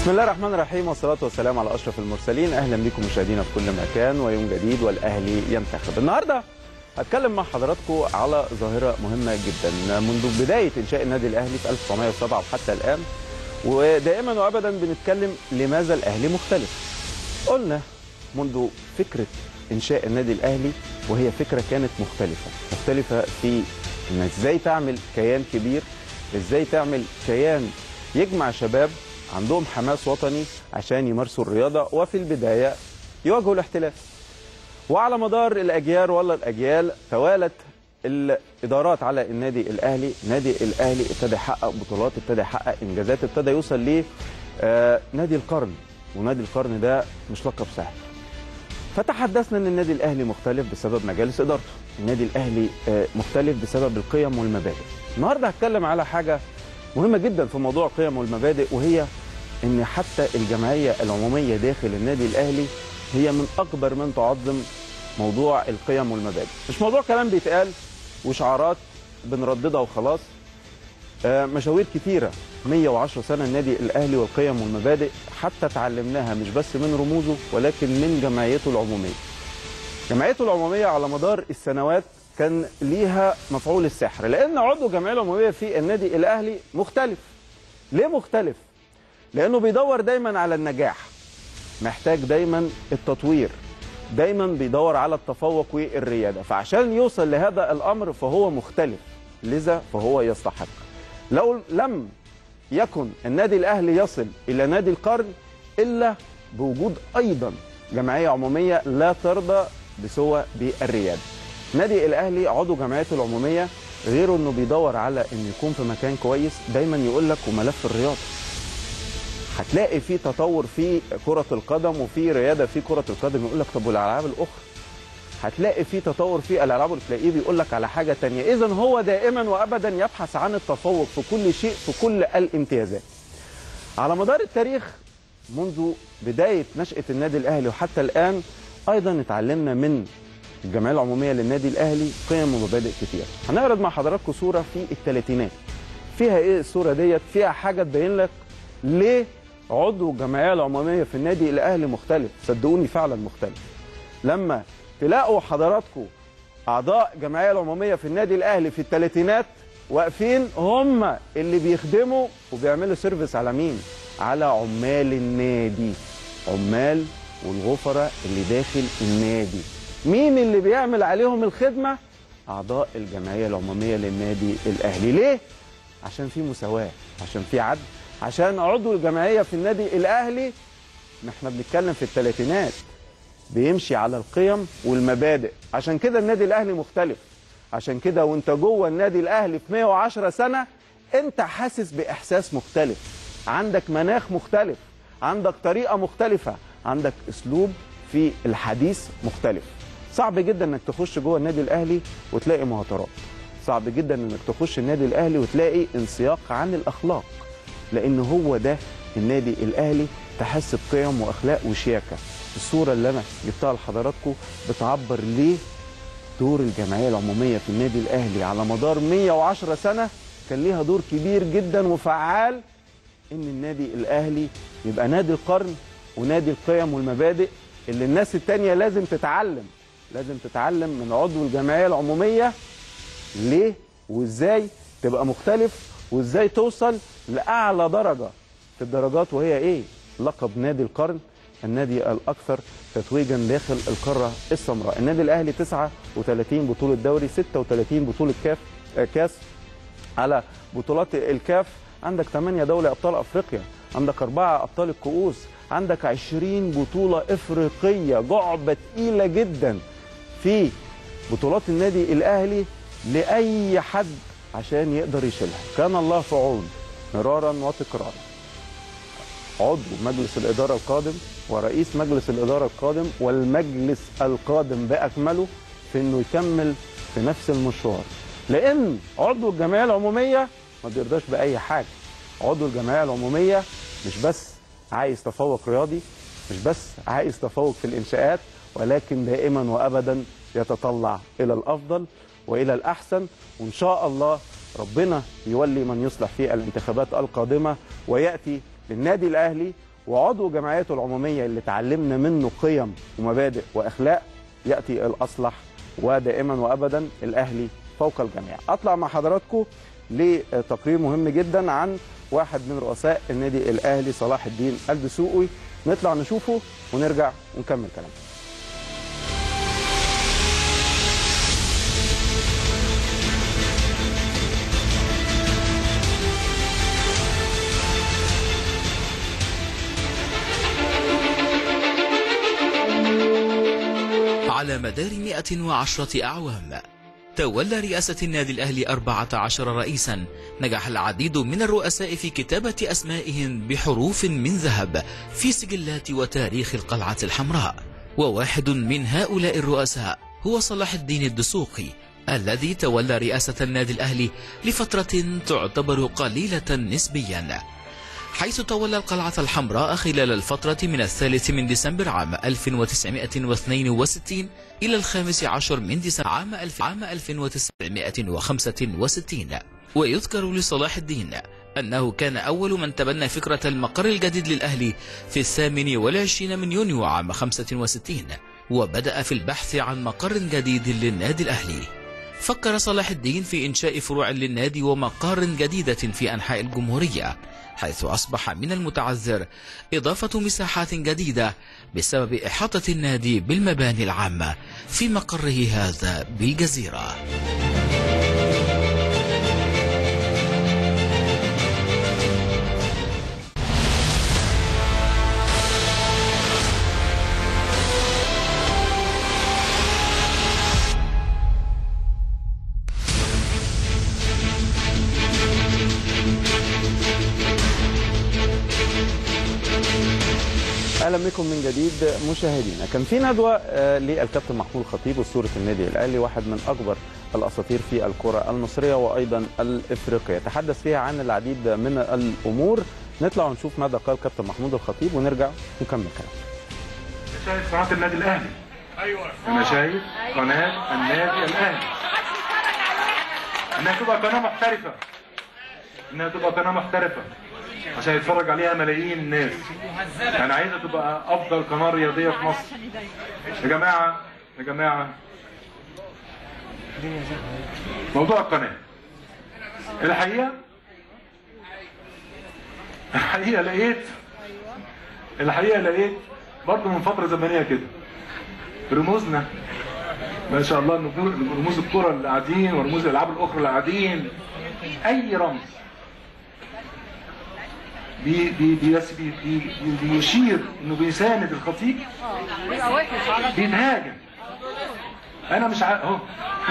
بسم الله الرحمن الرحيم والصلاة والسلام على أشرف المرسلين أهلا بكم مشاهدينا في كل مكان ويوم جديد والأهلي ينتخب النهاردة هتكلم مع حضراتكم على ظاهرة مهمة جدا منذ بداية إنشاء النادي الأهلي في 1907 وحتى الآن ودائما وأبدا بنتكلم لماذا الأهلي مختلف قلنا منذ فكرة إنشاء النادي الأهلي وهي فكرة كانت مختلفة مختلفة في إن إزاي تعمل كيان كبير إزاي تعمل كيان يجمع شباب عندهم حماس وطني عشان يمارسوا الرياضة وفي البداية يواجهوا الاحتلال وعلى مدار الأجيال ولا الأجيال توالت الإدارات على النادي الأهلي نادي الأهلي ابتدى يحقق بطولات ابتدى يحقق إنجازات ابتدى يوصل ل آه، نادي القرن ونادي القرن ده مش لقب سهل فتحدثنا ان النادي الاهلي مختلف بسبب مجالس ادارته النادي الاهلي آه، مختلف بسبب القيم والمبادئ النهارده هتكلم على حاجه مهمه جدا في موضوع القيم والمبادئ وهي ان حتى الجمعيه العموميه داخل النادي الاهلي هي من اكبر من تعظم موضوع القيم والمبادئ مش موضوع كلام بيتقال وشعارات بنرددها وخلاص آه، مشاوير كتيره 110 سنه النادي الاهلي والقيم والمبادئ حتى اتعلمناها مش بس من رموزه ولكن من جمعيته العموميه جمعيته العموميه على مدار السنوات كان ليها مفعول السحر لان عضو الجمعيه العموميه في النادي الاهلي مختلف ليه مختلف لانه بيدور دايما على النجاح محتاج دايما التطوير دايما بيدور على التفوق والرياده فعشان يوصل لهذا الامر فهو مختلف لذا فهو يستحق لو لم يكن النادي الاهلي يصل الى نادي القرن الا بوجود ايضا جمعيه عموميه لا ترضى بسوى بالرياده نادي الاهلي عضو جمعيته العموميه غير انه بيدور على انه يكون في مكان كويس دايما يقول لك وملف الرياضه هتلاقي في تطور في كرة القدم وفي رياضة في كرة القدم يقول لك طب والألعاب الأخرى هتلاقي في تطور في الألعاب وتلاقيه بيقول لك على حاجة تانية إذا هو دائما وأبدا يبحث عن التفوق في كل شيء في كل الامتيازات على مدار التاريخ منذ بداية نشأة النادي الأهلي وحتى الآن أيضا اتعلمنا من الجمعية العمومية للنادي الأهلي قيم ومبادئ كتير هنعرض مع حضراتكم صورة في الثلاثينات فيها إيه الصورة ديت فيها حاجة تبين لك ليه عضو الجمعيه العموميه في النادي الاهلي مختلف صدقوني فعلا مختلف لما تلاقوا حضراتكم اعضاء الجمعيه العموميه في النادي الاهلي في الثلاثينات واقفين هم اللي بيخدموا وبيعملوا سيرفيس على مين على عمال النادي عمال والغفرة اللي داخل النادي مين اللي بيعمل عليهم الخدمة أعضاء الجمعية العمومية للنادي الأهلي ليه؟ عشان في مساواة عشان في عدل عشان عضو الجمعيه في النادي الاهلي احنا بنتكلم في الثلاثينات بيمشي على القيم والمبادئ عشان كده النادي الاهلي مختلف عشان كده وانت جوه النادي الاهلي في 110 سنه انت حاسس باحساس مختلف عندك مناخ مختلف عندك طريقه مختلفه عندك اسلوب في الحديث مختلف صعب جدا انك تخش جوه النادي الاهلي وتلاقي مهاترات صعب جدا انك تخش النادي الاهلي وتلاقي انسياق عن الاخلاق لان هو ده النادي الاهلي تحس بقيم واخلاق وشياكه الصوره اللي انا جبتها لحضراتكم بتعبر ليه دور الجمعيه العموميه في النادي الاهلي على مدار 110 سنه كان ليها دور كبير جدا وفعال ان النادي الاهلي يبقى نادي القرن ونادي القيم والمبادئ اللي الناس التانية لازم تتعلم لازم تتعلم من عضو الجمعيه العموميه ليه وازاي تبقى مختلف وازاي توصل لاعلى درجه في الدرجات وهي ايه؟ لقب نادي القرن النادي الاكثر تتويجا داخل القاره السمراء، النادي الاهلي 39 بطوله دوري 36 بطوله كاف آه، كاس على بطولات الكاف عندك 8 دوري ابطال افريقيا عندك أربعة أبطال الكؤوس عندك 20 بطولة إفريقية جعبة تقيلة جدا في بطولات النادي الأهلي لأي حد عشان يقدر يشيلها كان الله في عون مرارا وتكرارا عضو مجلس الإدارة القادم ورئيس مجلس الإدارة القادم والمجلس القادم بأكمله في إنه يكمل في نفس المشوار لأن عضو الجمعية العمومية ما بيرضاش بأي حاجة عضو الجمعية العمومية مش بس عايز تفوق رياضي مش بس عايز تفوق في الإنشاءات ولكن دائما وأبدا يتطلع إلى الأفضل وإلى الأحسن وإن شاء الله ربنا يولي من يصلح في الانتخابات القادمة ويأتي للنادي الأهلي وعضو جمعيته العموميه اللي اتعلمنا منه قيم ومبادئ واخلاق ياتي الاصلح ودائما وابدا الاهلي فوق الجميع. اطلع مع حضراتكم لتقرير مهم جدا عن واحد من رؤساء النادي الاهلي صلاح الدين الدسوقي نطلع نشوفه ونرجع ونكمل كلامنا. على مدار 110 أعوام تولى رئاسة النادي الأهلي 14 رئيسا نجح العديد من الرؤساء في كتابة أسمائهم بحروف من ذهب في سجلات وتاريخ القلعة الحمراء وواحد من هؤلاء الرؤساء هو صلاح الدين الدسوقي الذي تولى رئاسة النادي الأهلي لفترة تعتبر قليلة نسبيا حيث تولى القلعة الحمراء خلال الفترة من الثالث من ديسمبر عام 1962 إلى الخامس عشر من ديسمبر عام, الف عام 1965 ويذكر لصلاح الدين أنه كان أول من تبنى فكرة المقر الجديد للأهلي في الثامن والعشرين من يونيو عام 65 وبدأ في البحث عن مقر جديد للنادي الأهلي فكر صلاح الدين في إنشاء فروع للنادي ومقار جديدة في أنحاء الجمهورية حيث أصبح من المتعذر إضافة مساحات جديدة بسبب إحاطة النادي بالمباني العامة في مقره هذا بالجزيرة اهلا بكم من جديد مشاهدينا كان في ندوه آه، للكابتن محمود الخطيب اسطوره النادي الاهلي واحد من اكبر الاساطير في الكره المصريه وايضا الافريقيه تحدث فيها عن العديد من الامور نطلع ونشوف ماذا قال كابتن محمود الخطيب ونرجع نكمل كلام شايف قناة النادي الأهلي أيوة أنا شايف قناة النادي الأهلي إنها تبقى قناة محترفة إنها تبقى قناة محترفة عشان يتفرج عليها ملايين الناس أنا عايزها تبقى أفضل قناة رياضية في مصر يا جماعة يا جماعة موضوع القناة الحقيقة الحقيقة لقيت الحقيقة لقيت برضه من فترة زمنية كده رموزنا ما شاء الله نجوم- رموز الكرة اللي قاعدين ورموز الألعاب الأخرى اللي قاعدين أي رمز بي بي بي بس بي بي بي بيشير إنه بيساند الخطيب بيتهاجم أنا مش عارف أهو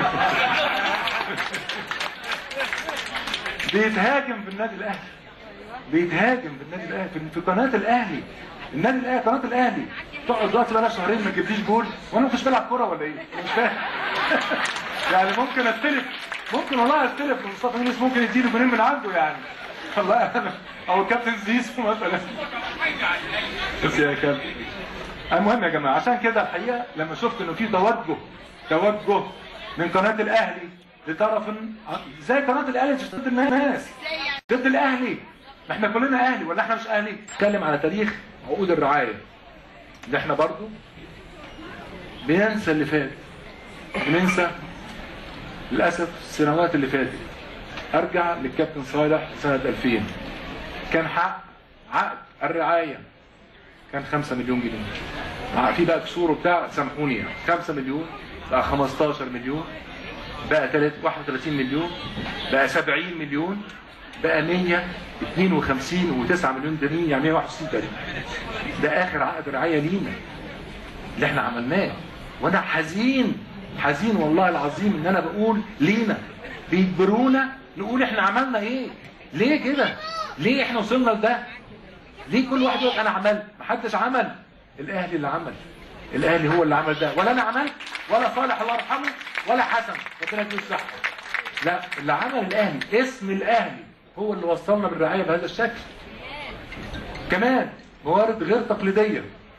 بيتهاجم في النادي الأهلي بيتهاجم في النادي الاهلي في- في قناه الاهلي النادي الاهلي قناه الاهلي تقعد دلوقتي بقى شهرين ما تجيبليش جول وانا ما كنتش بلعب كوره ولا ايه؟ أنا مش فاهم يعني ممكن استلف ممكن والله استلف مصطفى يونس ممكن يديني جولين من عنده يعني والله أنا او الكابتن زيزو مثلا بس يا كابتن المهم يا جماعه عشان كده الحقيقه لما شفت انه في توجه توجه من قناه الاهلي لطرف زي قناه الاهلي مش ضد الناس ضد الاهلي ما احنا كلنا اهلي ولا احنا مش اهلي نتكلم على تاريخ عقود الرعايه ده احنا برضو بننسى اللي فات بننسى للاسف السنوات اللي فاتت ارجع للكابتن صالح سنه 2000 كان حق عقد الرعايه كان 5 مليون جنيه آه، في بقى كسور وبتاع سامحوني يعني 5 مليون بقى 15 مليون بقى 31 مليون بقى 70 مليون بقى 152 و9 مليون جنيه يعني 161 تقريبا ده اخر عقد رعايه لينا اللي احنا عملناه وانا حزين حزين والله العظيم ان انا بقول لينا بيجبرونا نقول احنا عملنا ايه ليه كده ليه احنا وصلنا لده ليه كل واحد يقول انا عملت محدش عمل الاهلي اللي عمل الاهلي هو اللي عمل ده ولا انا عملت ولا صالح الله يرحمه ولا حسن ربنا يديه الصحه لا اللي عمل الاهلي اسم الاهلي هو اللي وصلنا بالرعايه بهذا الشكل كمان موارد غير تقليديه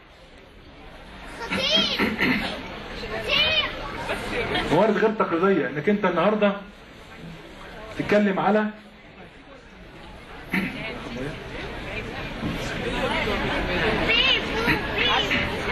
موارد غير تقليديه انك انت النهارده تتكلم على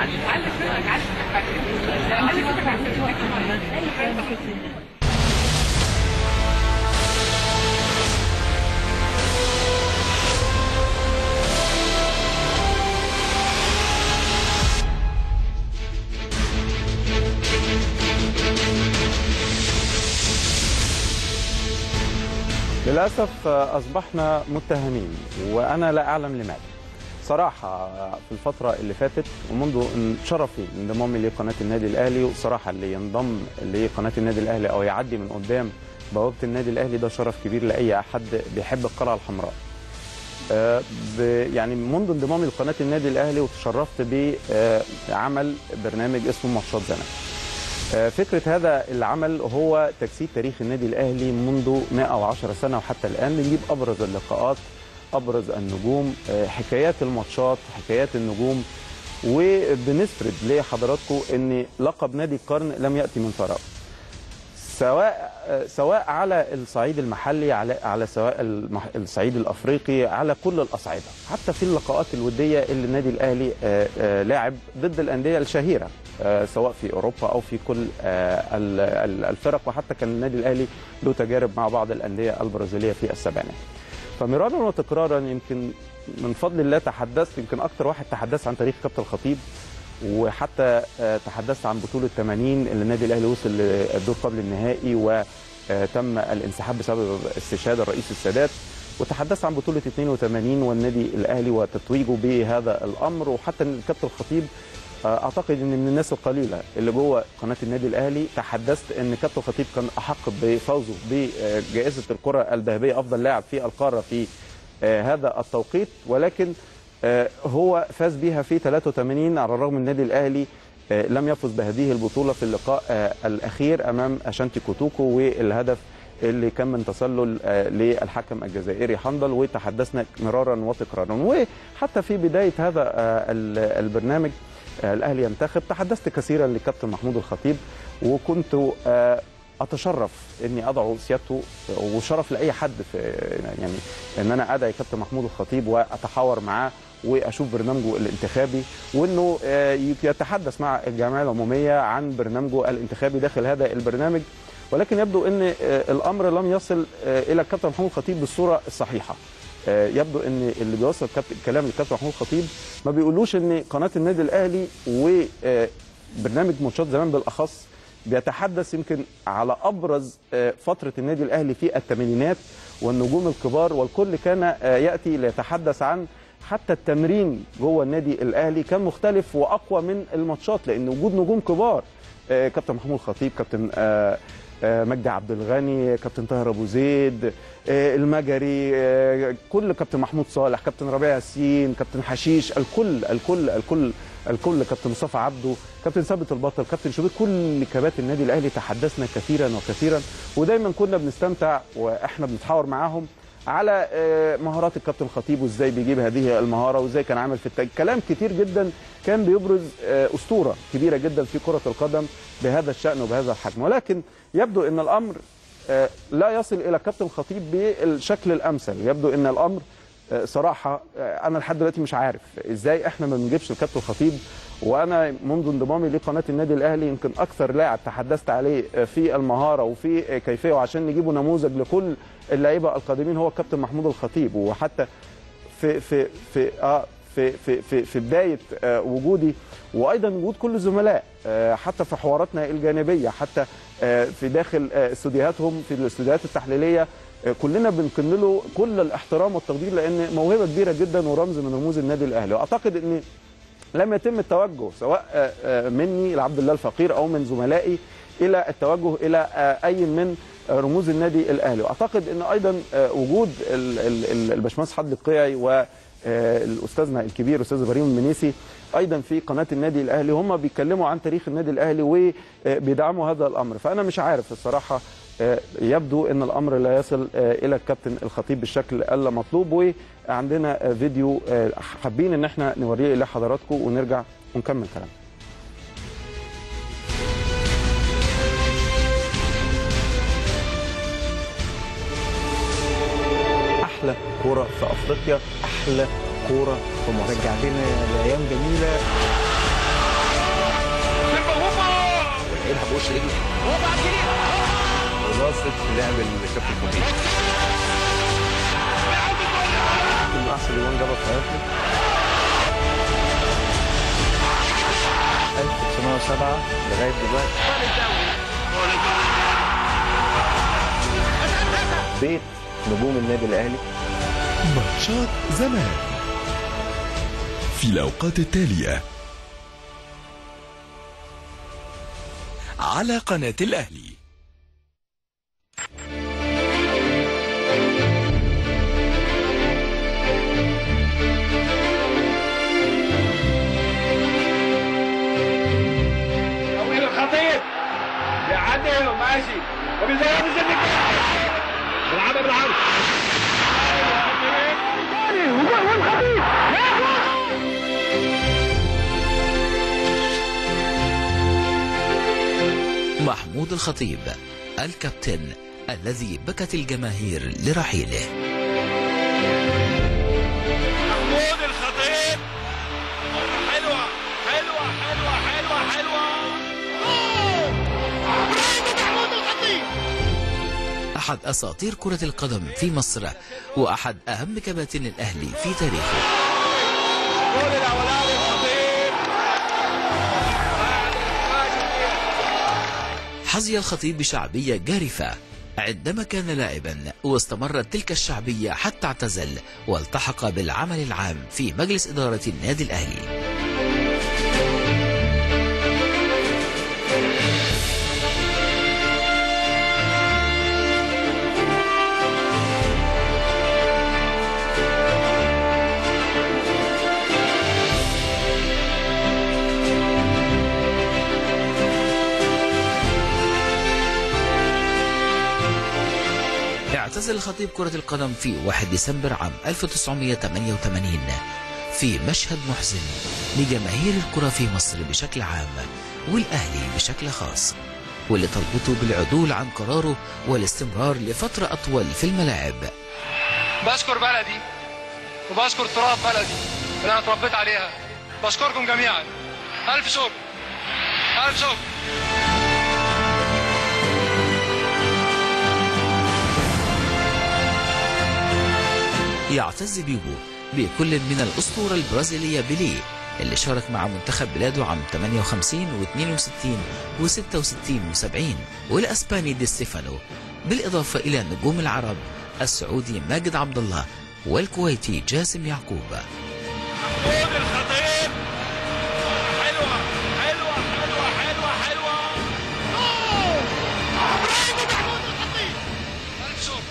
للأسف أصبحنا متهمين وأنا لا أعلم لماذا صراحة في الفترة اللي فاتت ومنذ إن شرفي انضمامي لقناة النادي الأهلي وصراحة اللي ينضم لقناة النادي الأهلي أو يعدي من قدام بوابة النادي الأهلي ده شرف كبير لأي أحد بيحب القلعة الحمراء آه، ب- يعني منذ انضمامي لقناة النادي الأهلي وتشرفت بعمل برنامج اسمه ماتشات زمن آه، فكرة هذا العمل هو تجسيد تاريخ النادي الأهلي منذ 110 سنة وحتى الآن بنجيب أبرز اللقاءات أبرز النجوم آه، حكايات الماتشات حكايات النجوم وبنسرد لحضراتكم أن لقب نادي القرن لم يأتي من فراغ سواء آه، سواء على الصعيد المحلي على على سواء المح- الصعيد الافريقي على كل الاصعده حتى في اللقاءات الوديه اللي النادي الاهلي آه، آه، لاعب ضد الانديه الشهيره آه، سواء في اوروبا او في كل آه، ال- ال- الفرق وحتى كان النادي الاهلي له تجارب مع بعض الانديه البرازيليه في السبعينات فمرارا وتكرارا يمكن من فضل الله تحدثت يمكن اكتر واحد تحدث عن تاريخ كابتن الخطيب وحتى آه، تحدثت عن بطولة 80 اللي النادي الأهلي وصل للدور قبل النهائي وتم الانسحاب بسبب استشهاد الرئيس السادات وتحدثت عن بطولة 82 والنادي الأهلي وتتويجه بهذا الأمر وحتى الكابتن الخطيب آه، أعتقد أن من الناس القليلة اللي جوه قناة النادي الأهلي تحدثت أن كابتن الخطيب كان أحق بفوزه بجائزة الكرة الذهبية أفضل لاعب في القارة في آه، هذا التوقيت ولكن آه، هو فاز بيها في 83 على الرغم من النادي الاهلي آه، لم يفز بهذه البطوله في اللقاء آه، الاخير امام اشانتي كوتوكو والهدف اللي كان من تسلل آه، للحكم الجزائري حنظل وتحدثنا مرارا وتكرارا وحتى في بدايه هذا آه، ال- البرنامج آه، الاهلي ينتخب تحدثت كثيرا للكابتن محمود الخطيب وكنت آه، اتشرف اني ادعو سيادته وشرف لاي حد في يعني ان انا ادعي كابتن محمود الخطيب واتحاور معاه واشوف برنامجه الانتخابي وانه آه، يتحدث مع الجمعيه العموميه عن برنامجه الانتخابي داخل هذا البرنامج ولكن يبدو ان آه، الامر لم يصل آه، الى الكابتن محمود الخطيب بالصوره الصحيحه آه، يبدو ان اللي بيوصل كابتن- كلام الكابتن محمود الخطيب ما بيقولوش ان قناه النادي الاهلي وبرنامج ماتشات زمان بالاخص بيتحدث يمكن على ابرز آه، فتره النادي الاهلي في الثمانينات والنجوم الكبار والكل كان آه، ياتي ليتحدث عن حتى التمرين جوه النادي الاهلي كان مختلف واقوى من الماتشات لان وجود نجوم كبار آه، كابتن محمود الخطيب كابتن آه، آه، مجدي عبد الغني كابتن طاهر ابو زيد آه، المجري آه، كل كابتن محمود صالح كابتن ربيع ياسين كابتن حشيش الكل الكل الكل الكل كابتن مصطفى عبده كابتن ثابت البطل كابتن شوبير كل كباتن النادي الاهلي تحدثنا كثيرا وكثيرا ودايما كنا بنستمتع واحنا بنتحاور معاهم على آه، مهارات الكابتن خطيب وازاي بيجيب هذه المهاره وازاي كان عامل في التاج كلام كتير جدا كان بيبرز آه، اسطوره كبيره جدا في كره القدم بهذا الشان وبهذا الحجم ولكن يبدو ان الامر آه، لا يصل الى كابتن خطيب بالشكل الامثل يبدو ان الامر آه، صراحه آه، انا لحد دلوقتي مش عارف ازاي احنا ما بنجيبش الكابتن خطيب وانا منذ انضمامي لقناه النادي الاهلي يمكن اكثر لاعب تحدثت عليه آه، في المهاره وفي آه، كيفيه وعشان نجيبه نموذج لكل اللعيبه القادمين هو الكابتن محمود الخطيب وحتى في في في اه في في في, في بدايه آه وجودي وايضا وجود كل الزملاء آه حتى في حواراتنا الجانبيه حتى آه في داخل آه استوديوهاتهم في الاستوديوهات التحليليه آه كلنا بنكن له كل الاحترام والتقدير لان موهبه كبيره جدا ورمز من رموز النادي الاهلي واعتقد ان لم يتم التوجه سواء آه، آه، مني لعبد الله الفقير او من زملائي الى التوجه الى آه، اي من آه، رموز النادي الاهلي واعتقد ان ايضا آه، وجود ال- ال- ال- الباشمهندس حد القيعي والاستاذنا الكبير استاذ ابراهيم المنيسي ايضا في قناه النادي الاهلي هم بيتكلموا عن تاريخ النادي الاهلي وبيدعموا هذا الامر فانا مش عارف الصراحه آه، يبدو ان الامر لا يصل آه، الى الكابتن الخطيب بالشكل المطلوب وعندنا آه، فيديو آه، حابين ان احنا نوريه لحضراتكم ونرجع ونكمل كلامنا احلى كوره في افريقيا احلى كوره في مصر رجعتنا لايام جميله يلعب بوش رجله وباصت لعب الكابتن خطيب من احسن جوان جابها في حياته 1907 لغايه دلوقتي بيت نجوم النادي الاهلي ماتشات زمان في الأوقات التالية على قناة الأهلي طويل الخطيب يعدي وماشي وبيزود الزنك بيلعبها بالعرض محمود الخطيب الكابتن الذي بكت الجماهير لرحيله محمود الخطيب حلوة حلوة حلوة حلوة حلوة أحد أساطير كرة القدم في مصر وأحد أهم كباتن الأهلي في تاريخه جول الأولاني الخطيب حظي الخطيب بشعبية جارفة عندما كان لاعبا واستمرت تلك الشعبية حتى اعتزل والتحق بالعمل العام في مجلس إدارة النادي الأهلي اعتزل الخطيب كرة القدم في 1 ديسمبر عام 1988 في مشهد محزن لجماهير الكرة في مصر بشكل عام والأهلي بشكل خاص واللي طلبته بالعدول عن قراره والاستمرار لفترة أطول في الملاعب بشكر بلدي وبشكر تراب بلدي اللي انا اتربيت عليها بشكركم جميعا الف شكر الف شكر يعتز بيبو بكل من الأسطورة البرازيلية بيليه اللي شارك مع منتخب بلاده عام 58 و62 و66 و70 والأسباني دي ستيفانو بالإضافة إلى نجوم العرب السعودي ماجد عبد الله والكويتي جاسم يعقوب محمود الخطيب حلوة حلوة حلوة حلوة حلوة الف شكر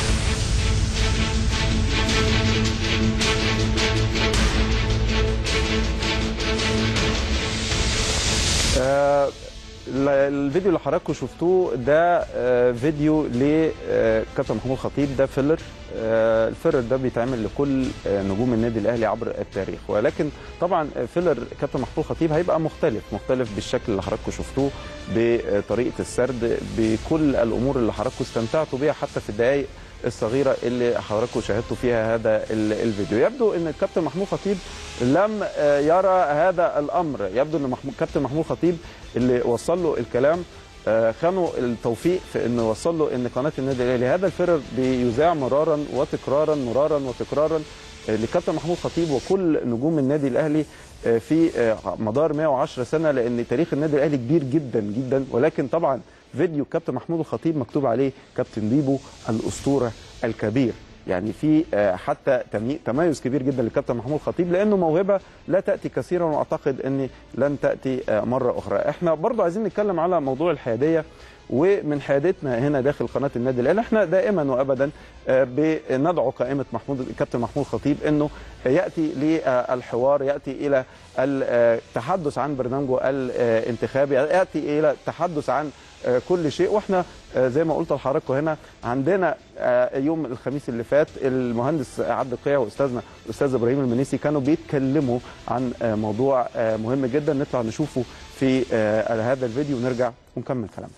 آه، ال- الفيديو اللي حضراتكم شفتوه ده آه، فيديو لكابتن محمود خطيب ده فيلر آه، الفيلر ده بيتعمل لكل آه، نجوم النادي الاهلي عبر التاريخ ولكن طبعا فيلر كابتن محمود خطيب هيبقى مختلف مختلف بالشكل اللي حضراتكم شفتوه بطريقه السرد بكل الامور اللي حضراتكم استمتعتوا بيها حتى في الدقائق الصغيره اللي حضراتكم شاهدتوا فيها هذا ال- الفيديو يبدو ان الكابتن محمود خطيب لم آه، يرى هذا الامر يبدو ان محمود كابتن محمود خطيب اللي وصل له الكلام آه، خانوا التوفيق في انه وصل له ان قناه النادي الاهلي هذا الفرر بيذاع مرارا وتكرارا مرارا وتكرارا آه، لكابتن محمود خطيب وكل نجوم النادي الاهلي آه، في آه، مدار 110 سنه لان تاريخ النادي الاهلي كبير جدا جدا ولكن طبعا فيديو كابتن محمود الخطيب مكتوب عليه كابتن بيبو الاسطوره الكبير يعني في آه، حتى تمي- تميز كبير جدا للكابتن محمود الخطيب لانه موهبه لا تاتي كثيرا واعتقد ان لن تاتي آه، مره اخرى احنا برضو عايزين نتكلم على موضوع الحياديه ومن حيادتنا هنا داخل قناه النادي الاهلي احنا دائما وابدا آه، بندعو قائمه محمود الكابتن محمود خطيب انه ياتي للحوار ياتي الى التحدث عن برنامجه الانتخابي ياتي الى التحدث عن آه، كل شيء واحنا آه، زي ما قلت لحضراتكم هنا عندنا آه، يوم الخميس اللي فات المهندس عبد القيع واستاذنا الاستاذ ابراهيم المنيسي كانوا بيتكلموا عن آه، موضوع آه، مهم جدا نطلع نشوفه في آه، هذا الفيديو ونرجع ونكمل كلامنا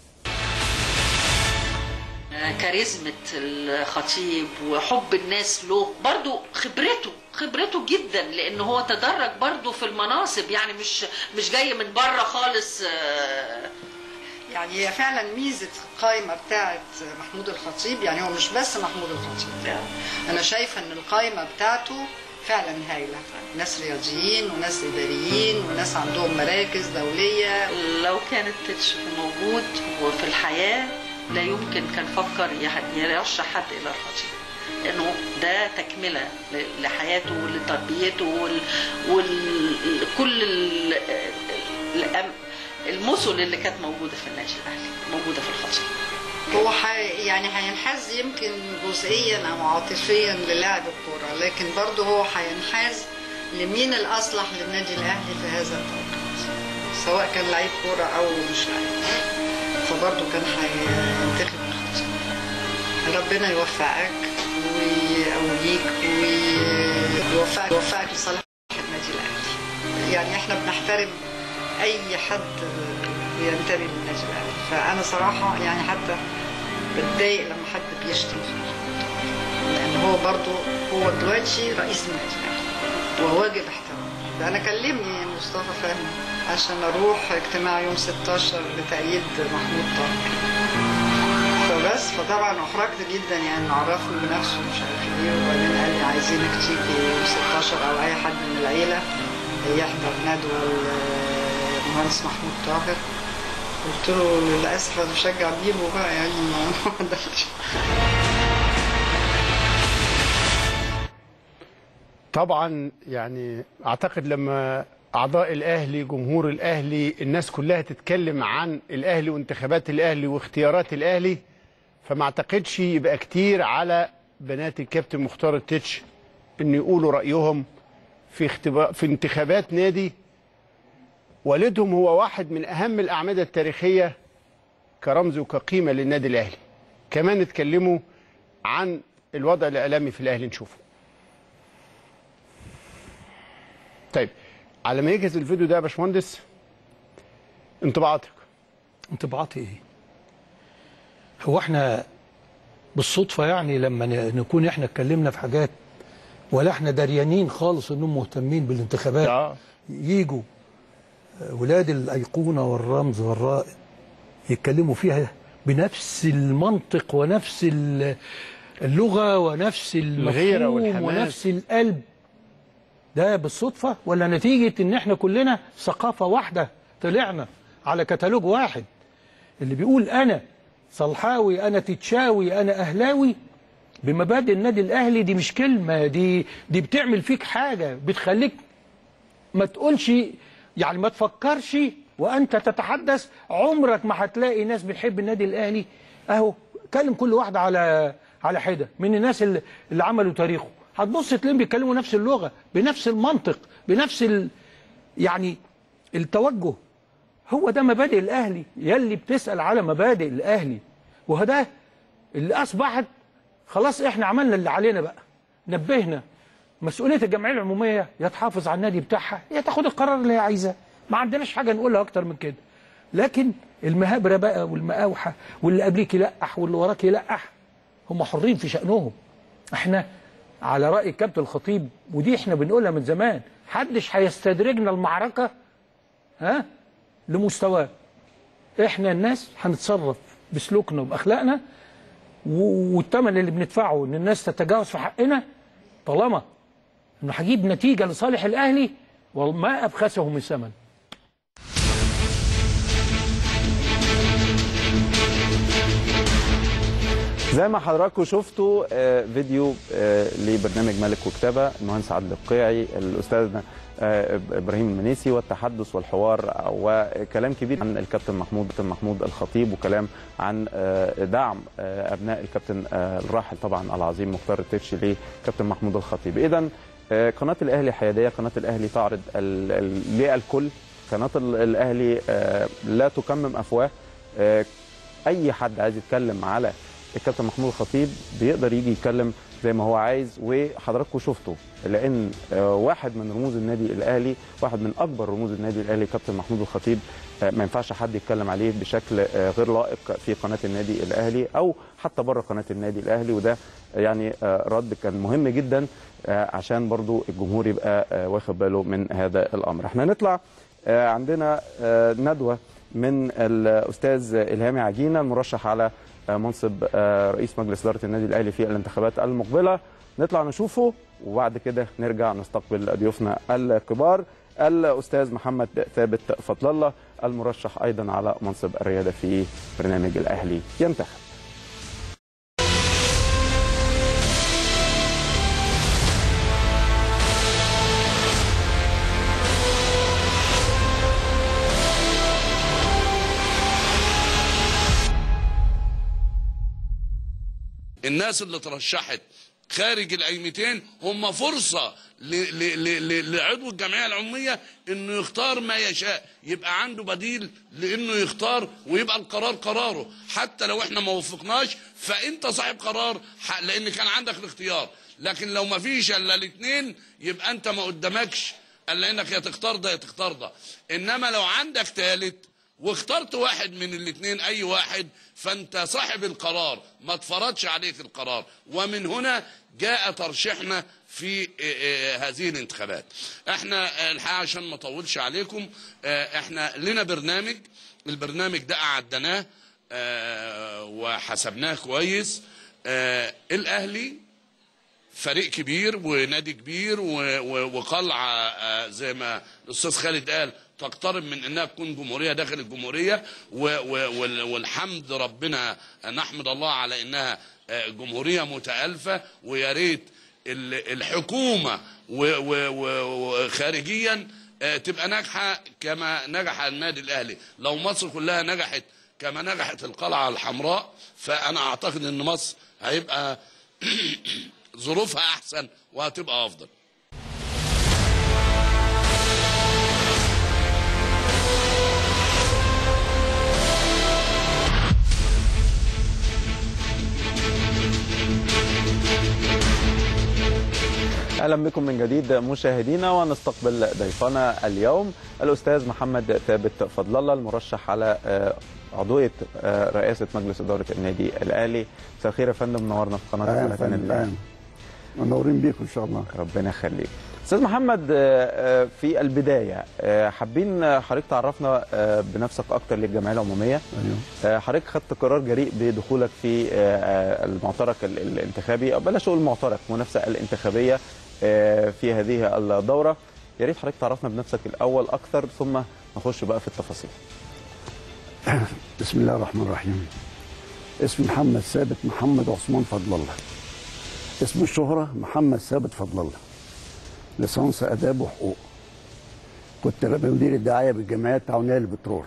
كاريزمة الخطيب وحب الناس له برضو خبرته خبرته جدا لان هو تدرج برضو في المناصب يعني مش مش جاي من بره خالص آه، يعني هي فعلا ميزه القائمه بتاعه محمود الخطيب يعني هو مش بس محمود الخطيب انا شايفه ان القائمه بتاعته فعلا هايله ناس رياضيين وناس اداريين وناس عندهم مراكز دوليه لو كانت تتش موجود وفي الحياة لا يمكن كان فكر يح- يرشح حد إلى الخطيب لأنه ده تكملة ل- لحياته ولتربيته وال... وال... كل ال... الأم- المثل اللي كانت موجودة في النادي الأهلي موجودة في الخطيب هو حي يعني هينحاز يمكن جزئيا او عاطفيا للاعب الكوره لكن برضه هو هينحاز لمين الاصلح للنادي الاهلي في هذا التوقيت سواء كان لعيب كوره او مش لعيب فبرضه كان هينتخب الخطيب ربنا يوفقك ويقويك ويوفقك يوفقك لصالح النادي الاهلي يعني احنا بنحترم اي حد بينتمي للنادي الاهلي فانا صراحه يعني حتى بتضايق لما حد بيشتم في محمود لان هو برضو هو دلوقتي رئيس النادي الاهلي وواجب احترامه ده انا كلمني مصطفى فهمي عشان اروح اجتماع يوم 16 لتأييد محمود طارق فبس فطبعا احرجت جدا يعني عرفني بنفسه مش عارف ايه وبعدين قال لي عايزينك تيجي يوم 16 او اي حد من العيله يحضر ندوه المهندس محمود طاهر قلت له للاسف انا بشجع بيبو بقى يعني ما ما قدرتش طبعا يعني اعتقد لما اعضاء الاهلي جمهور الاهلي الناس كلها تتكلم عن الاهلي وانتخابات الاهلي واختيارات الاهلي فما اعتقدش يبقى كتير على بنات الكابتن مختار التتش ان يقولوا رايهم في اختبا... في انتخابات نادي والدهم هو واحد من اهم الاعمده التاريخيه كرمز وكقيمه للنادي الاهلي كمان اتكلموا عن الوضع الاعلامي في الاهلي نشوفه طيب على ما يجهز الفيديو ده يا باشمهندس انطباعاتك انطباعاتي ايه؟ هو احنا بالصدفه يعني لما ن- نكون احنا اتكلمنا في حاجات ولا احنا دريانين خالص انهم مهتمين بالانتخابات آه. يجوا ولاد الايقونه والرمز والرائد يتكلموا فيها بنفس المنطق ونفس ال- اللغه ونفس الغيرة المفهوم والحماس. ونفس القلب ده بالصدفه ولا نتيجه ان احنا كلنا ثقافه واحده طلعنا على كتالوج واحد اللي بيقول انا صلحاوي انا تتشاوي انا اهلاوي بمبادئ النادي الاهلي دي مش كلمه دي دي بتعمل فيك حاجه بتخليك ما تقولش يعني ما تفكرش وانت تتحدث عمرك ما هتلاقي ناس بتحب النادي الاهلي اهو كلم كل واحد على على حده من الناس اللي, اللي عملوا تاريخه هتبص تلاقيهم بيتكلموا نفس اللغه بنفس المنطق بنفس ال يعني التوجه هو ده مبادئ الاهلي يلي بتسال على مبادئ الاهلي وده اللي اصبحت خلاص احنا عملنا اللي علينا بقى نبهنا مسؤوليه الجمعيه العموميه يا تحافظ على النادي بتاعها يا تاخد القرار اللي هي عايزاه ما عندناش حاجه نقولها اكتر من كده لكن المهابره بقى والمقاوحه واللي قبليك يلقح واللي وراك يلقح هم حرين في شانهم احنا على راي الكابتن الخطيب ودي احنا بنقولها من زمان حدش هيستدرجنا المعركه ها لمستواه احنا الناس هنتصرف بسلوكنا وباخلاقنا و- والثمن اللي بندفعه ان الناس تتجاوز في حقنا طالما انه هجيب نتيجه لصالح الاهلي وما ابخسه من ثمن زي ما حضراتكم شفتوا آه، فيديو آه، لبرنامج ملك وكتابه المهندس عادل القيعي الاستاذ آه، ابراهيم المنيسي والتحدث والحوار وكلام كبير عن الكابتن محمود محمود الخطيب وكلام عن آه، دعم آه، ابناء الكابتن آه، الراحل طبعا العظيم مختار التتش لكابتن محمود الخطيب اذا آه، قناه الاهلي حياديه قناه الاهلي تعرض ال- ال- للكل قناه ال- الاهلي آه، لا تكمم افواه آه، اي حد عايز يتكلم على الكابتن محمود الخطيب بيقدر يجي يتكلم زي ما هو عايز وحضراتكم شفتوا لان آه، واحد من رموز النادي الاهلي واحد من اكبر رموز النادي الاهلي كابتن محمود الخطيب آه، ما ينفعش حد يتكلم عليه بشكل آه، غير لائق في قناه النادي الاهلي او حتى بره قناه النادي الاهلي وده يعني آه، رد كان مهم جدا آه، عشان برضو الجمهور يبقى آه، واخد باله من هذا الامر احنا نطلع آه، عندنا آه، ندوه من الاستاذ الهامي عجينه المرشح على منصب رئيس مجلس اداره النادي الاهلي في الانتخابات المقبله نطلع نشوفه وبعد كده نرجع نستقبل ضيوفنا الكبار الاستاذ محمد ثابت فضل الله المرشح ايضا على منصب الرياده في برنامج الاهلي ينتخب الناس اللي ترشحت خارج القايمتين هم فرصة ل- ل- ل- ل- لعضو الجمعية العمومية انه يختار ما يشاء يبقى عنده بديل لانه يختار ويبقى القرار قراره حتى لو احنا ما وفقناش فانت صاحب قرار ح- لان كان عندك الاختيار لكن لو ما فيش الا الاثنين يبقى انت ما قدامكش الا انك يا تختار ده يا تختار ده انما لو عندك ثالث واخترت واحد من الاثنين اي واحد فانت صاحب القرار ما تفرضش عليك القرار ومن هنا جاء ترشيحنا في آه، آه، هذه الانتخابات احنا آه، الحقيقه عشان ما اطولش عليكم آه، احنا لنا برنامج البرنامج ده قعدناه آه، وحسبناه كويس آه، الاهلي فريق كبير ونادي كبير و- و- وقلعه آه، زي ما الاستاذ خالد قال تقترب من انها تكون جمهوريه داخل الجمهوريه و- و- وال- والحمد ربنا نحمد الله على انها آه، جمهوريه متالفه ويا ريت ال- الحكومه و- و- و- وخارجيا آه، تبقى ناجحه كما نجح النادي الاهلي لو مصر كلها نجحت كما نجحت القلعه الحمراء فانا اعتقد ان مصر هيبقى ظروفها احسن وهتبقى افضل اهلا بكم من جديد مشاهدينا ونستقبل ضيفنا اليوم الاستاذ محمد ثابت فضل الله المرشح على آه، عضويه آه، رئاسه مجلس اداره النادي الاهلي مساء الخير يا فندم منورنا في قناه اهلا قناه النادي فندم الاهلي أهلاً. منورين بيكم ان شاء الله ربنا يخليك استاذ محمد آه، آه، في البدايه آه، حابين آه، حضرتك تعرفنا آه، بنفسك اكتر للجمعيه العموميه ايوه آه، حضرتك خدت قرار جريء بدخولك في آه، آه، المعترك ال- الانتخابي أو بلاش اقول المعترك المنافسه الانتخابيه آه، في هذه الدوره يا ريت حضرتك تعرفنا بنفسك الاول اكثر ثم نخش بقى في التفاصيل بسم الله الرحمن الرحيم اسمي محمد ثابت محمد عثمان فضل الله اسم الشهرة محمد ثابت فضل الله ليسانس آداب وحقوق كنت مدير الدعاية بالجمعية التعاونية للبترول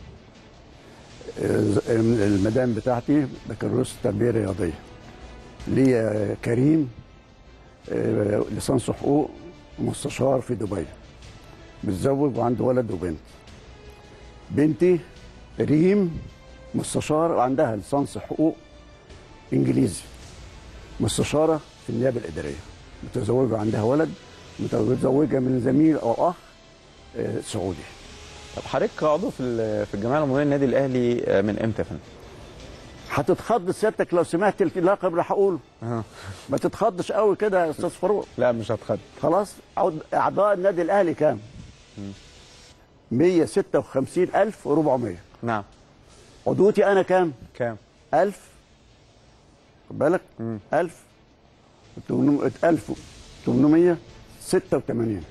آه، المدام بتاعتي بكالوريوس تربية رياضية ليا كريم آه، ليسانس حقوق مستشار في دبي متزوج وعنده ولد وبنت بنتي ريم مستشار وعندها ليسانس حقوق انجليزي مستشاره في النيابه الاداريه متزوجه عندها ولد متزوجه من زميل او اخ آه، سعودي طب حضرتك عضو في ال- في الجمعيه العموميه للنادي الاهلي آه، من امتى يا فندم؟ هتتخض سيادتك لو سمعت اللقب اللي هقوله ما تتخضش قوي كده يا استاذ فاروق لا مش هتخض خلاص عض- اعضاء النادي الاهلي كام 156400 نعم عضوتي انا كام كام 1000 خد بالك 1000 1886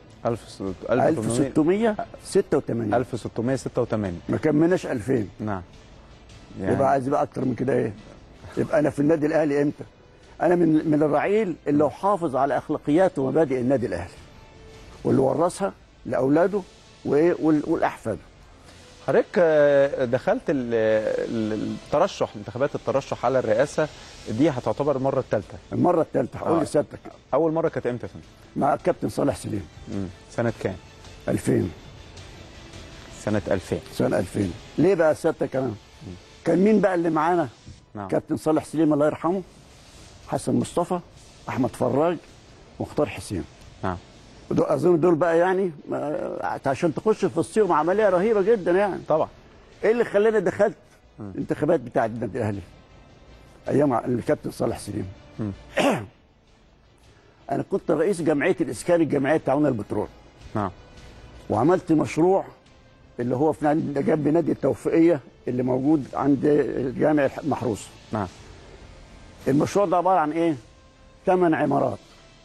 1686 1686 1686 ما كملناش 2000 نعم يبقى عايز يبقى اكتر من كده ايه يبقى انا في النادي الاهلي امتى انا من من الرعيل اللي حافظ على اخلاقيات ومبادئ النادي الاهلي واللي ورثها لاولاده وايه وال- والاحفاد حضرتك آه، دخلت ال- ال- الترشح انتخابات الترشح على الرئاسه دي هتعتبر المره الثالثه المره الثالثه هقول آه. لسيادتك اول مره كانت امتى يا فندم؟ مع الكابتن صالح سليم مم. سنه كام؟ 2000 سنه 2000 سنه 2000 ليه بقى سيادتك كمان كان مين بقى اللي معانا نعم. كابتن صالح سليم الله يرحمه حسن مصطفى احمد فراج مختار حسين نعم دول اظن دول بقى يعني ما- عشان تخش في وسطهم عمليه رهيبه جدا يعني طبعا ايه اللي خلاني دخلت الانتخابات بتاعه النادي الاهلي ايام الكابتن صالح سليم انا كنت رئيس جمعيه الاسكان الجمعيه التعاون البترول نعم وعملت مشروع اللي هو في نادي- جنب نادي التوفيقيه اللي موجود عند جامع المحروس نعم المشروع ده عباره عن ايه؟ ثمان عمارات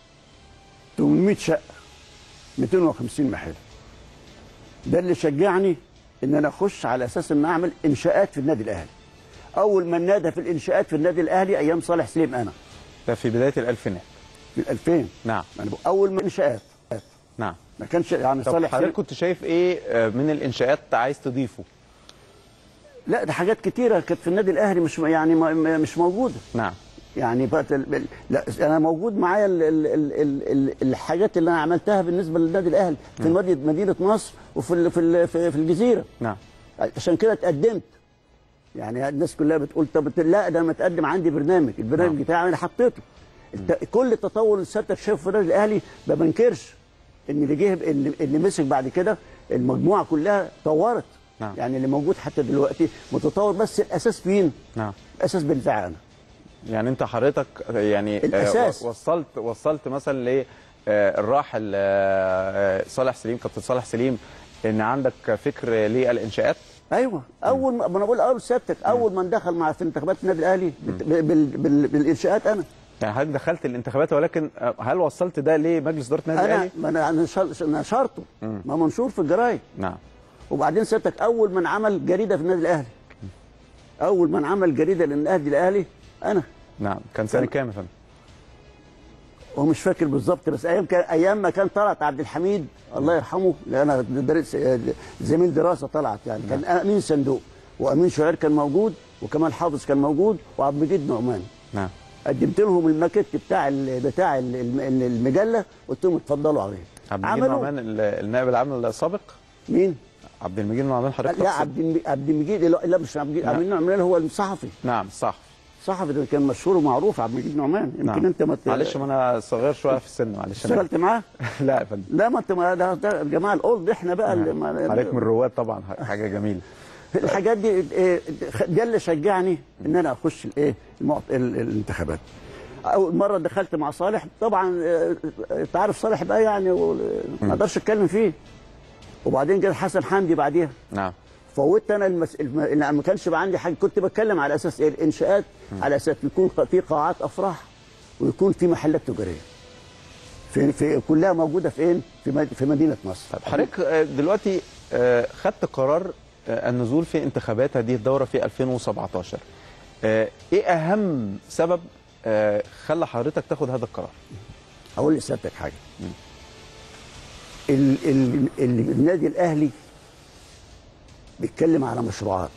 800 شقه 250 محل ده اللي شجعني ان انا اخش على اساس ان اعمل انشاءات في النادي الاهلي اول من نادى في الانشاءات في النادي الاهلي ايام صالح سليم انا ده في بدايه الالفينات في 2000 نعم يعني اول من انشاءات نعم ما كانش يعني طب صالح حضرتك سليم كنت شايف ايه آه، من الانشاءات عايز تضيفه لا ده حاجات كتيره كانت في النادي الاهلي مش يعني ما- ما- مش موجوده نعم يعني بقت ال... ال- لا انا موجود معايا ال... ال... ال... ال... ال... الحاجات اللي انا عملتها بالنسبه للنادي الاهلي في مدينه مدينه نصر وفي ال... في ال... في في الجزيره نعم عشان كده اتقدمت يعني الناس كلها بتقول طب لا ده انا متقدم عندي برنامج البرنامج بتاعي انا حطيته الت... كل التطور اللي سيادتك شايفه في النادي الاهلي ما بنكرش ان اللي جه اللي, اللي مسك بعد كده المجموعه كلها طورت نعم. يعني اللي موجود حتى دلوقتي متطور بس الاساس فين؟ نعم الاساس بنزعه انا يعني انت حضرتك يعني آه، الأساس. وصلت وصلت مثلا ل آه، الراحل آه، آه، صالح سليم كابتن صالح سليم ان عندك فكر للانشاءات ايوه اول ما ما انا بقول اول سيادتك اول من دخل مع في انتخابات النادي الاهلي بت- بال... بال... بالانشاءات انا يعني حضرتك دخلت الانتخابات ولكن آه، هل وصلت ده لمجلس اداره النادي انا الاهلي؟ ما انا نشر- نشرته مم. ما منشور في الجرايد نعم وبعدين سيادتك اول من عمل جريده في النادي الاهلي اول من عمل جريده للنادي الاهلي انا نعم كان سنه كام يا فندم؟ هو مش فاكر بالظبط بس ايام كان ايام ما كان طلعت عبد الحميد الله يرحمه لان انا درس زميل دراسه طلعت يعني كان امين صندوق وامين شعير كان موجود وكمال حافظ كان موجود وعبد المجيد نعمان نعم قدمت لهم الماكيت بتاع ال بتاع ال- الم- المجله قلت لهم اتفضلوا عليه عبد المجيد نعمان ال- النائب العام السابق مين؟ عبد المجيد نعمان حضرتك لا تقصد؟ عبد الم- عبد المجيد لا لا مش عبد المجيد نعم. عبد المجيد نعمان هو الصحفي نعم صح صحفي ده كان مشهور ومعروف عبد المجيد نعمان يمكن نعم. انت ما ت- معلش ما انا صغير شويه في السن معلش أنا- اشتغلت معاه؟ لا يا فندم لا ما انت ما ده, ده الجماعه الاولد احنا بقى اللي ما حضرتك من الرواد طبعا حاجه جميله الحاجات دي إيه، ده اللي شجعني ان انا اخش الايه المعط- ال- الانتخابات اول مره دخلت مع صالح طبعا آه، انت عارف صالح بقى يعني و- ما اقدرش اتكلم فيه وبعدين جه حسن حمدي بعديها نعم فوتت انا المس... الم... اللي ما كانش بقى عندي حاجه كنت بتكلم على اساس ايه الانشاءات على اساس يكون ق- في قاعات افراح ويكون في محلات تجاريه في, في كلها موجوده فين في مد... في مدينه نصر طب حضرتك آه، دلوقتي آه، خدت قرار آه، النزول في انتخابات هذه الدوره في 2017 آه، ايه اهم سبب آه، خلى حضرتك تاخد هذا القرار؟ اقول لسيادتك حاجه ال... ال... ال... النادي الاهلي بيتكلم على مشروعات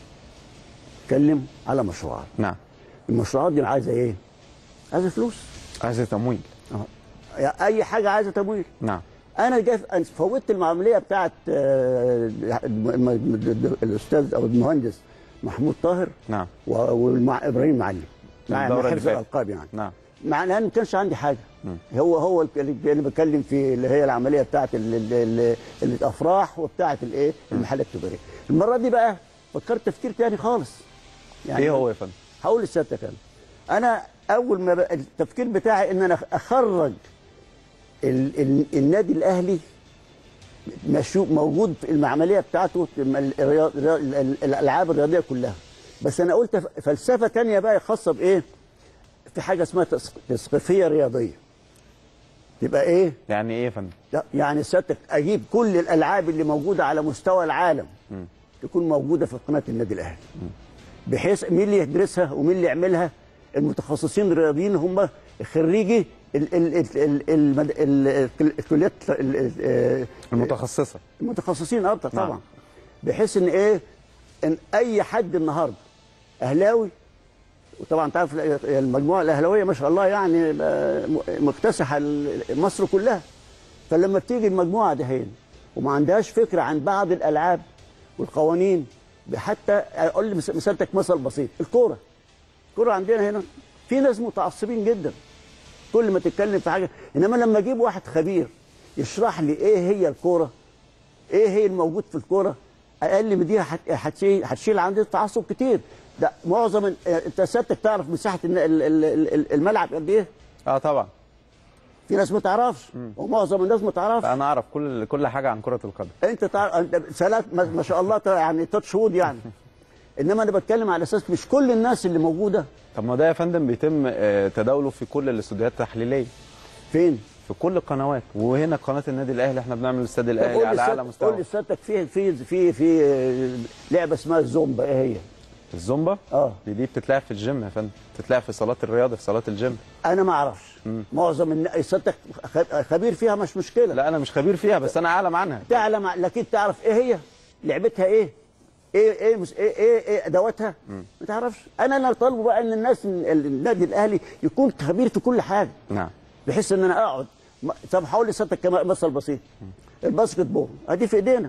بيتكلم على مشروعات نعم المشروعات دي عايزه ايه؟ عايزه فلوس عايزه تمويل اه اي حاجه عايزه تمويل نعم انا جاي أنا فوتت العمليه بتاعت آه، الم- الم- الاستاذ او المهندس محمود طاهر نعم و- ومع ابراهيم معلم مع الدورة مع اللي حفظ فاتت. الالقاب يعني نعم مع لان ما كانش عندي حاجه هو هو اللي اللي بتكلم في اللي هي العمليه بتاعت ال- ال- ال- الافراح وبتاعت الايه المحلات التجاريه المره دي بقى فكرت تفكير تاني خالص ايه هو يا فندم؟ هقول لسيادتك انا انا اول ما بقى التفكير بتاعي ان انا اخرج ال ال النادي الاهلي مشو موجود في العمليه بتاعته الم- الرياض- الرياض- ال- ال- الالعاب الرياضيه كلها بس انا قلت ف- فلسفه تانية بقى خاصه بايه في حاجه اسمها تس- تثقيفيه رياضيه تبقى ايه يعني ايه يا فندم؟ لا يعني سيادتك اجيب كل الالعاب اللي موجوده على مستوى العالم مم. تكون موجوده في قناه النادي الاهلي بحيث مين اللي يدرسها ومين اللي يعملها المتخصصين الرياضيين هم خريجي ال- ال- ال- ال- المد- ال- ال- الكليات ال- ال- المتخصصه المتخصصين اه طبعا نعم. بحيث ان ايه ان اي حد النهارده اهلاوي وطبعا تعرف المجموعه الاهلاويه ما شاء الله يعني آه، مكتسحه مصر كلها فلما بتيجي المجموعه دي هين وما عندهاش فكره عن بعض الالعاب والقوانين حتى اقول لي مس- مثالتك مثل بسيط الكوره الكوره عندنا هنا في ناس متعصبين جدا كل ما تتكلم في حاجه انما لما اجيب واحد خبير يشرح لي ايه هي الكوره ايه هي الموجود في الكوره اقل من دي هت- هتشيل هتشيل عندي تعصب كتير ده معظم ال- انت سيادتك تعرف مساحه الن- ال- ال- ال- الملعب قد ايه اه طبعا في ناس ما تعرفش ومعظم الناس ما تعرفش انا اعرف كل كل حاجه عن كره القدم انت تعرف انت سلام ما ما شاء الله يعني تاتش وود يعني انما انا بتكلم على اساس مش كل الناس اللي موجوده طب ما ده يا فندم بيتم آه، تداوله في كل الاستوديوهات التحليليه فين في كل القنوات وهنا قناه النادي الاهلي احنا بنعمل الاستاد طب الاهلي قول لي على اعلى سيادتك- مستوى قول لي سيادتك في في في في آه، لعبه اسمها الزومبا ايه هي؟ الزومبا اه دي دي بتتلعب في الجيم يا فندم بتتلعب في صالات الرياضه في صالات الجيم انا ما اعرفش معظم الناس سيادتك خ- خبير فيها مش مشكله لا انا مش خبير فيها بس انا اعلم عنها تعلم لكن تعرف ايه هي لعبتها ايه ايه ايه مس- ايه ايه, إيه ادواتها ما تعرفش انا انا طالبه بقى ان الناس ال- النادي الاهلي يكون خبير في كل حاجه نعم بحيث ان انا اقعد م- طب حاول لي سيادتك كمان مثل بسيط الباسكت بول ادي في ايدينا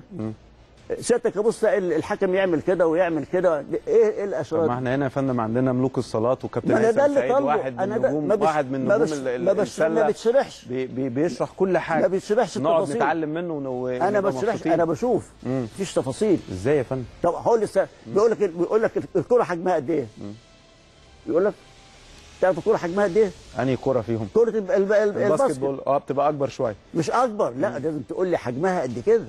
سيادتك ابص تلاقي ال- الحكم يعمل كده ويعمل كده ايه ايه طب الاشارات ما احنا هنا يا فندم عندنا ملوك الصالات وكابتن ما أنا ده هيثم اللي سعيد طالبه. واحد من أنا ده- نجوم ما بش- واحد من ما نجوم بش- ال- ال- ما بش- السلة. ما بتشرحش. بي بي بيشرح كل حاجه ما بيشرحش نقعد التفاصيل. نتعلم منه ونو... انا ونبقى بشرحش مبسوطين. انا بشوف مفيش تفاصيل ازاي يا فندم طب هقول لسه بيقول لك بيقول لك الكره حجمها قد ايه يقول لك تعرف الكره حجمها قد ايه انهي كرة فيهم كره الب- الب- الب- الباسكت الباسكت بول اه بتبقى اكبر شويه مش اكبر لا لازم تقول لي حجمها قد كده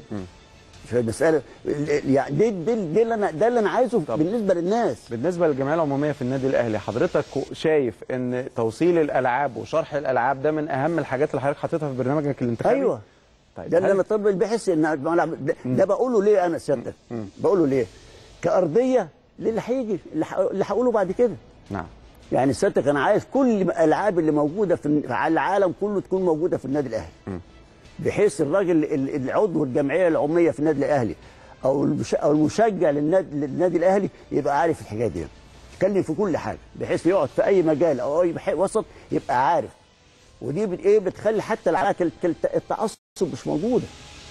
في المساله يعني دي دي, دي اللي انا ده اللي انا عايزه بالنسبه للناس بالنسبه للجمعيه العموميه في النادي الاهلي حضرتك شايف ان توصيل الالعاب وشرح الالعاب ده من اهم الحاجات اللي حضرتك حاططها في برنامجك الانتخابي ايوه طيب ده اللي هل- انا طب بحس ان ده, ده بقوله ليه انا سيادتك بقوله ليه كارضيه للي هيجي اللي ح- اللي هقوله بعد كده نعم يعني سيادتك انا عايز كل الالعاب اللي موجوده في على العالم كله تكون موجوده في النادي الاهلي بحيث الراجل ال- العضو الجمعيه العموميه في النادي الاهلي او المش- او المشجع للنادي, للنادي الاهلي يبقى عارف الحكايه دي يتكلم في كل حاجه بحيث يقعد في اي مجال او اي بح- وسط يبقى عارف ودي بت ايه بتخلي حتى العادات الت- الت- التعصب مش موجوده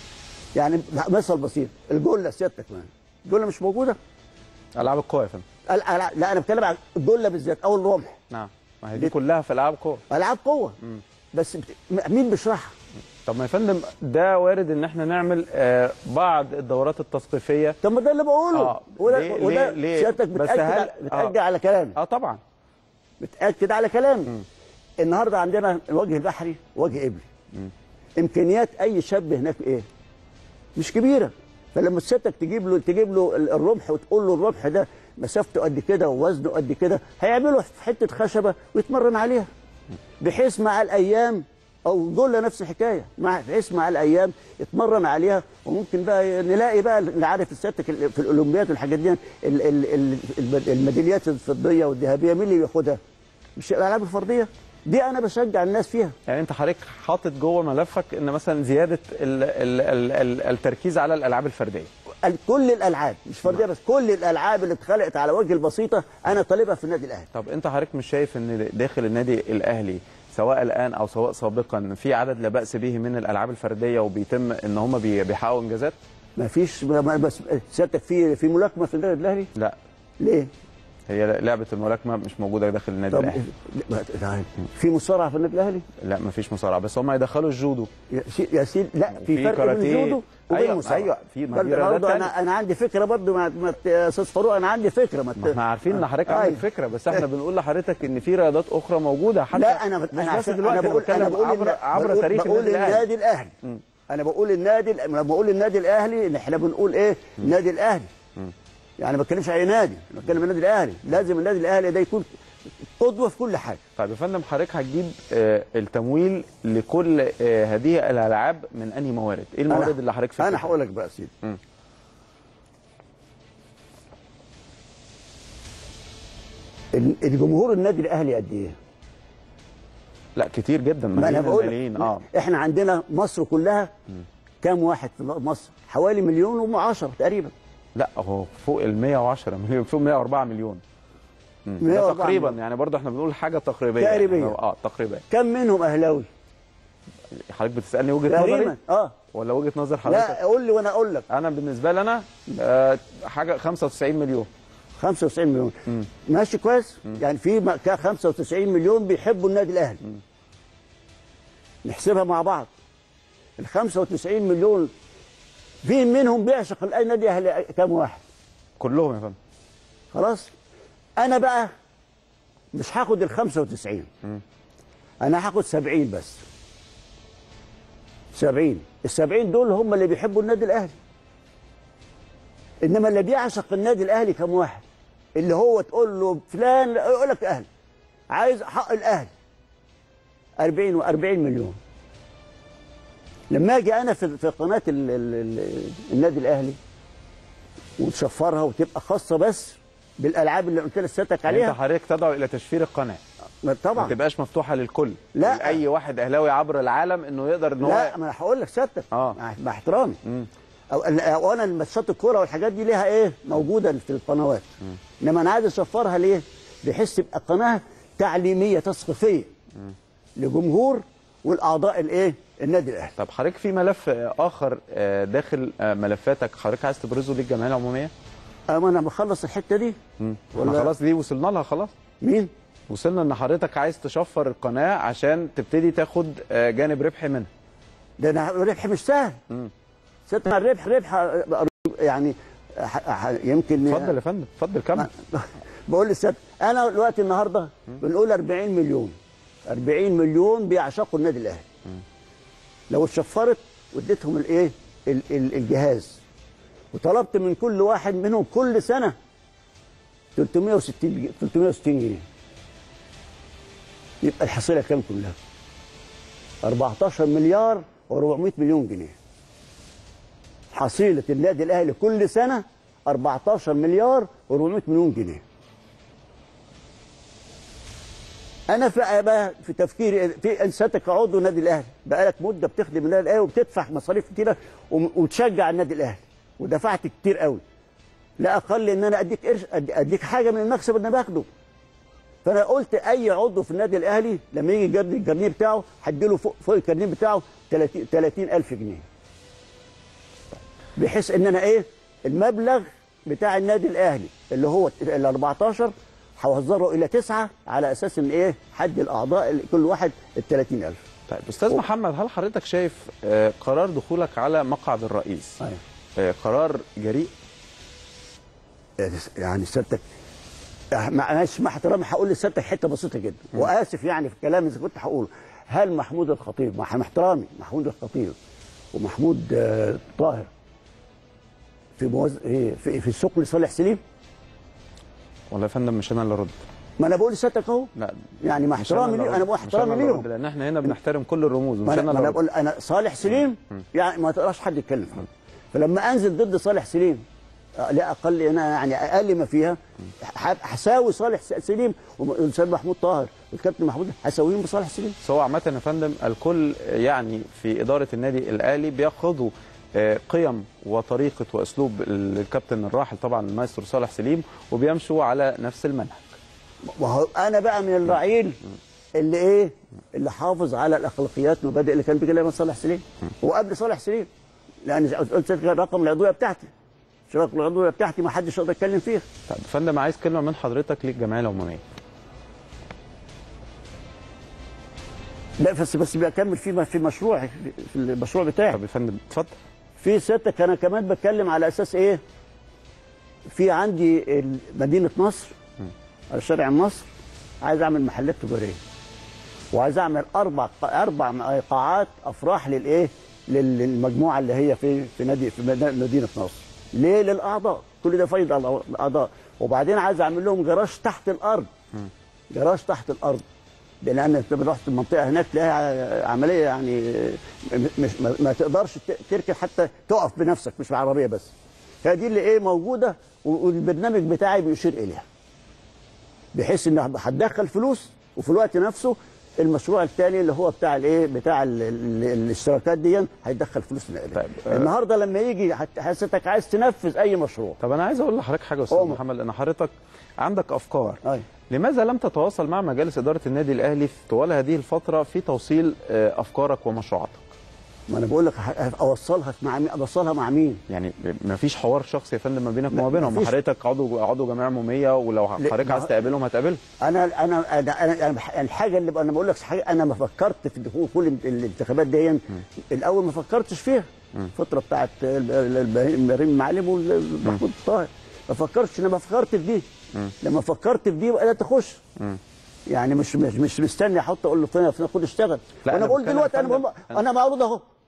يعني مثل بسيط الجله سيادتك مان الجله مش موجوده العاب القوى يا فندم ال- ال- لا انا بتكلم عن الجله بالذات او الرمح نعم ما هي دي كلها في العاب قوى العاب قوه بس بت... م- مين بيشرحها طب ما يا فندم ده وارد ان احنا نعمل آه بعض الدورات التثقيفيه طب ما ده اللي بقوله آه. وده, ليه- وده ليه- ليه؟ سيادتك بس بتاكد هل- على بتاكد آه. على كلامي اه طبعا بتاكد على كلامي النهارده عندنا الوجه البحري وجه قبلي امكانيات اي شاب هناك ايه مش كبيره فلما سيادتك تجيب له تجيب له ال- الرمح وتقول له الرمح ده مسافته قد كده ووزنه قد كده هيعمله في حته خشبه ويتمرن عليها بحيث مع الايام او دول نفس الحكايه مع بحيث مع الايام يتمرن عليها وممكن بقى نلاقي بقى اللي عارف سيادتك ال- في الاولمبياد والحاجات دي ال- ال- ال- الب- الميداليات الفضيه والذهبيه مين اللي بياخدها؟ مش الالعاب الفرديه دي انا بشجع الناس فيها يعني انت حضرتك حاطط جوه ملفك ان مثلا زياده ال ال ال ال التركيز على الالعاب الفرديه ال- كل الالعاب مش فرديه بس كل الالعاب اللي اتخلقت على وجه البسيطه انا طالبها في النادي الاهلي طب انت حضرتك مش شايف ان داخل النادي الاهلي سواء الان او سواء سابقا في عدد لا باس به من الالعاب الفرديه وبيتم ان هم بي- بيحققوا انجازات ما فيش ما- ما- بس سيادتك في في ملاكمه في النادي الاهلي لا ليه؟ هي لعبه الملاكمه مش موجوده داخل النادي طب الاهلي في مصارعه في النادي الاهلي؟ لا مفيش مصارعه بس هم يدخلوا الجودو يا سي- يا سيدي لا في في فرق بين كاراتيه. الجودو وبين أيوة، المصارعه أيوة، في- ما دي برضه رياضات برضه تانية. انا انا عندي فكره برضه ما ما ت- يا استاذ فاروق انا عندي فكره ما ت- ما احنا عارفين ان حضرتك أيوة. عندك فكره بس احنا بنقول لحضرتك ان في رياضات اخرى موجوده حتى لا انا مش انا بس عشان دلوقتي انا بقول انا بتكلم بقول عبر النا- عبر بقول- تاريخ بقول النادي الاهلي النادي الاهلي انا بقول النادي لما بقول النادي الاهلي ان احنا بنقول ايه النادي الاهلي يعني ما بتكلمش عن اي نادي أنا بتكلم النادي الاهلي لازم النادي الاهلي ده يكون قدوه في كل حاجه طيب يا فندم حضرتك هتجيب آه، التمويل لكل آه، هذه الالعاب من انهي موارد؟ ايه الموارد أنا- اللي حضرتك انا فكرتها؟ هقول لك بقى يا سيدي مم. ال- الجمهور النادي الاهلي قد ايه؟ لا كتير جدا ما انا ملايين بقول الملايين اه احنا عندنا مصر كلها كام واحد في مصر؟ حوالي مليون و10 تقريبا لا هو فوق ال 110 مليون فوق 104 مليون مم. ده 104 تقريبا مليون. يعني برضه احنا بنقول حاجه تقريبيه تقريباً. يعني اه تقريبا كم منهم اهلاوي؟ حضرتك بتسالني وجهه نظري تقريبا اه ولا وجهه نظر حضرتك؟ لا قول لي وانا اقول لك انا بالنسبه لي انا آه حاجه 95 مليون 95 مليون ماشي كويس يعني في م- كا 95 مليون بيحبوا النادي الاهلي نحسبها مع بعض ال 95 مليون في منهم بيعشق الاهلي نادي اهلي كام واحد كلهم يا فندم خلاص انا بقى مش هاخد ال 95 انا هاخد 70 بس 70 ال 70 دول هم اللي بيحبوا النادي الاهلي انما اللي بيعشق النادي الاهلي كم واحد اللي هو تقول له فلان يقول لك اهلي عايز حق الاهلي 40 و40 مليون لما اجي انا في في قناه ال ال ال النادي الاهلي وتشفرها وتبقى خاصه بس بالالعاب اللي قلت لسيادتك يعني عليها انت حضرتك تدعو الى تشفير القناه طبعا ما تبقاش مفتوحه للكل لا. اي واحد اهلاوي عبر العالم انه يقدر ان هو لا ما انا هقول لك سيادتك اه مع مع احترامي او او انا الماتشات الكوره والحاجات دي ليها ايه موجوده في القنوات انما انا عايز اشفرها ليه بحيث تبقى قناه تعليميه تثقيفيه لجمهور والاعضاء الايه النادي الاهلي طب حضرتك في ملف آه، اخر آه، داخل آه، ملفاتك حضرتك عايز تبرزه للجمعيه العموميه اما انا بخلص الحته دي مم. ولا- ولا خلاص دي وصلنا لها خلاص مين وصلنا ان حضرتك عايز تشفر القناه عشان تبتدي تاخد آه، جانب ربحي منها ده انا الربح مش سهل ست الربح ربح يعني ح- ح- يمكن اتفضل يا فندم اتفضل كمل بقول للست انا دلوقتي النهارده بنقول 40 مليون 40 مليون بيعشقوا النادي الاهلي لو اتشفرت واديتهم الايه ال- ال- الجهاز وطلبت من كل واحد منهم كل سنه 360 جي- 360 جنيه يبقى الحصيله كام كلها 14 مليار و400 مليون جنيه حصيله النادي الاهلي كل سنه 14 مليار و400 مليون جنيه انا في بقى في تفكيري في انساتك كعضو النادي الاهلي بقالك مده بتخدم النادي الاهلي وبتدفع مصاريف كتيره وم- وتشجع النادي الاهلي ودفعت كتير قوي لا اقل ان انا اديك قرش أد- اديك حاجه من المكسب اللي انا باخده فانا قلت اي عضو في النادي الاهلي لما يجي يجدد الكارنيه بتاعه هديله فوق فوق الكارنيه بتاعه 30 30000 جنيه بحيث ان انا ايه المبلغ بتاع النادي الاهلي اللي هو ال 14 هوزره الى تسعه على اساس ان ايه حد الاعضاء اللي كل واحد ال 30000 طيب استاذ محمد هل حضرتك شايف آه، قرار دخولك على مقعد الرئيس آه، قرار جريء يعني سيادتك معلش مع احترامي هقول لسيادتك حته بسيطه جدا واسف يعني في الكلام اذا كنت هقوله هل محمود الخطيب مع احترامي محمود الخطيب ومحمود آه، طاهر في موز... إيه، في في السوق لصالح سليم والله يا فندم مش انا اللي ارد ما انا بقول لسيادتك اهو لا يعني مع مش أنا احترامي اللي ليه أرد. انا بقول مش احترامي أنا اللي ليهم أرد، لان احنا هنا بنحترم كل الرموز ما ومش انا, انا ما اللي أنا أرد. بقول انا صالح سليم يعني ما تقدرش حد يتكلم فيه فلما انزل ضد صالح سليم آه، لا اقل انا يعني اقل ما فيها ح- هساوي صالح س- سليم والاستاذ محمود طاهر والكابتن محمود هساويهم بصالح سليم بس هو عامة يا فندم الكل يعني في إدارة النادي الأهلي بياخدوا آه، قيم وطريقة وأسلوب الكابتن الراحل طبعا المايسترو صالح سليم وبيمشوا على نفس المنهج وهو انا بقى من الرعيل اللي ايه اللي حافظ على الاخلاقيات والمبادئ اللي كان بيجي صالح سليم وقبل صالح سليم لان قلت لك رقم العضويه بتاعتي مش رقم العضويه بتاعتي ما حدش يقدر يتكلم فيها طيب يا فندم عايز كلمة من حضرتك للجمعية العمومية لا بس بس بكمل في في مشروع في المشروع بتاعي طب يا فندم اتفضل في سيادتك انا كمان بتكلم على اساس ايه في عندي ال- مدينه نصر على شارع مصر عايز اعمل محلات تجاريه وعايز اعمل اربع اربع قاعات افراح للايه لل- للمجموعه اللي هي في في نادي في مد- مدينه نصر ليه للاعضاء كل ده فايده على الاعضاء وبعدين عايز اعمل لهم جراج تحت الارض جراج تحت الارض لان انت رحت المنطقه هناك تلاقيها عمليه يعني مش ما, ما تقدرش ت- تركن حتى تقف بنفسك مش بعربيه بس فدي اللي ايه موجوده و- والبرنامج بتاعي بيشير اليها بحيث ان هتدخل فلوس وفي الوقت نفسه المشروع الثاني اللي هو بتاع الايه بتاع ال ال الاشتراكات دي هيدخل فلوس نقليه طيب آه. النهارده لما يجي حت- حضرتك عايز تنفذ اي مشروع طب أنا عايز أقول لحضرتك حاجة يا أستاذ محمد إن حضرتك عندك أفكار أي. لماذا لم تتواصل مع مجالس إدارة النادي الأهلي في طوال هذه الفترة في توصيل آه، أفكارك ومشروعاتك؟ ما انا بقول لك ه- اوصلها مع مين اوصلها مع مين يعني ما فيش حوار شخصي يا فندم ما بينك لا، وما بينهم مفيش. حضرتك عضو عضو جمعيه عموميه ولو لا، حضرتك ما- عايز تقابلهم هتقابلهم انا انا انا, أنا, أنا الحاجه اللي انا بقول لك حاجه انا ما فكرت في دخول كل ال- الانتخابات دي الاول ما فكرتش فيها الفتره بتاعت ال- ال- ال- مريم المعلم ومحمود طاهر ما فكرتش انا ما فكرت في دي لما فكرت في دي بدات اخش يعني مش مش مش مستني احط اقول له فين فين خد اشتغل لا، وانا أنا بقول بتكلم دلوقتي يا انا فندم- بقول انا معروض اهو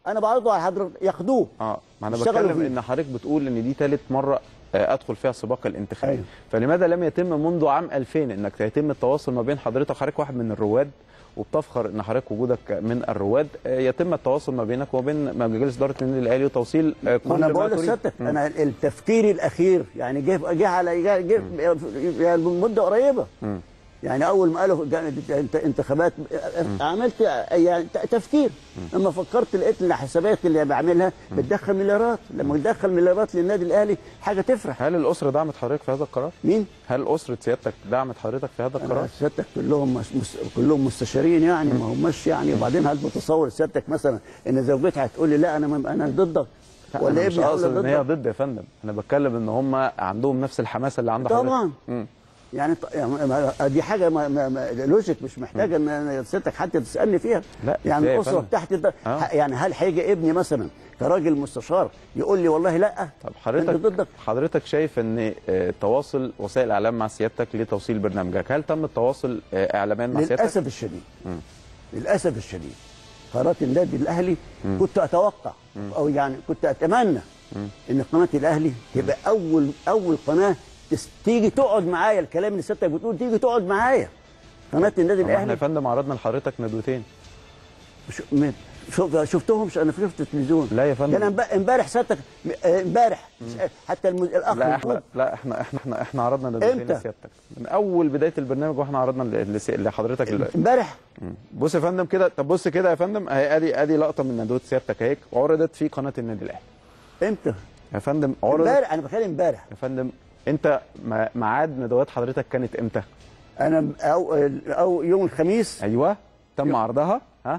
انا بعرضه على حضرتك ياخدوه اه ما انا يشتغلوا بتكلم فيه. ان حضرتك بتقول ان دي ثالث مره آه، ادخل فيها السباق الانتخابي أيوة. فلماذا لم يتم منذ عام 2000 انك يتم التواصل ما بين حضرتك حضرتك واحد من الرواد وبتفخر ان حضرتك وجودك من الرواد آه، يتم التواصل ما بينك وما بين مجلس اداره النادي الاهلي وتوصيل آه، كل ما انا ما بقول تريد. لسيادتك مم. انا التفكير الاخير يعني جه جه على جه جه يعني من مده قريبه مم. يعني اول ما قالوا جا- انت- انتخابات عملت يعني ت- تفكير لما فكرت لقيت ان الحسابات اللي بعملها بتدخل مليارات لما تدخل مليارات للنادي الاهلي حاجه تفرح هل الاسره دعمت حضرتك في هذا القرار؟ مين؟ هل اسره سيادتك دعمت حضرتك في هذا القرار؟ أنا سيادتك كلهم مس... مس... كلهم مستشارين يعني ما هماش يعني وبعدين هل متصور سيادتك مثلا ان زوجتها هتقول لي لا انا م- انا ضدك لا، ولا أنا مش ابني هيقول اقصد لي ان هي ضدك ضد يا فندم انا بتكلم ان هم عندهم نفس الحماسه اللي عند حضرتك طبعا مم. يعني ط- يعني ما- دي حاجه ما ما ما لوجيك مش محتاجه ان سيادتك حتى تسالني فيها لا يعني إزاي يا الاسره فندم؟ بتاعتي ده آه. ح- يعني هل هيجي ابني مثلا كراجل مستشار يقول لي والله لا طب حضرتك حضرتك شايف ان آه، تواصل وسائل الاعلام مع سيادتك لتوصيل برنامجك هل تم التواصل آه، اعلاميا مع سيادتك؟ للاسف الشديد مم. للاسف الشديد قرارات النادي الاهلي مم. كنت اتوقع او يعني كنت اتمنى مم. ان قناه الاهلي تبقى اول اول قناه تس- تيجي تقعد معايا الكلام اللي سيادتك بتقول تيجي تقعد معايا قناه النادي طب احنا يا الاهلي فندم عرضنا لحضرتك ندوتين ش- م- شوف شفتهم انا شفت التلفزيون لا يا فندم. ده انا امب- امبارح سيادتك م- آه، امبارح حتى الم- الاخ لا محمود احنا لا احنا احنا احنا, احنا عرضنا ندوتين إمتى؟ لسيادتك من اول بدايه البرنامج واحنا عرضنا ل- لس- لحضرتك ال- امبارح مم. بص يا فندم كده طب بص كده يا فندم اهي ادي ادي لقطه من ندوه سيادتك اهيك عرضت في قناه النادي الاهلي امتى؟ يا فندم عرضت امبارح انا بتكلم امبارح يا فندم انت ما- ميعاد ندوات حضرتك كانت امتى؟ انا او او يوم الخميس ايوه تم عرضها ها؟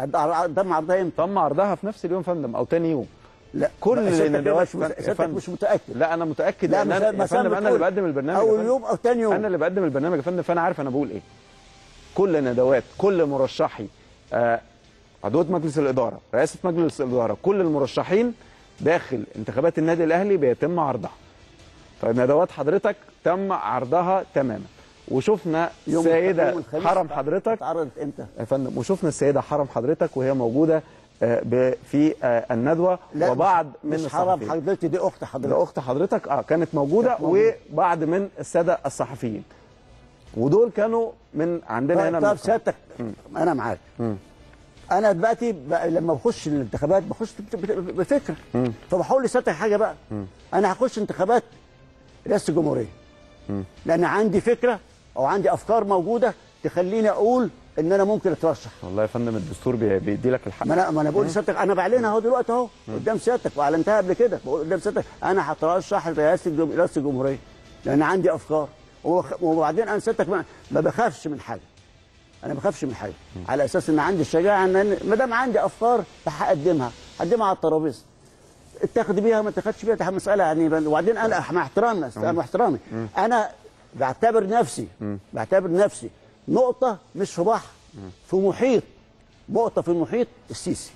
تم عرضها امتى؟ تم عرضها في نفس اليوم يا فندم او تاني يوم لا كل سيادتك ندوات مش مت- يا سيادتك فندم. مش متاكد لا انا متاكد لا لان مش- انا يا بس فندم انا اللي بتقول بقدم البرنامج يا اول فندم. يوم او تاني يوم انا اللي بقدم البرنامج يا فندم فانا عارف انا بقول ايه كل ندوات كل مرشحي آه، عضويه مجلس الاداره رئاسه مجلس الاداره كل المرشحين داخل انتخابات النادي الاهلي بيتم عرضها فندوات حضرتك تم عرضها تماما وشفنا يوم السيده يوم الخميس حرم حضرتك اتعرضت امتى؟ يا فندم وشفنا السيده حرم حضرتك وهي موجوده آه، ب- في آه، الندوه لا وبعض مش- من مش حرام الصحفيين حضرتك دي اخت حضرتك ده اخت حضرتك اه كانت موجوده كانت موجودة. وبعض من الساده الصحفيين ودول كانوا من عندنا هنا طب, طب من- سيادتك انا معاك مم. انا دلوقتي ب- لما بخش الانتخابات بخش بت- بت- بفكره مم. فبحاول لسيادتك حاجه بقى مم. انا هخش انتخابات رئاسه الجمهوريه مم. لان عندي فكره او عندي افكار موجوده تخليني اقول ان انا ممكن اترشح والله يا فندم الدستور بي- بيدي لك الحق ما انا ما انا بقول مم. لسيادتك انا بعلنها اهو دلوقتي اهو قدام سيادتك واعلنتها قبل كده بقول قدام سيادتك انا هترشح لرئاسه الجم- رئاسه الجمهوريه لان عندي افكار وبخ- وبعدين انا سيادتك ما, ما بخافش من حاجه انا ما بخافش من حاجه على اساس ان عندي الشجاعه ان أنا- ما دام عندي افكار هقدمها هقدمها على الترابيزه اتخذ بيها ما اتخذش بيها دي مساله يعني وبعدين انا مع احترامي مع احترامي انا بعتبر نفسي بعتبر نفسي نقطه مش في بحر في محيط نقطه في المحيط السيسي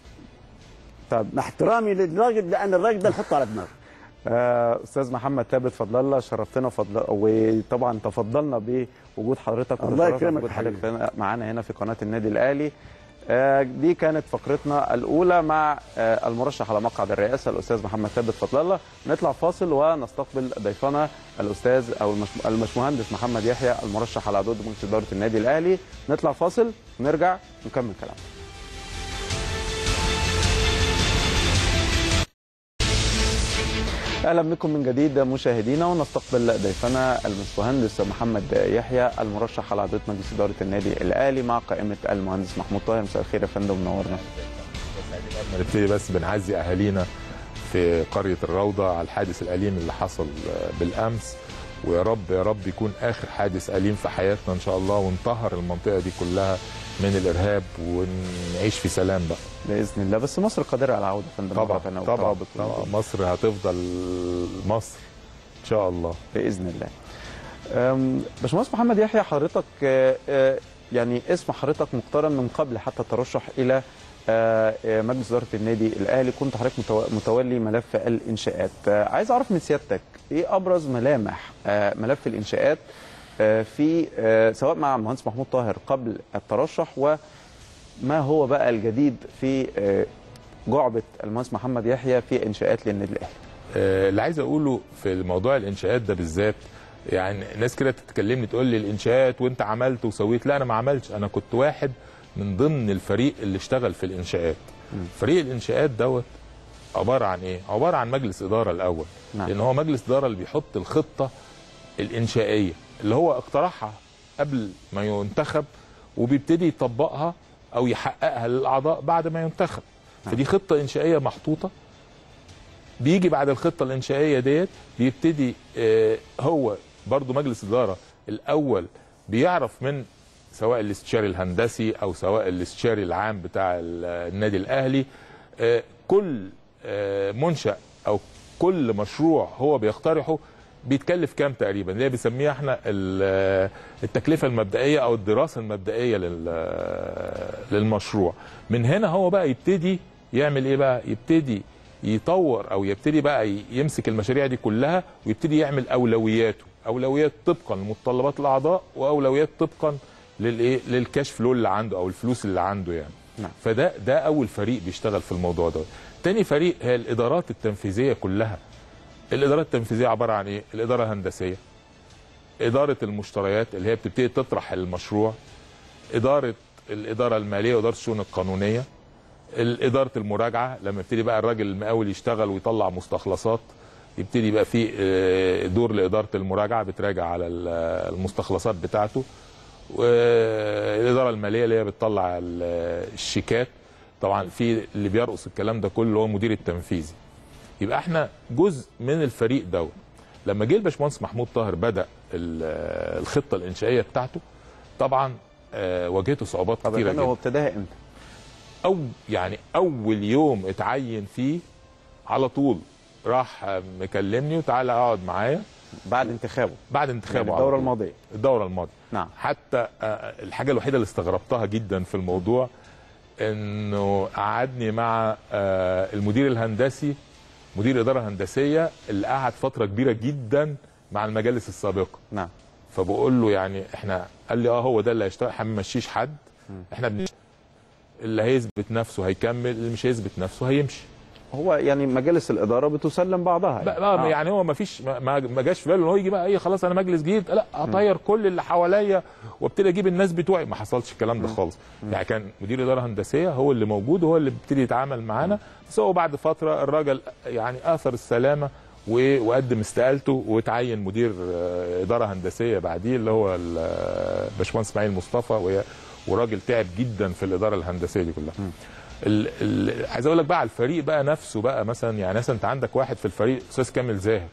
طب مع احترامي للراجل لان الراجل ده نحطه على دماغه آه، استاذ محمد ثابت فضل الله شرفتنا فضل وطبعا تفضلنا بوجود حضرتك الله وتشرفنا يكرمك بوجود حبيبي. حضرتك معانا هنا في قناه النادي الاهلي آه، دي كانت فقرتنا الاولى مع آه، المرشح على مقعد الرئاسه الاستاذ محمد ثابت فضل الله نطلع فاصل ونستقبل ضيفنا الاستاذ او المش- المشمهندس محمد يحيى المرشح على عضو مجلس اداره النادي الاهلي نطلع فاصل ونرجع نكمل كلامنا اهلا بكم من جديد مشاهدينا ونستقبل ضيفنا المهندس محمد يحيى المرشح على عضويه مجلس اداره النادي الاهلي مع قائمه المهندس محمود طاهر مساء الخير يا فندم منورنا نبتدي بس بنعزي اهالينا في قريه الروضه على الحادث الاليم اللي حصل بالامس ويا رب يا رب يكون اخر حادث اليم في حياتنا ان شاء الله ونطهر المنطقه دي كلها من الارهاب ونعيش في سلام بقى باذن الله بس مصر قادره على العوده يا فندم طبعا مرة طبعا, وترابط طبعا مصر هتفضل مصر ان شاء الله باذن الله أم، باشمهندس محمد يحيى حضرتك آه، آه، يعني اسم حضرتك مقترن من قبل حتى الترشح الى آه، آه، مجلس اداره النادي الاهلي كنت حضرتك متو- متولي ملف الانشاءات آه، عايز اعرف من سيادتك ايه ابرز ملامح آه، ملف الانشاءات آه، في آه، سواء مع المهندس محمود طاهر قبل الترشح وما هو بقى الجديد في آه، جعبه المهندس محمد يحيى في انشاءات للنادي الاهلي آه، اللي عايز اقوله في موضوع الانشاءات ده بالذات يعني ناس كده تتكلمني تقول لي الانشاءات وانت عملت وسويت لا انا ما عملتش انا كنت واحد من ضمن الفريق اللي اشتغل في الانشاءات فريق الانشاءات دوت عباره عن ايه عباره عن مجلس اداره الاول نعم. لان هو مجلس اداره اللي بيحط الخطه الانشائيه اللي هو اقترحها قبل ما ينتخب وبيبتدي يطبقها او يحققها للاعضاء بعد ما ينتخب فدي خطه انشائيه محطوطه بيجي بعد الخطه الانشائيه ديت بيبتدي آه، هو برضو مجلس اداره الاول بيعرف من سواء الاستشاري الهندسي او سواء الاستشاري العام بتاع ال- النادي الاهلي آه، كل آه، منشا او كل مشروع هو بيقترحه بيتكلف كام تقريبا اللي هي بنسميها احنا ال- التكلفه المبدئيه او الدراسه المبدئيه لل- للمشروع من هنا هو بقى يبتدي يعمل ايه بقى يبتدي يطور او يبتدي بقى ي- يمسك المشاريع دي كلها ويبتدي يعمل اولوياته اولويات طبقا لمتطلبات الاعضاء واولويات طبقا للايه للكاش فلو اللي عنده او الفلوس اللي عنده يعني نعم. فده ده اول فريق بيشتغل في الموضوع ده تاني فريق هي الادارات التنفيذيه كلها الادارات التنفيذيه عباره عن ايه الاداره الهندسيه اداره المشتريات اللي هي بتبتدي تطرح المشروع اداره الاداره الماليه واداره الشؤون القانونيه اداره المراجعه لما يبتدي بقى الراجل المقاول يشتغل ويطلع مستخلصات يبتدي يبقى في آه، دور لاداره المراجعه بتراجع على ال- المستخلصات بتاعته والاداره الماليه اللي هي بتطلع ال- الشيكات طبعا في اللي بيرقص الكلام ده كله هو المدير التنفيذي يبقى احنا جزء من الفريق دوت لما جه الباشمهندس محمود طاهر بدا ال- الخطه الانشائيه بتاعته طبعا آه، واجهته صعوبات طب كتيره يا فندم جدا هو ابتداها امتى؟ او يعني اول يوم اتعين فيه على طول راح آه، مكلمني وتعالى اقعد معايا بعد انتخابه بعد انتخابه يعني على الدوره طول. الماضيه الدوره الماضيه نعم حتى آه، الحاجه الوحيده اللي استغربتها جدا في الموضوع انه قعدني مع آه، المدير الهندسي مدير اداره هندسيه اللي قعد فتره كبيره جدا مع المجالس السابقه نعم فبقول له يعني احنا قال لي اه هو ده اللي هيشتغل احنا ما بنمشيش حد احنا بنش... اللي هيثبت نفسه هيكمل اللي مش هيثبت نفسه هيمشي هو يعني مجالس الاداره بتسلم بعضها بقى بقى يعني هو ما فيش ما, ما ما جاش في باله ان هو يجي بقى ايه خلاص انا مجلس جديد لا هطير كل اللي حواليا وابتدي اجيب الناس بتوعي ما حصلش الكلام ده خالص يعني كان مدير اداره هندسيه هو اللي موجود وهو اللي بيبتدي يتعامل معانا بس هو بعد فتره الراجل يعني اثر السلامه و- وقدم استقالته وتعين مدير آه، اداره هندسيه بعديه اللي هو ال- آه، باشمهندس اسماعيل مصطفى وهي- وراجل تعب جدا في الاداره الهندسيه دي كلها ال ال عايز اقول لك بقى على الفريق بقى نفسه بقى مثلا يعني مثلا انت عندك واحد في الفريق استاذ كامل زاهر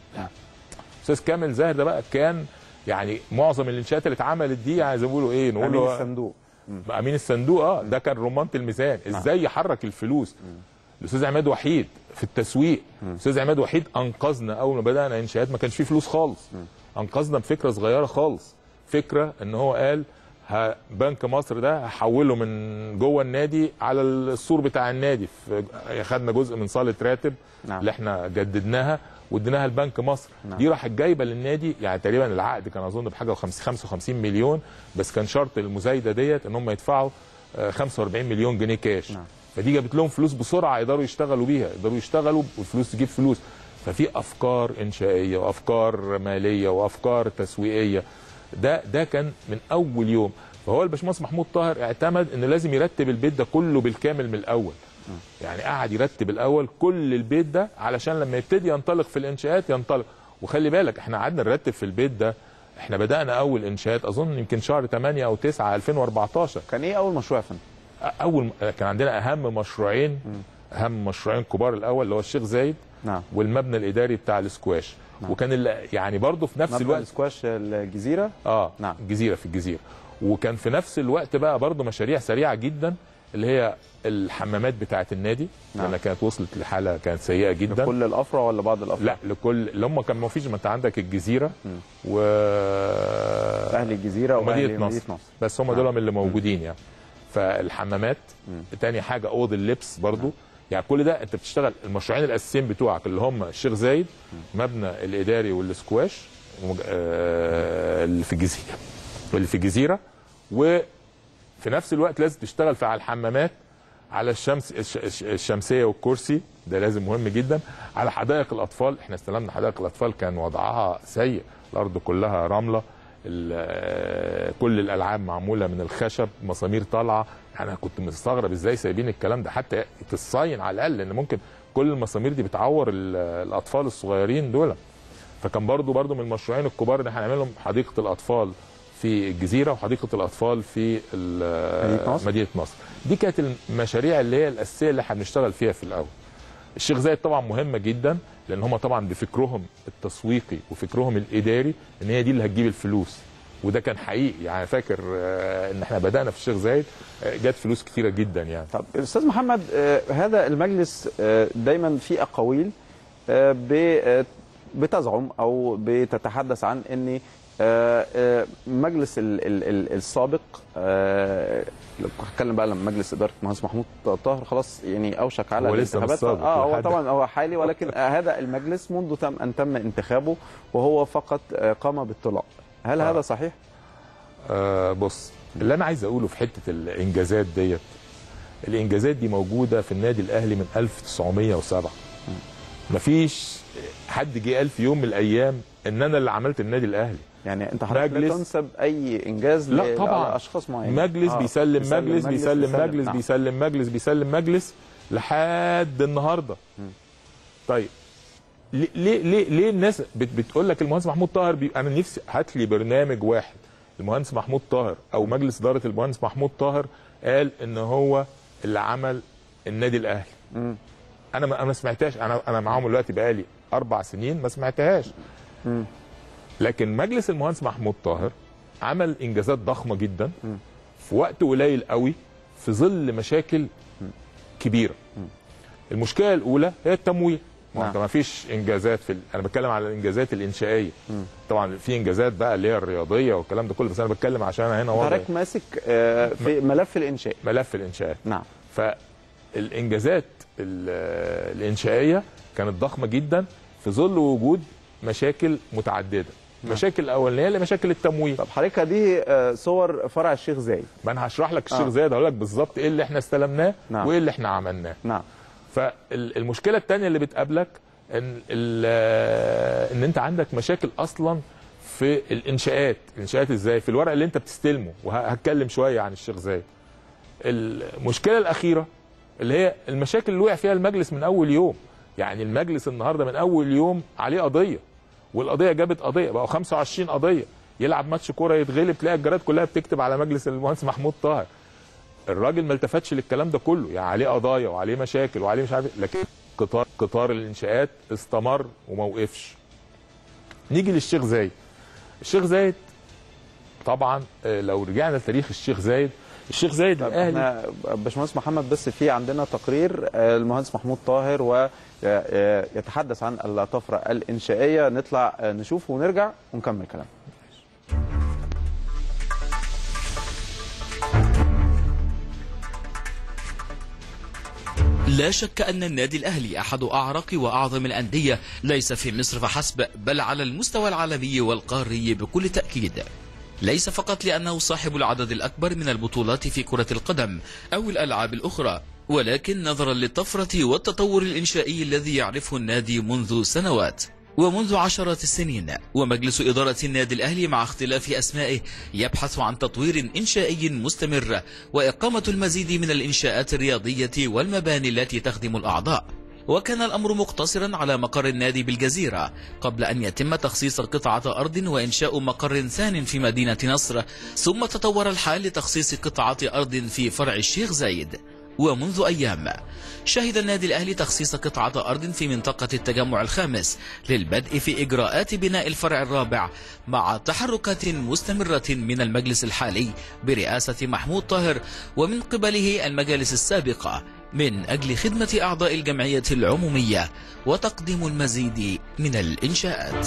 استاذ كامل زاهر ده بقى كان يعني معظم الانشاءات اللي اتعملت دي يعني زي ما بيقولوا ايه نقول امين له الصندوق امين الصندوق اه ده كان رمانه الميزان ازاي يحرك الفلوس الاستاذ عماد وحيد في التسويق الاستاذ عماد وحيد انقذنا اول ما بدانا انشاءات ما كانش فيه فلوس خالص انقذنا بفكره صغيره خالص فكره ان هو قال ه- بنك مصر ده هحوله من جوه النادي على السور بتاع النادي في- خدنا جزء من صاله راتب نعم. اللي احنا جددناها واديناها لبنك مصر نعم. دي راحت جايبه للنادي يعني تقريبا العقد كان اظن بحاجه و 55 مليون بس كان شرط المزايده ديت ان هم يدفعوا آه، 45 مليون جنيه كاش نعم. فدي جابت لهم فلوس بسرعه يقدروا يشتغلوا بيها يقدروا يشتغلوا والفلوس تجيب فلوس ففي افكار انشائيه وافكار ماليه وافكار تسويقيه ده ده كان من اول يوم فهو الباشمهندس محمود طاهر اعتمد انه لازم يرتب البيت ده كله بالكامل من الاول يعني قعد يرتب الاول كل البيت ده علشان لما يبتدي ينطلق في الانشاءات ينطلق وخلي بالك احنا قعدنا نرتب في البيت ده احنا بدانا اول انشاءات اظن يمكن شهر 8 او 9 2014 كان ايه اول مشروع يا فندم؟ اول كان عندنا اهم مشروعين اهم مشروعين كبار الاول اللي هو الشيخ زايد نعم والمبنى الاداري بتاع الاسكواش نعم. وكان ال- يعني برضه في نفس مبنى الوقت الاسكواش الجزيره اه نعم. الجزيره في الجزيره وكان في نفس الوقت بقى برضه مشاريع سريعه جدا اللي هي الحمامات بتاعه النادي نعم. لانها كانت وصلت لحاله كانت سيئه جدا لكل الافرع ولا بعض الافرع؟ لا لكل اللي هم كان ما فيش ما انت عندك الجزيره و اهل الجزيره ومدينه واهل نصر. مدينه نصر بس هم نعم. دول اللي موجودين يعني فالحمامات تاني حاجه اوض اللبس برضو يعني كل ده انت بتشتغل المشروعين الاساسيين بتوعك اللي هم الشيخ زايد مبنى الاداري والسكواش ومج- آه، اللي في الجزيره اللي في الجزيره وفي نفس الوقت لازم تشتغل في على الحمامات على الشمس الش- الش- الشمسيه والكرسي ده لازم مهم جدا على حدائق الاطفال احنا استلمنا حدائق الاطفال كان وضعها سيء الارض كلها رمله ال- آه، كل الالعاب معموله من الخشب مسامير طالعه انا كنت مستغرب ازاي سايبين الكلام ده حتى تصين على الاقل لان ممكن كل المسامير دي بتعور ال- الاطفال الصغيرين دول فكان برضو برضو من المشروعين الكبار ان احنا هنعملهم حديقه الاطفال في الجزيره وحديقه الاطفال في ال- مدينة نصر. مدينه نصر دي كانت المشاريع اللي هي الاساسيه اللي احنا بنشتغل فيها في الاول الشيخ زايد طبعا مهمه جدا لان هم طبعا بفكرهم التسويقي وفكرهم الاداري ان هي دي اللي هتجيب الفلوس وده كان حقيقي يعني فاكر آه، ان احنا بدانا في الشيخ زايد آه، جت فلوس كتيره جدا يعني طب استاذ محمد آه، هذا المجلس آه، دايما في اقاويل آه، ب- آه، بتزعم او بتتحدث عن ان آه، آه، مجلس ال- ال- ال- السابق آه، لو هتكلم بقى لما مجلس اداره المهندس محمود طاهر خلاص يعني اوشك على هو لسه مش الانتخابات سابق اه هو لحد- طبعا هو حالي ولكن آه، هذا المجلس منذ تم ان تم انتخابه وهو فقط آه، قام بالطلاق هل آه. هذا صحيح؟ آه بص اللي انا عايز اقوله في حته الانجازات ديت الانجازات دي موجوده في النادي الاهلي من 1907 مفيش حد جه قال في يوم من الايام ان انا اللي عملت النادي الاهلي يعني انت حضرتك لا مجلس- تنسب اي انجاز ل- لا طبعا لاشخاص معينين مجلس آه، بيسلم مجلس بيسلم مجلس نعم. بيسلم مجلس بيسلم مجلس لحد النهارده طيب ليه ليه ليه, ليه الناس بت بتقول لك المهندس محمود طاهر بي انا نفسي هات لي برنامج واحد المهندس محمود طاهر او مجلس اداره المهندس محمود طاهر قال ان هو اللي عمل النادي الاهلي مم. انا ما انا ما سمعتهاش انا انا معاهم دلوقتي بقالي اربع سنين ما سمعتهاش مم. لكن مجلس المهندس محمود طاهر عمل انجازات ضخمه جدا في وقت قليل قوي في ظل مشاكل كبيره المشكله الاولى هي التمويل ما انت ما فيش انجازات في ال... انا بتكلم على الانجازات الانشائيه طبعا في انجازات بقى اللي هي الرياضيه والكلام ده كله بس انا بتكلم عشان أنا هنا وضعي حضرتك ماسك آه، في ملف الانشاء ملف الانشاءات نعم فالانجازات ال- الانشائيه كانت ضخمه جدا في ظل وجود مشاكل متعدده المشاكل الاولانيه اللي مشاكل التمويل طب حضرتك دي آه، صور فرع الشيخ زايد ما انا هشرح لك الشيخ آه. زايد هقول لك بالظبط ايه اللي احنا استلمناه نعم. وايه اللي احنا عملناه نعم فالمشكله الثانيه اللي بتقابلك ان ال- ان انت عندك مشاكل اصلا في الانشاءات الانشاءات ازاي في الورق اللي انت بتستلمه وهتكلم شويه عن الشيخ زايد المشكله الاخيره اللي هي المشاكل اللي وقع فيها المجلس من اول يوم يعني المجلس النهارده من اول يوم عليه قضيه والقضيه جابت قضيه بقوا 25 قضيه يلعب ماتش كوره يتغلب تلاقي الجرائد كلها بتكتب على مجلس المهندس محمود طاهر الراجل ما التفتش للكلام ده كله يعني عليه قضايا وعليه مشاكل وعليه مش عارف إيه، لكن قطار قطار الانشاءات استمر وما وقفش نيجي للشيخ زايد الشيخ زايد طبعا آه، لو رجعنا لتاريخ الشيخ زايد الشيخ زايد طب الاهلي احنا باشمهندس محمد بس في عندنا تقرير آه، المهندس محمود طاهر ويتحدث عن الطفره الانشائيه نطلع آه، نشوفه ونرجع ونكمل كلام لا شك أن النادي الأهلي أحد أعرق وأعظم الأندية ليس في مصر فحسب بل على المستوى العالمي والقاري بكل تأكيد ليس فقط لأنه صاحب العدد الأكبر من البطولات في كرة القدم أو الألعاب الأخرى ولكن نظرا للطفرة والتطور الإنشائي الذي يعرفه النادي منذ سنوات ومنذ عشرات السنين ومجلس إدارة النادي الأهلي مع اختلاف أسمائه يبحث عن تطوير إنشائي مستمر وإقامة المزيد من الإنشاءات الرياضية والمباني التي تخدم الأعضاء وكان الأمر مقتصرا على مقر النادي بالجزيرة قبل أن يتم تخصيص قطعة أرض وإنشاء مقر ثان في مدينة نصر ثم تطور الحال لتخصيص قطعة أرض في فرع الشيخ زايد ومنذ أيام شهد النادي الأهلي تخصيص قطعة أرض في منطقة التجمع الخامس للبدء في إجراءات بناء الفرع الرابع مع تحركات مستمرة من المجلس الحالي برئاسة محمود طاهر ومن قبله المجالس السابقة من أجل خدمة أعضاء الجمعية العمومية وتقديم المزيد من الإنشاءات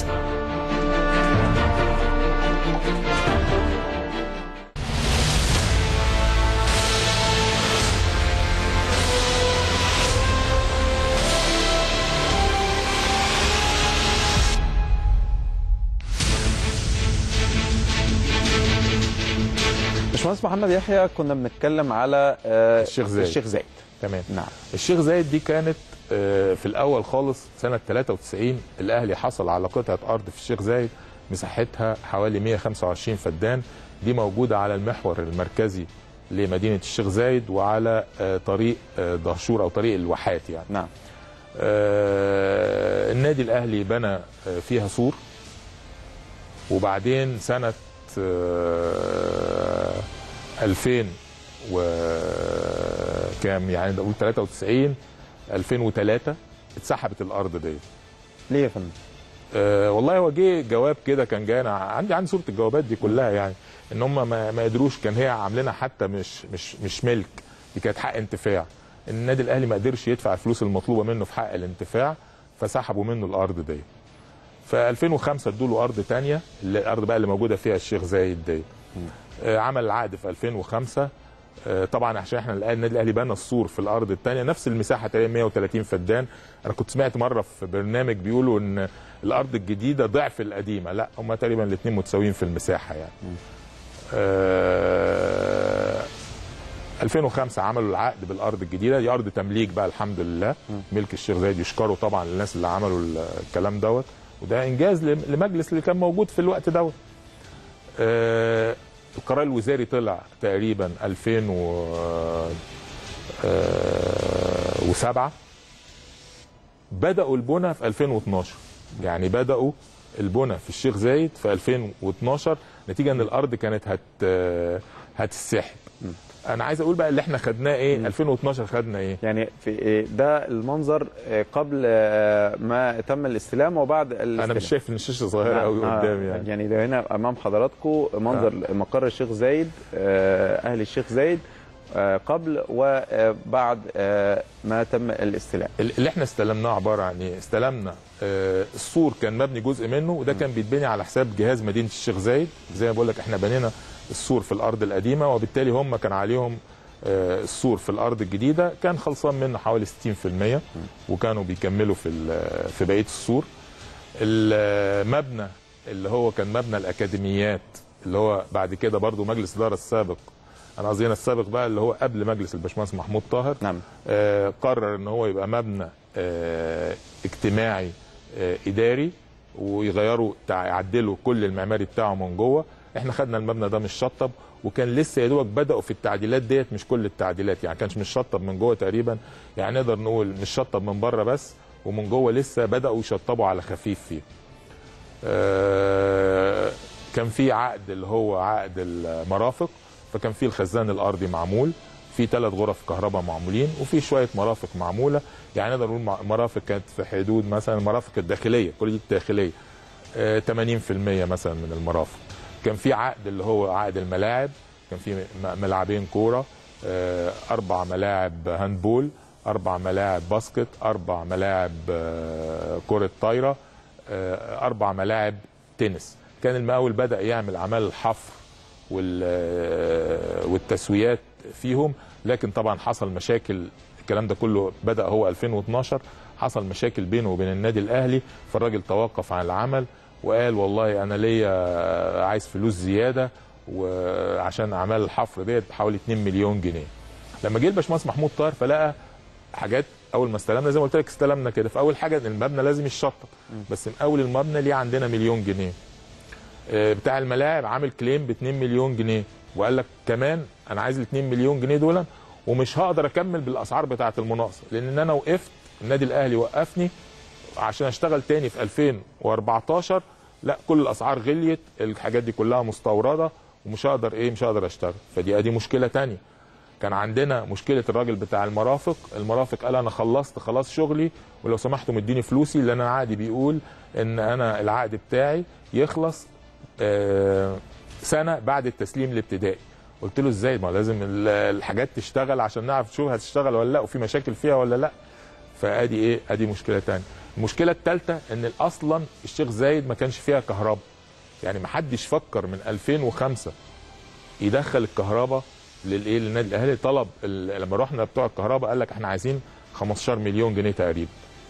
باشمهندس باشمهندس محمد يحيى كنا بنتكلم على آه، الشيخ زايد الشيخ زايد تمام نعم الشيخ زايد دي كانت آه، في الاول خالص سنه 93 الاهلي حصل على قطعه ارض في الشيخ زايد مساحتها حوالي 125 فدان دي موجوده على المحور المركزي لمدينه الشيخ زايد وعلى آه، طريق آه، دهشور او طريق الواحات يعني نعم آه، النادي الاهلي بنى آه، فيها سور وبعدين سنه آه، 2000 وكام يعني نقول 93 2003 اتسحبت الارض دي ليه يا فندم؟ آه والله هو جه جواب كده كان جاي انا عندي عندي صوره الجوابات دي كلها يعني ان هم ما, ما قدروش كان هي عاملينها حتى مش مش مش ملك دي كانت حق انتفاع النادي الاهلي ما قدرش يدفع الفلوس المطلوبه منه في حق الانتفاع فسحبوا منه الارض دي في 2005 ادوا له ارض ثانيه الارض بقى اللي موجوده فيها الشيخ زايد دي آه عمل العقد في 2005 آه، طبعا عشان احنا الآن النادي الاهلي بنى السور في الارض الثانيه نفس المساحه تقريبا 130 فدان انا كنت سمعت مره في برنامج بيقولوا ان الارض الجديده ضعف القديمه لا هم تقريبا الاثنين متساويين في المساحه يعني آه 2005 عملوا العقد بالارض الجديده دي ارض تمليك بقى الحمد لله ملك الشيخ زايد يشكروا طبعا الناس اللي عملوا ال- الكلام دوت وده انجاز لم- لمجلس اللي كان موجود في الوقت دوت آه القرار الوزاري طلع تقريبا 2007 بدأوا البنى في 2012 يعني بدأوا البنى في الشيخ زايد في 2012 نتيجة ان الارض كانت هت هتسحب انا عايز اقول بقى اللي احنا خدناه ايه 2012 خدنا ايه يعني في إيه ده المنظر آه، قبل آه، ما تم الاستلام وبعد الاستلام انا مش شايف ان الشاشه صغيره قوي آه، قدامي يعني يعني ده هنا امام حضراتكم منظر آه. مقر الشيخ زايد آه، اهل الشيخ زايد آه، قبل وبعد آه، ما تم الاستلام اللي احنا استلمناه عباره عن ايه؟ استلمنا آه، السور كان مبني جزء منه وده كان بيتبني على حساب جهاز مدينه الشيخ زايد زي ما بقول لك احنا بنينا السور في الارض القديمه وبالتالي هم كان عليهم آه، السور في الارض الجديده كان خلصان منه حوالي 60% وكانوا بيكملوا في ال- في بقيه السور المبنى اللي هو كان مبنى الاكاديميات اللي هو بعد كده برضو مجلس الاداره السابق انا قصدي هنا السابق بقى اللي هو قبل مجلس الباشمهندس محمود طاهر نعم آه قرر ان هو يبقى مبنى آه اجتماعي آه اداري ويغيروا تع- يعدلوا كل المعماري بتاعه من جوه احنا خدنا المبنى ده مش شطب وكان لسه يا دوبك بداوا في التعديلات ديت مش كل التعديلات يعني كانش مش شطب من جوه تقريبا يعني نقدر نقول مش شطب من بره بس ومن جوه لسه بداوا يشطبوا على خفيف فيه آه، كان في عقد اللي هو عقد المرافق فكان في الخزان الارضي معمول في ثلاث غرف كهرباء معمولين وفي شويه مرافق معموله يعني نقدر نقول مع- مرافق كانت في حدود مثلا المرافق الداخليه كل دي الداخليه آه، 80% مثلا من المرافق كان في عقد اللي هو عقد الملاعب كان في م- ملعبين كوره آه، اربع ملاعب هاندبول اربع ملاعب باسكت اربع ملاعب آه، كره طايره آه، اربع ملاعب تنس كان المقاول بدا يعمل اعمال الحفر وال- آه، والتسويات فيهم لكن طبعا حصل مشاكل الكلام ده كله بدا هو 2012 حصل مشاكل بينه وبين النادي الاهلي فالراجل توقف عن العمل وقال والله انا ليا عايز فلوس زياده وعشان اعمال الحفر ديت بحوالي 2 مليون جنيه لما جه الباشمهندس محمود طاهر فلقى حاجات اول ما استلمنا زي ما قلت لك استلمنا كده فاول حاجه ان المبنى لازم يتشطب بس مقاول المبنى ليه عندنا مليون جنيه آه، بتاع الملاعب عامل كليم ب 2 مليون جنيه وقال لك كمان انا عايز ال 2 مليون جنيه دول ومش هقدر اكمل بالاسعار بتاعه المناقصه لان انا وقفت النادي الاهلي وقفني عشان اشتغل تاني في 2014 لا كل الاسعار غليت الحاجات دي كلها مستورده ومش هقدر ايه مش هقدر اشتغل فدي ادي مشكله تانية كان عندنا مشكله الراجل بتاع المرافق المرافق قال انا خلصت خلاص شغلي ولو سمحتوا مديني فلوسي لان انا عقدي بيقول ان انا العقد بتاعي يخلص آه، سنه بعد التسليم الابتدائي قلت له ازاي ما لازم ال- الحاجات تشتغل عشان نعرف شو هتشتغل ولا لا وفي مشاكل فيها ولا لا فادي ايه ادي مشكله تانية المشكله الثالثه ان اصلا الشيخ زايد ما كانش فيها كهرباء يعني ما حدش فكر من 2005 يدخل الكهرباء للايه للنادي الاهلي طلب ال- لما رحنا بتوع الكهرباء قال لك احنا عايزين 15 مليون جنيه تقريبا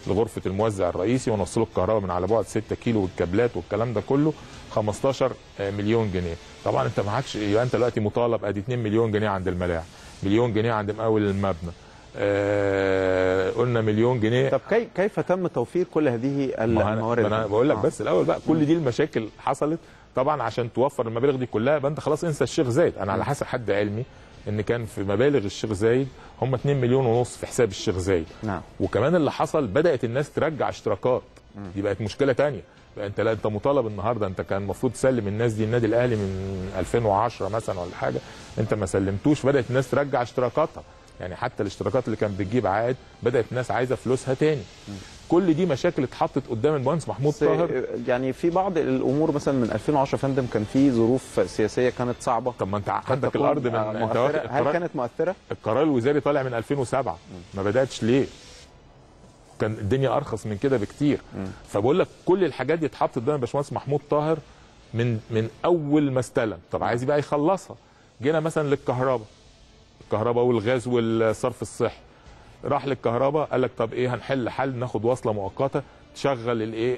لغرفه الموزع الرئيسي ونوصله الكهرباء من على بعد 6 كيلو والكابلات والكلام ده كله 15 مليون جنيه طبعا انت معكش يبقى انت دلوقتي مطالب ادي 2 مليون جنيه عند الملاعب مليون جنيه عند مقاول المبنى آه قلنا مليون جنيه طب كي كيف تم توفير كل هذه ما أنا- الموارد ما انا بقول لك بس الاول بقى كل دي المشاكل حصلت طبعا عشان توفر المبالغ دي كلها يبقى انت خلاص انسى الشيخ زايد انا على حسب حد علمي ان كان في مبالغ الشيخ زايد هم 2 مليون ونص في حساب الشيخ زايد نعم وكمان اللي حصل بدات الناس ترجع اشتراكات دي بقت مشكله تانية بقى انت لا انت مطالب النهارده انت كان المفروض تسلم الناس دي النادي الاهلي من 2010 مثلا ولا حاجه انت ما سلمتوش بدات الناس ترجع اشتراكاتها يعني حتى الاشتراكات اللي كانت بتجيب عائد بدات الناس عايزه فلوسها تاني كل دي مشاكل اتحطت قدام المهندس محمود بس طاهر يعني في بعض الامور مثلا من 2010 فندم كان في ظروف سياسيه كانت صعبه طب ما انت قد عندك تكون الارض من آه، انت واخد مؤثرة. هل القرار- كانت مؤثره؟ القرار الوزاري طالع من 2007 ما بداتش ليه؟ كان الدنيا ارخص من كده بكتير فبقول لك كل الحاجات دي اتحطت قدام الباشمهندس محمود طاهر من من اول ما استلم طب عايز بقى يخلصها جينا مثلا للكهرباء الكهرباء والغاز والصرف الصحي راح للكهرباء قال لك طب ايه هنحل حل ناخد وصله مؤقته تشغل الايه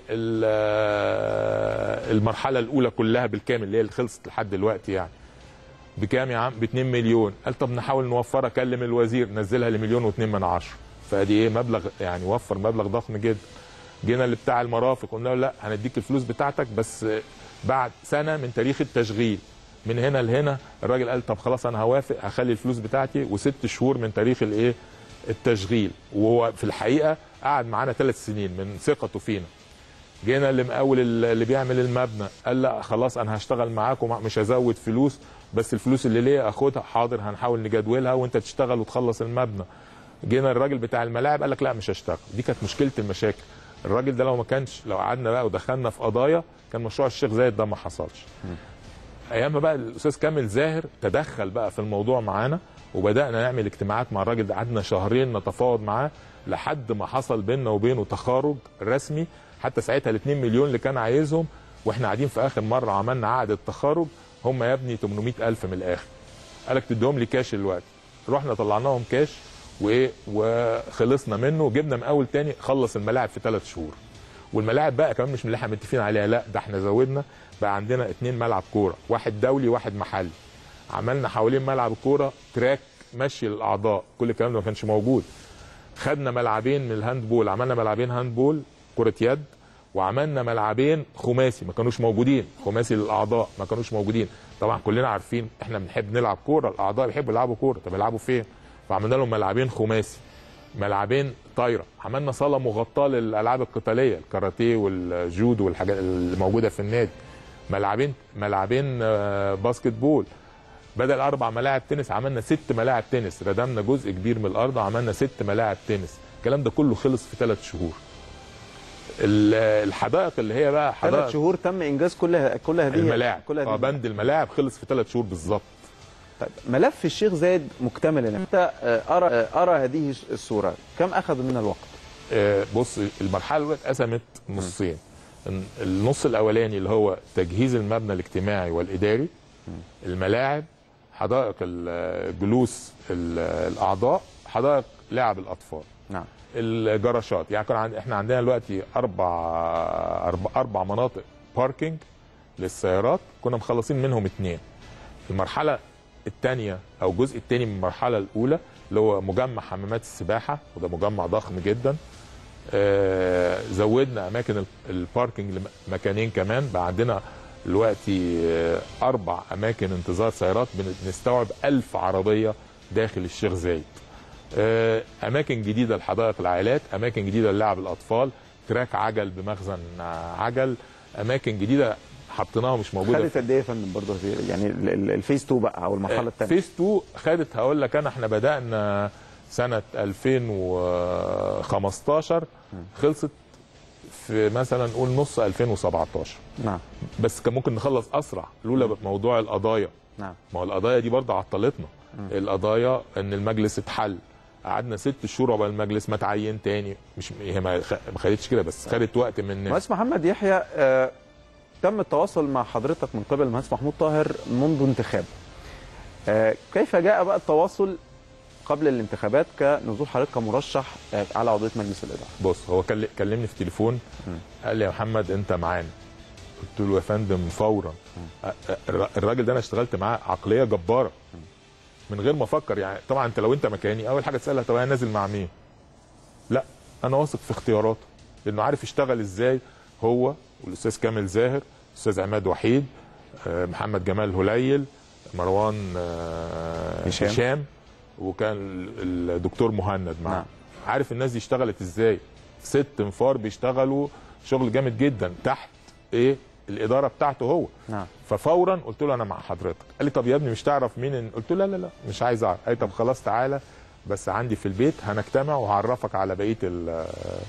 ال- المرحله الاولى كلها بالكامل اللي هي اللي خلصت لحد دلوقتي يعني بكام يا عم ب 2 مليون قال طب نحاول نوفرها كلم الوزير نزلها لمليون و2 من عشرة فادي ايه مبلغ يعني وفر مبلغ ضخم جدا جينا اللي بتاع المرافق قلنا له لا هنديك الفلوس بتاعتك بس بعد سنه من تاريخ التشغيل من هنا لهنا الراجل قال طب خلاص انا هوافق هخلي الفلوس بتاعتي وست شهور من تاريخ الايه التشغيل وهو في الحقيقه قعد معانا ثلاث سنين من ثقته فينا جينا اللي مقاول اللي بيعمل المبنى قال لا خلاص انا هشتغل معاكم مش هزود فلوس بس الفلوس اللي ليا اخدها حاضر هنحاول نجدولها وانت تشتغل وتخلص المبنى جينا الراجل بتاع الملاعب قال لك لا مش هشتغل دي كانت مشكله المشاكل الراجل ده لو ما كانش لو قعدنا بقى ودخلنا في قضايا كان مشروع الشيخ زايد ده ما حصلش ايام ما بقى الاستاذ كامل زاهر تدخل بقى في الموضوع معانا وبدانا نعمل اجتماعات مع الراجل ده قعدنا شهرين نتفاوض معاه لحد ما حصل بيننا وبينه تخارج رسمي حتى ساعتها ال 2 مليون اللي كان عايزهم واحنا قاعدين في اخر مره عملنا عقد التخارج هم يا ابني 800 الف من الاخر قالك تديهم لي كاش دلوقتي رحنا طلعناهم كاش وايه وخلصنا منه جبنا مقاول تاني خلص الملاعب في ثلاث شهور والملاعب بقى كمان مش من اللي احنا متفقين عليها لا ده احنا زودنا بقى عندنا اتنين ملعب كوره واحد دولي واحد محلي عملنا حوالين ملعب الكوره تراك مشي للاعضاء كل الكلام ده ما كانش موجود خدنا ملعبين من الهاندبول عملنا ملعبين هاندبول كره يد وعملنا ملعبين خماسي ما كانوش موجودين خماسي للاعضاء ما كانوش موجودين طبعا كلنا عارفين احنا بنحب نلعب كوره الاعضاء بيحبوا يلعبوا كوره طب يلعبوا فين فعملنا لهم ملعبين خماسي ملعبين طايره عملنا صاله مغطاه للالعاب القتاليه الكاراتيه والجودو والحاجات اللي موجوده في النادي ملعبين ملعبين آه، باسكت بول بدل اربع ملاعب تنس عملنا ست ملاعب تنس ردمنا جزء كبير من الارض وعملنا ست ملاعب تنس الكلام ده كله خلص في ثلاث شهور ال- الحدائق اللي هي بقى ثلاث حدائق شهور تم انجاز كل كل هذه الملاعب كل هذه اه بند الملاعب خلص في ثلاث شهور بالظبط طيب ملف الشيخ زايد مكتملا انت آه، ارى آه، ارى هذه الصوره كم اخذ من الوقت؟ آه، بص المرحله الاولى اتقسمت نصين النص الاولاني اللي هو تجهيز المبنى الاجتماعي والاداري الملاعب حدائق الجلوس ال- الاعضاء حدائق لعب الاطفال نعم الجراشات يعني كان عند احنا عندنا دلوقتي اربع اربع, أربع مناطق باركينج للسيارات كنا مخلصين منهم اثنين المرحله الثانيه او الجزء الثاني من المرحله الاولى اللي هو مجمع حمامات السباحه وده مجمع ضخم جدا آه، زودنا اماكن ال- الباركينج مكانين كمان بقى عندنا دلوقتي آه، اربع اماكن انتظار سيارات بن- بنستوعب ألف عربيه داخل الشيخ زايد آه، اماكن جديده لحدائق العائلات اماكن جديده للعب الاطفال تراك عجل بمخزن آه، عجل اماكن جديده حطيناها مش موجوده خدت قد ايه يا فندم برضه هذه- يعني ال- ال- الفيس 2 بقى او المرحله الثانيه فيس 2 خدت هقول لك انا احنا بدانا سنه 2015 خلصت في مثلا نقول نص 2017 نعم بس كان ممكن نخلص اسرع لولا موضوع القضايا نعم ما هو القضايا دي برضه عطلتنا القضايا ان المجلس اتحل قعدنا ست شهور عقبال المجلس ما تعين تاني مش هي ما خ- ما خدتش كده بس خدت وقت مننا مهندس محمد يحيى آه، تم التواصل مع حضرتك من قبل المهندس محمود طاهر منذ انتخابه آه، كيف جاء بقى التواصل قبل الانتخابات كنزول حضرتك كمرشح آه، على عضويه مجلس الاداره بص هو كل- كلمني في تليفون قال لي يا محمد انت معانا قلت له يا فندم فورا أ- أ- الر- الراجل ده انا اشتغلت معاه عقليه جباره من غير ما افكر يعني طبعا انت لو انت مكاني اول حاجه تسالها طب انا نازل مع مين لا انا واثق في اختياراته لانه عارف يشتغل ازاي هو والاستاذ كامل زاهر الاستاذ عماد وحيد آه، محمد جمال هليل مروان آه، هشام. هشام وكان ال- الدكتور مهند معاه نعم. عارف الناس دي اشتغلت ازاي ست انفار بيشتغلوا شغل جامد جدا تحت ايه الاداره بتاعته هو نعم ففورا قلت له انا مع حضرتك قال لي طب يا ابني مش تعرف مين إن- قلت له لا لا لا مش عايز اعرف قال لي طب خلاص تعالى بس عندي في البيت هنجتمع وهعرفك على بقيه ال-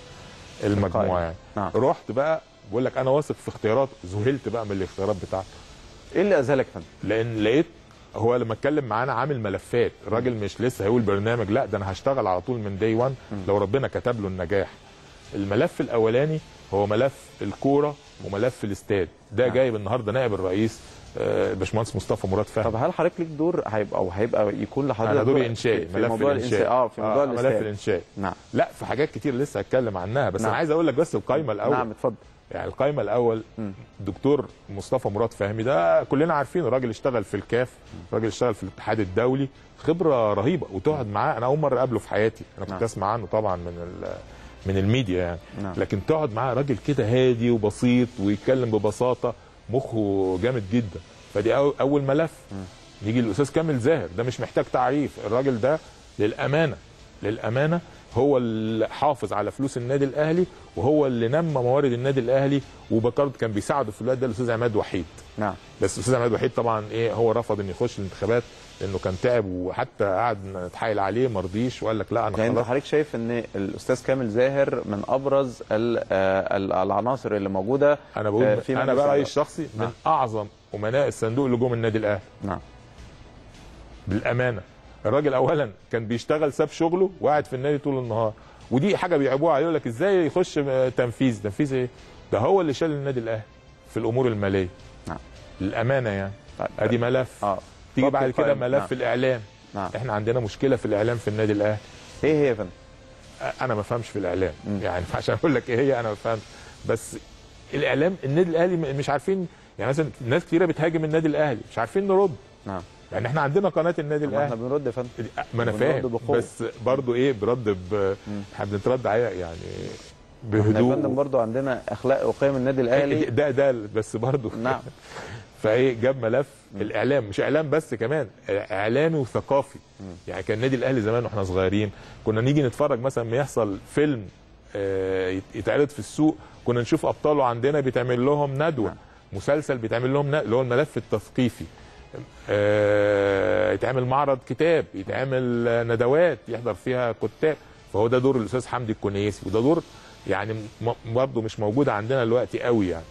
المجموعه يعني نعم. رحت بقى بقول لك انا واثق في اختيارات ذهلت بقى من الاختيارات بتاعته ايه اللي اذهلك يا فندم؟ لان لقيت هو لما اتكلم معانا عامل ملفات الراجل مش لسه هيقول برنامج لا ده انا هشتغل على طول من داي 1 لو ربنا كتب له النجاح الملف الاولاني هو ملف الكوره وملف الاستاد ده نعم. جايب النهارده نائب الرئيس آه، باشمهندس مصطفى مراد فهمي طب هل حضرتك ليك دور هيبقى او هيبقى يكون لحضرتك انا دوري دور انشائي في, في ملف موضوع الانشاء اه في موضوع ملف الاستاد الانشاء نعم لا في حاجات كتير لسه هتكلم عنها بس نعم. انا عايز اقول لك بس القايمه الاول نعم اتفضل يعني القايمه الاول دكتور مصطفى مراد فهمي ده كلنا عارفينه راجل اشتغل في الكاف راجل اشتغل في الاتحاد الدولي خبره رهيبه وتقعد معاه انا اول مره اقابله في حياتي انا كنت نعم. اسمع عنه طبعا من ال- من الميديا يعني نعم. لكن تقعد معاه راجل كده هادي وبسيط ويتكلم ببساطه مخه جامد جدا فدي أو- اول ملف نيجي للاستاذ كامل زاهر ده مش محتاج تعريف الراجل ده للامانه للامانه هو اللي حافظ على فلوس النادي الاهلي وهو اللي نمى موارد النادي الاهلي وبكارد كان بيساعده في الوقت ده الاستاذ عماد وحيد نعم بس الاستاذ عماد وحيد طبعا ايه هو رفض انه يخش الانتخابات لانه كان تعب وحتى قعد نتحايل عليه ما رضيش وقال لك لا انا يعني انت خلاص حضرتك شايف ان الاستاذ كامل زاهر من ابرز ال- آه، ال- العناصر اللي موجوده انا بقول آه، في انا مجلس بقى رايي الإدارة. الشخصي من نعم. اعظم امناء الصندوق اللي جم النادي الاهلي نعم بالامانه الراجل اولا كان بيشتغل ساب شغله وقاعد في النادي طول النهار ودي حاجه بيعيبوها عليه يقول لك ازاي يخش آه، تنفيذ تنفيذ ايه ده هو اللي شال النادي الاهلي في الامور الماليه نعم للامانه يعني طيب. ادي ملف اه تيجي اتفضل بعد كده قائم. ملف نعم. الاعلام نعم احنا عندنا مشكله في الاعلام في النادي الاهلي ايه هي يا فندم؟ انا ما فهمش في الاعلام يعني عشان اقول لك ايه هي انا ما فهمش بس الاعلام النادي الاهلي م- مش عارفين يعني مثلا ناس كتيره بتهاجم النادي الاهلي مش عارفين نرد نعم يعني احنا عندنا قناه النادي طب ما احنا الاهلي بنرد يا فندم ما انا بنرد فاهم بقوة. بس برضو ايه برد ب احنا بنترد عليها يعني احنا يا فندم بهدوء برضو عندنا اخلاق وقيم النادي الاهلي ده ده بس برضو نعم فايه جاب ملف الاعلام مش اعلام بس كمان اعلامي وثقافي يعني كان النادي الاهلي زمان واحنا صغيرين كنا نيجي نتفرج مثلا ما يحصل فيلم آه، يت- يتعرض في السوق كنا نشوف ابطاله عندنا بيتعمل لهم ندوه مسلسل بيتعمل لهم ن- اللي هو الملف التثقيفي آه، يتعمل معرض كتاب يتعمل آه، ندوات يحضر فيها كتاب فهو ده دور الاستاذ حمدي الكنيسي وده دور يعني م- برضه مش موجود عندنا دلوقتي قوي يعني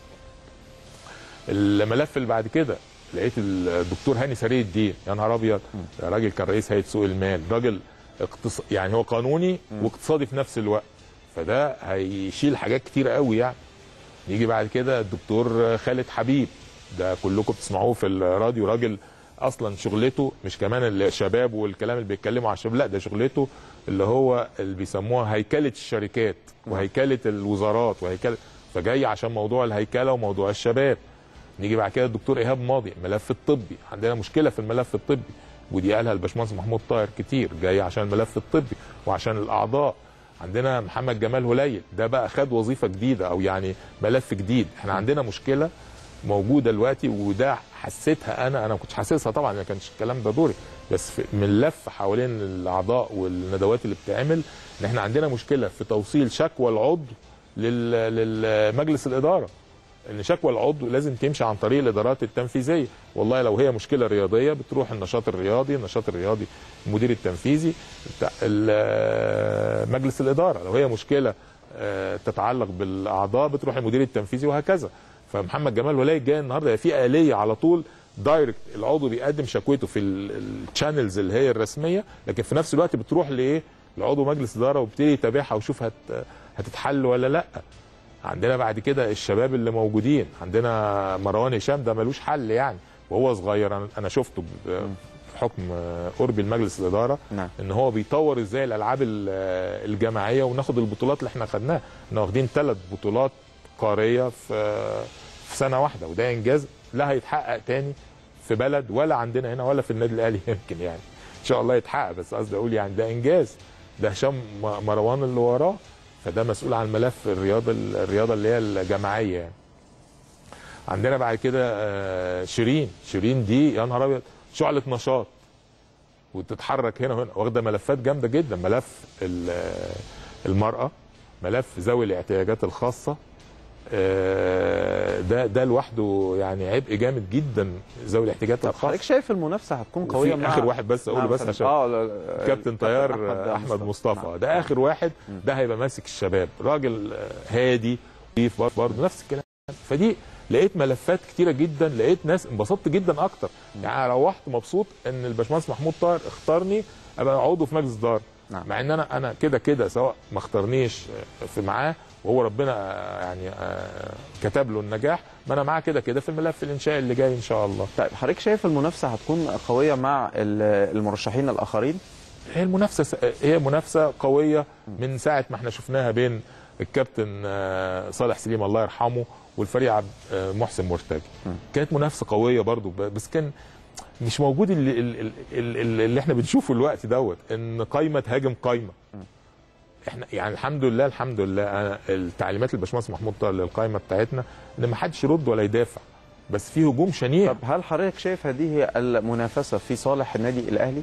الملف اللي بعد كده لقيت الدكتور هاني سري الدين يا نهار ابيض ده راجل كان رئيس هيئه سوق المال راجل اقتص... يعني هو قانوني واقتصادي في نفس الوقت فده هيشيل حاجات كتير قوي يعني يجي بعد كده الدكتور خالد حبيب ده كلكم بتسمعوه في الراديو راجل اصلا شغلته مش كمان الشباب والكلام اللي بيتكلموا على الشباب لا ده شغلته اللي هو اللي بيسموها هيكله الشركات وهيكله الوزارات وهيكله فجاي عشان موضوع الهيكله وموضوع الشباب نيجي بعد كده الدكتور ايهاب ماضي الملف الطبي عندنا مشكله في الملف الطبي ودي قالها الباشمهندس محمود طاهر كتير جاي عشان الملف الطبي وعشان الاعضاء عندنا محمد جمال هليل ده بقى خد وظيفه جديده او يعني ملف جديد احنا عندنا مشكله موجوده دلوقتي وده حسيتها انا انا ما كنتش حاسسها طبعا ما كانش الكلام ده دوري بس في من اللف حوالين الاعضاء والندوات اللي بتتعمل ان احنا عندنا مشكله في توصيل شكوى العضو لل- للمجلس الاداره ان شكوى العضو لازم تمشي عن طريق الادارات التنفيذيه والله لو هي مشكله رياضيه بتروح النشاط الرياضي النشاط الرياضي المدير التنفيذي بتاع ال- مجلس الاداره لو هي مشكله آه، تتعلق بالاعضاء بتروح المدير التنفيذي وهكذا فمحمد جمال ولاي جاي النهارده في اليه على طول دايركت العضو بيقدم شكوته في الشانلز اللي هي الرسميه لكن في نفس الوقت بتروح لايه لعضو مجلس اداره وبيبتدي يتابعها ويشوف هت هتتحل ولا لا عندنا بعد كده الشباب اللي موجودين عندنا مروان هشام ده ملوش حل يعني وهو صغير انا انا شفته ب- بحكم آه، قربي لمجلس الاداره نعم. ان هو بيطور ازاي الالعاب ال- آه، الجماعيه وناخد البطولات اللي احنا خدناها احنا واخدين ثلاث بطولات قاريه في آه، في سنه واحده وده انجاز لا هيتحقق تاني في بلد ولا عندنا هنا ولا في النادي الاهلي يمكن يعني ان شاء الله يتحقق بس قصدي اقول يعني ده انجاز ده هشام م- مروان اللي وراه فده مسؤول عن ملف الرياضه الرياضه اللي هي الجماعيه يعني عندنا بعد كده آه، شيرين شيرين دي يا نهار ابيض شعله نشاط وتتحرك هنا وهنا واخده ملفات جامده جدا ملف ال- آه، المراه ملف ذوي الاحتياجات الخاصه آه، ده ده لوحده يعني عبء جامد جدا ذوي الاحتياجات الخاصه حضرتك شايف المنافسه هتكون قويه وفي مع اخر واحد بس اقوله مع بس مثلاً- عشان اه لا- كابتن طيار أحمد احمد مصطفى. مصطفى ده اخر واحد ده هيبقى ماسك الشباب راجل آه، هادي لطيف برضه نفس الكلام فدي لقيت ملفات كتيره جدا لقيت ناس انبسطت جدا اكتر يعني أنا روحت مبسوط ان الباشمهندس محمود طاهر اختارني ابقى عضو في مجلس الاداره نعم. مع ان انا انا كده كده سواء ما اختارنيش آه، في معاه وهو ربنا آه، يعني آه، كتب له النجاح ما انا معاه كده كده في الملف الانشائي اللي جاي ان شاء الله طيب حضرتك شايف المنافسه هتكون قويه مع ال- المرشحين الاخرين هي المنافسه س- هي منافسه قويه من ساعه ما احنا شفناها بين الكابتن آه، صالح سليم الله يرحمه والفريق عبد آه، محسن مرتجي كانت منافسه قويه برضو ب- بس كان مش موجود اللي, اللي, اللي, اللي احنا بنشوفه الوقت دوت ان قايمه تهاجم قايمه احنا يعني الحمد لله الحمد لله أنا التعليمات الباشمهندس محمود طاهر للقايمه بتاعتنا ان ما حدش يرد ولا يدافع بس في هجوم شنيع طب هل حضرتك شايف هذه هي المنافسه في صالح النادي الاهلي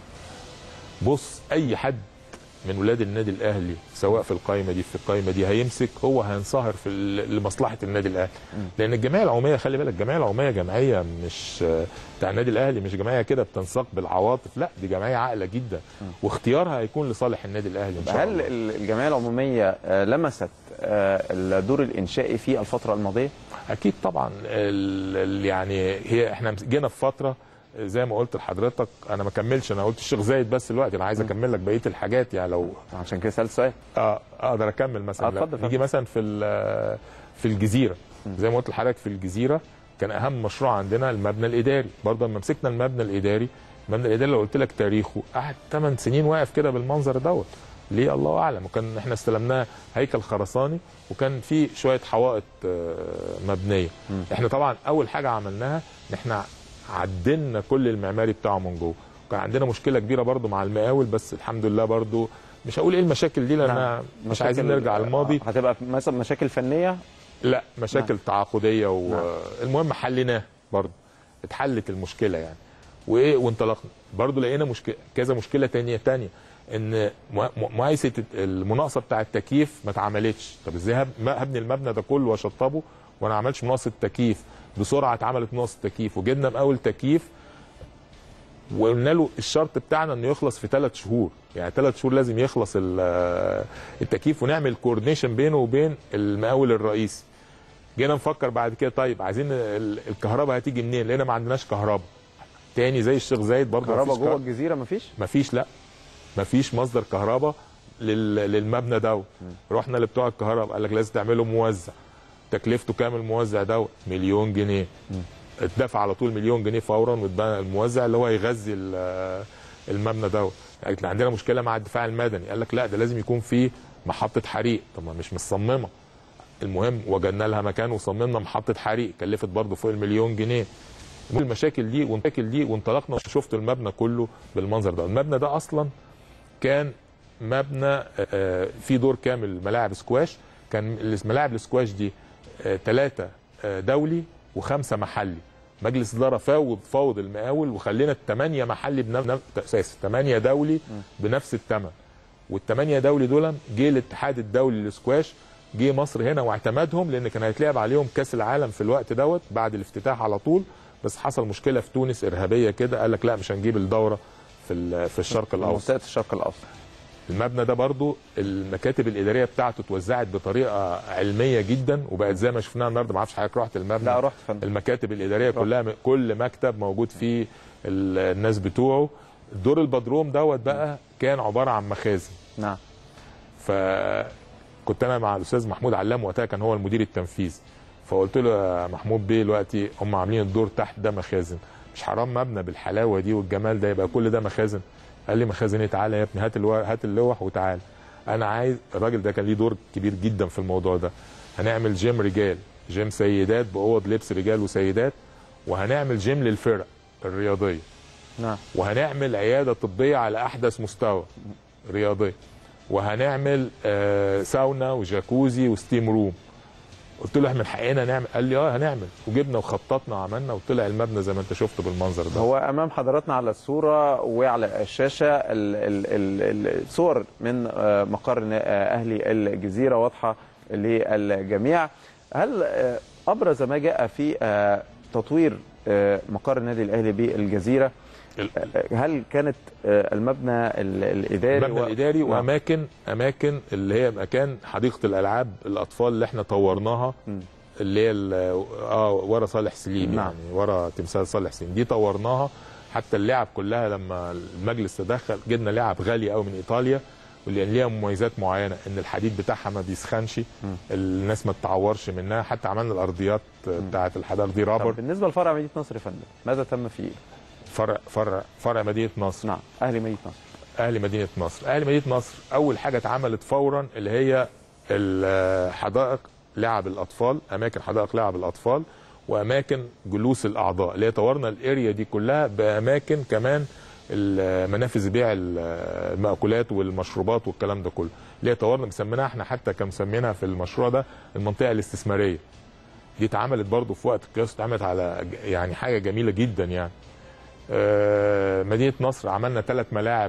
بص اي حد من ولاد النادي الاهلي سواء في القائمه دي في القائمه دي هيمسك هو هينصهر في ال- لمصلحه النادي الاهلي لان الجمعيه العموميه خلي بالك الجمعيه العموميه جمعيه مش بتاع النادي الاهلي مش جمعيه كده بتنساق بالعواطف لا دي جمعيه عاقله جدا واختيارها هيكون لصالح النادي الاهلي ان شاء هل الله ال- الجمعيه العموميه آه، لمست آه، الدور الانشائي في الفتره الماضيه اكيد طبعا ال ال يعني هي احنا جينا في فتره زي ما قلت لحضرتك انا ما كملش انا قلت الشيخ زايد بس دلوقتي انا عايز اكمل لك بقيه الحاجات يعني لو عشان كده سالت سؤال اه اقدر اكمل مثلا آه، لا، اتفضل، نيجي اتفضل. مثلا في ال- في الجزيره زي ما قلت لحضرتك في الجزيره كان اهم مشروع عندنا المبنى الاداري برضه لما مسكنا المبنى الاداري المبنى الاداري لو قلت لك تاريخه قعد 8 سنين واقف كده بالمنظر دوت ليه الله اعلم وكان احنا استلمناه هيكل خرساني وكان في شويه حوائط آه، مبنيه احنا طبعا اول حاجه عملناها ان احنا عدلنا كل المعماري بتاعه من جوه كان عندنا مشكله كبيره برضو مع المقاول بس الحمد لله برضو مش هقول ايه المشاكل دي لان نعم. أنا مش مشاكل- عايزين نرجع للماضي هتبقى مثلا مشاكل فنيه لا مشاكل تعاقديه نعم. والمهم حليناه برضو اتحلت المشكله يعني وايه وانطلقنا برضو لقينا مشكله كذا مشكله تانية تانية ان م- م- مقايسه المناقصه بتاع التكييف ما اتعملتش طب ازاي هب- ما هبني المبنى ده كله واشطبه وانا ما عملتش مناقصه تكييف بسرعه اتعملت مناقصه تكييف وجبنا مقاول تكييف وقلنا له الشرط بتاعنا انه يخلص في ثلاث شهور يعني ثلاث شهور لازم يخلص ال- التكييف ونعمل كوردينيشن بينه وبين المقاول الرئيسي جينا نفكر بعد كده طيب عايزين ال- الكهرباء هتيجي منين لقينا ما عندناش كهرباء تاني زي الشيخ زايد برضه كهرباء مفيش جوه كه- الجزيره مفيش مفيش لا مفيش مصدر كهرباء لل... للمبنى دوت رحنا لبتوع الكهرباء قال لك لازم تعملوا موزع تكلفته كام الموزع دوت مليون جنيه اتدفع على طول مليون جنيه فورا واتبنى الموزع اللي هو هيغذي ال- المبنى دوت قالت لي عندنا مشكله مع الدفاع المدني قال لك لا ده لازم يكون في محطه حريق طب ما مش مصممه المهم وجدنا لها مكان وصممنا محطه حريق كلفت برضه فوق المليون جنيه المشاكل دي والمشاكل دي وانطلقنا وشفت المبنى كله بالمنظر ده المبنى ده اصلا كان مبنى آه، فيه دور كامل ملاعب سكواش كان ملاعب السكواش دي ثلاثة دولي وخمسة محلي مجلس إدارة فاوض فاوض المقاول وخلينا الثمانية محلي بنفس أساس ثمانية دولي بنفس الثمن والثمانية دولي دول جه الاتحاد الدولي للسكواش جه مصر هنا واعتمدهم لان كان هيتلعب عليهم كاس العالم في الوقت دوت بعد الافتتاح على طول بس حصل مشكله في تونس ارهابيه كده قال لك لا مش هنجيب الدوره في ال- في الشرق الاوسط منطقه الشرق الاوسط المبنى ده برضو المكاتب الاداريه بتاعته اتوزعت بطريقه علميه جدا وبقت زي ما شفناها النهارده ما اعرفش حضرتك رحت المبنى لا رحت فندم المكاتب الاداريه كلها كل مكتب موجود فيه ال- الناس بتوعه دور البدروم دوت بقى كان عباره عن مخازن نعم فكنت انا مع الاستاذ محمود علام وقتها كان هو المدير التنفيذي فقلت له يا محمود بيه دلوقتي هم عاملين الدور تحت ده مخازن مش حرام مبنى بالحلاوه دي والجمال ده يبقى كل ده مخازن قال لي مخازن ايه تعالى يا ابني هات الورق هات اللوح وتعالى انا عايز الراجل ده كان ليه دور كبير جدا في الموضوع ده هنعمل جيم رجال جيم سيدات باوض لبس رجال وسيدات وهنعمل جيم للفرق الرياضيه نعم وهنعمل عياده طبيه على احدث مستوى رياضيه وهنعمل آه ساونا وجاكوزي وستيم روم قلت له احنا من حقنا نعمل قال لي اه هنعمل وجبنا وخططنا وعملنا وطلع المبنى زي ما انت شفت بالمنظر ده هو امام حضراتنا على الصوره وعلى الشاشه ال- ال- ال- الصور من آه، مقر نا- آه، اهلي الجزيره واضحه للجميع هل آه، ابرز ما جاء في آه، تطوير آه، مقر النادي الاهلي بالجزيره آه، هل كانت آه، المبنى ال- الاداري المبنى و- الاداري نعم. واماكن اماكن اللي هي مكان حديقه الالعاب الاطفال اللي احنا طورناها اللي هي ال- اه ورا صالح سليم نعم. يعني ورا تمثال صالح سليم دي طورناها حتى اللعب كلها لما المجلس تدخل جبنا لعب غاليه قوي من ايطاليا واللي ليها مميزات معينه ان الحديد بتاعها ما بيسخنش الناس ما تتعورش منها حتى عملنا الارضيات بتاعه الحدائق دي طب رابر بالنسبه لفرع مدينه نصر يا فندم ماذا تم فيه؟ فرع فرع فرع مدينه نصر نعم اهلي مدينه نصر اهلي مدينه نصر اهلي مدينه نصر اول حاجه اتعملت فورا اللي هي الحدائق لعب الاطفال اماكن حدائق لعب الاطفال واماكن جلوس الاعضاء اللي هي طورنا الاريا دي كلها باماكن كمان ال- منافذ بيع ال- المأكولات والمشروبات والكلام ده كله اللي هي طورنا مسميناها احنا حتى كان مسمينها في المشروع ده المنطقه الاستثماريه دي اتعملت برضو في وقت قياس اتعملت على ج- يعني حاجه جميله جدا يعني آه، مدينه نصر عملنا ثلاث ملاعب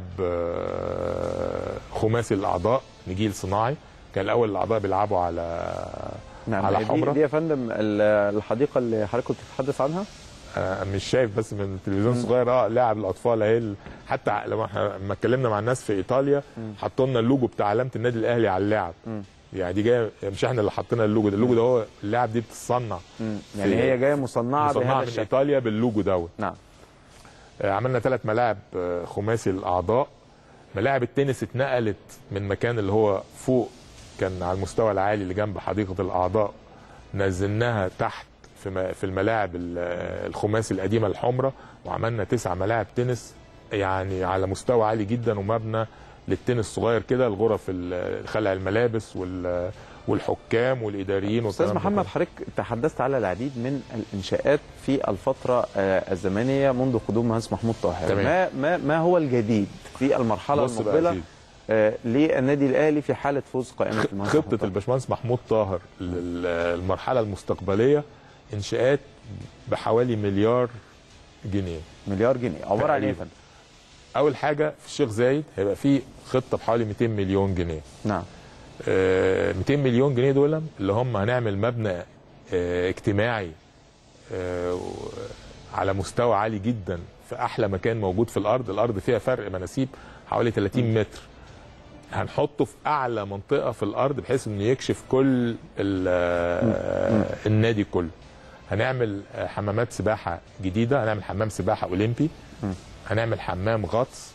آه، خماسي الاعضاء نجيل صناعي كان الاول الاعضاء بيلعبوا على نعم على دي, حمرة دي يا فندم ال- الحديقه اللي حضرتك كنت بتتحدث عنها آه، مش شايف بس من التلفزيون صغير اه لاعب الاطفال اهي ال- حتى لما احنا لما اتكلمنا مع الناس في ايطاليا حطوا لنا اللوجو بتاع علامه النادي الاهلي على اللعب يعني دي جايه مش احنا اللي حطينا اللوجو ده اللوجو ده هو اللاعب دي بتتصنع يعني في- هي جايه مصنعه مصنعه بهذا من الشكل ايطاليا باللوجو دوت نعم آه، عملنا ثلاث ملاعب آه، خماسي الاعضاء ملاعب التنس اتنقلت من مكان اللي هو فوق كان على المستوى العالي اللي جنب حديقه الاعضاء نزلناها تحت في م- في الملاعب ال- آه، الخماسي القديمه الحمراء وعملنا تسع ملاعب تنس يعني على مستوى عالي جدا ومبنى للتنس صغير كده الغرف ال- خلع الملابس وال والحكام والاداريين استاذ والكلام ده محمد حضرتك تحدثت على العديد من الانشاءات في الفتره آه، الزمنيه منذ قدوم مهندس محمود طاهر تمام. ما ما ما هو الجديد في المرحله بص بقى يا المقبله سيدي. آه، للنادي الاهلي في حاله فوز قائمه المهندس محمود خطه الباشمهندس محمود طاهر للمرحله المستقبليه انشاءات بحوالي مليار جنيه مليار جنيه عباره عن ايه يا تقريباً. فندم؟ اول حاجه في الشيخ زايد هيبقى في خطه بحوالي 200 مليون جنيه نعم آه 200 مليون جنيه دول اللي هم هنعمل مبنى آه اجتماعي آه على مستوى عالي جدا في احلى مكان موجود في الارض الارض فيها فرق مناسيب حوالي 30 متر هنحطه في اعلى منطقه في الارض بحيث انه يكشف كل ال- آه، النادي كله هنعمل آه، حمامات سباحه جديده هنعمل حمام سباحه اولمبي هنعمل حمام غطس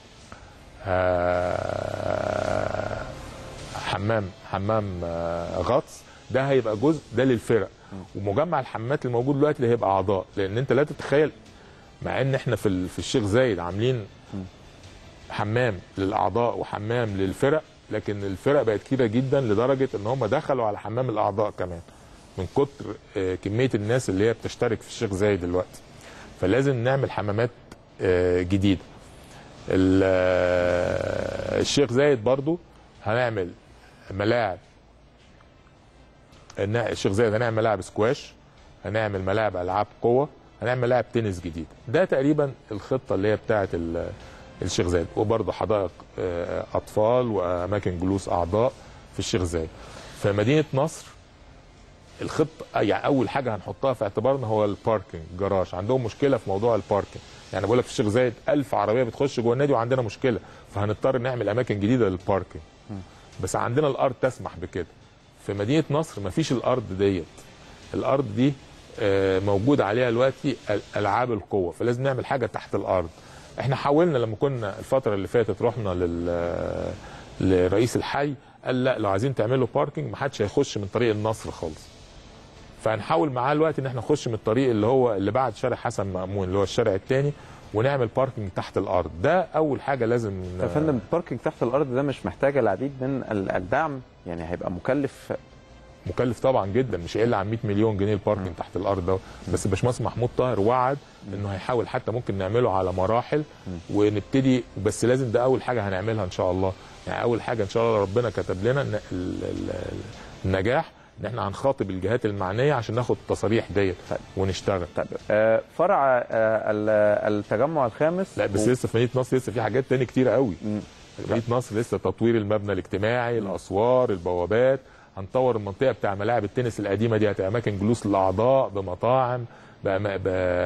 آه، حمام حمام آه، غطس ده هيبقى جزء ده للفرق ومجمع الحمامات الموجود دلوقتي اللي هيبقى اعضاء لان انت لا تتخيل مع ان احنا في ال- في الشيخ زايد عاملين حمام للاعضاء وحمام للفرق لكن الفرق بقت كتيره جدا لدرجه ان هم دخلوا على حمام الاعضاء كمان من كتر آه، كميه الناس اللي هي بتشترك في الشيخ زايد دلوقتي فلازم نعمل حمامات آه، جديده ال- آه، الشيخ زايد برضو هنعمل ملاعب النا- الشيخ زايد هنعمل ملاعب سكواش هنعمل ملاعب العاب قوه هنعمل ملاعب تنس جديد ده تقريبا الخطه اللي هي بتاعه ال- الشيخ زايد وبرضه حدائق آه، اطفال واماكن جلوس اعضاء في الشيخ زايد في مدينه نصر الخطه يعني اول حاجه هنحطها في اعتبارنا هو الباركنج جراج عندهم مشكله في موضوع الباركنج يعني بقول لك في الشيخ زايد 1000 عربيه بتخش جوه النادي وعندنا مشكله فهنضطر نعمل اماكن جديده للباركنج بس عندنا الارض تسمح بكده في مدينه نصر مفيش الارض ديت الارض دي آه، موجود عليها دلوقتي ال- العاب القوه فلازم نعمل حاجه تحت الارض احنا حاولنا لما كنا الفتره اللي فاتت رحنا لل لرئيس الحي قال لا لو عايزين تعملوا باركنج محدش هيخش من طريق النصر خالص فهنحاول معاه الوقت ان احنا نخش من الطريق اللي هو اللي بعد شارع حسن مأمون اللي هو الشارع الثاني ونعمل باركنج تحت الارض ده اول حاجه لازم يا فندم الباركينج تحت الارض ده مش محتاج العديد من ال- الدعم يعني هيبقى مكلف مكلف طبعا جدا مش هيقل عن 100 مليون جنيه الباركنج تحت الارض ده بس الباشمهندس محمود طاهر وعد انه هيحاول حتى ممكن نعمله على مراحل ونبتدي بس لازم ده اول حاجه هنعملها ان شاء الله يعني اول حاجه ان شاء الله ربنا كتب لنا إن ال- ال- النجاح ان احنا هنخاطب الجهات المعنيه عشان ناخد التصاريح ديت ونشتغل طيب آه، فرع آه، ال- التجمع الخامس لا بس و- لسه في مدينه نصر لسه في حاجات تاني كتيره قوي مدينه نصر لسه تطوير المبنى الاجتماعي الاسوار البوابات هنطور المنطقه بتاع ملاعب التنس القديمه دي هتبقى اماكن جلوس للاعضاء بمطاعم بأما-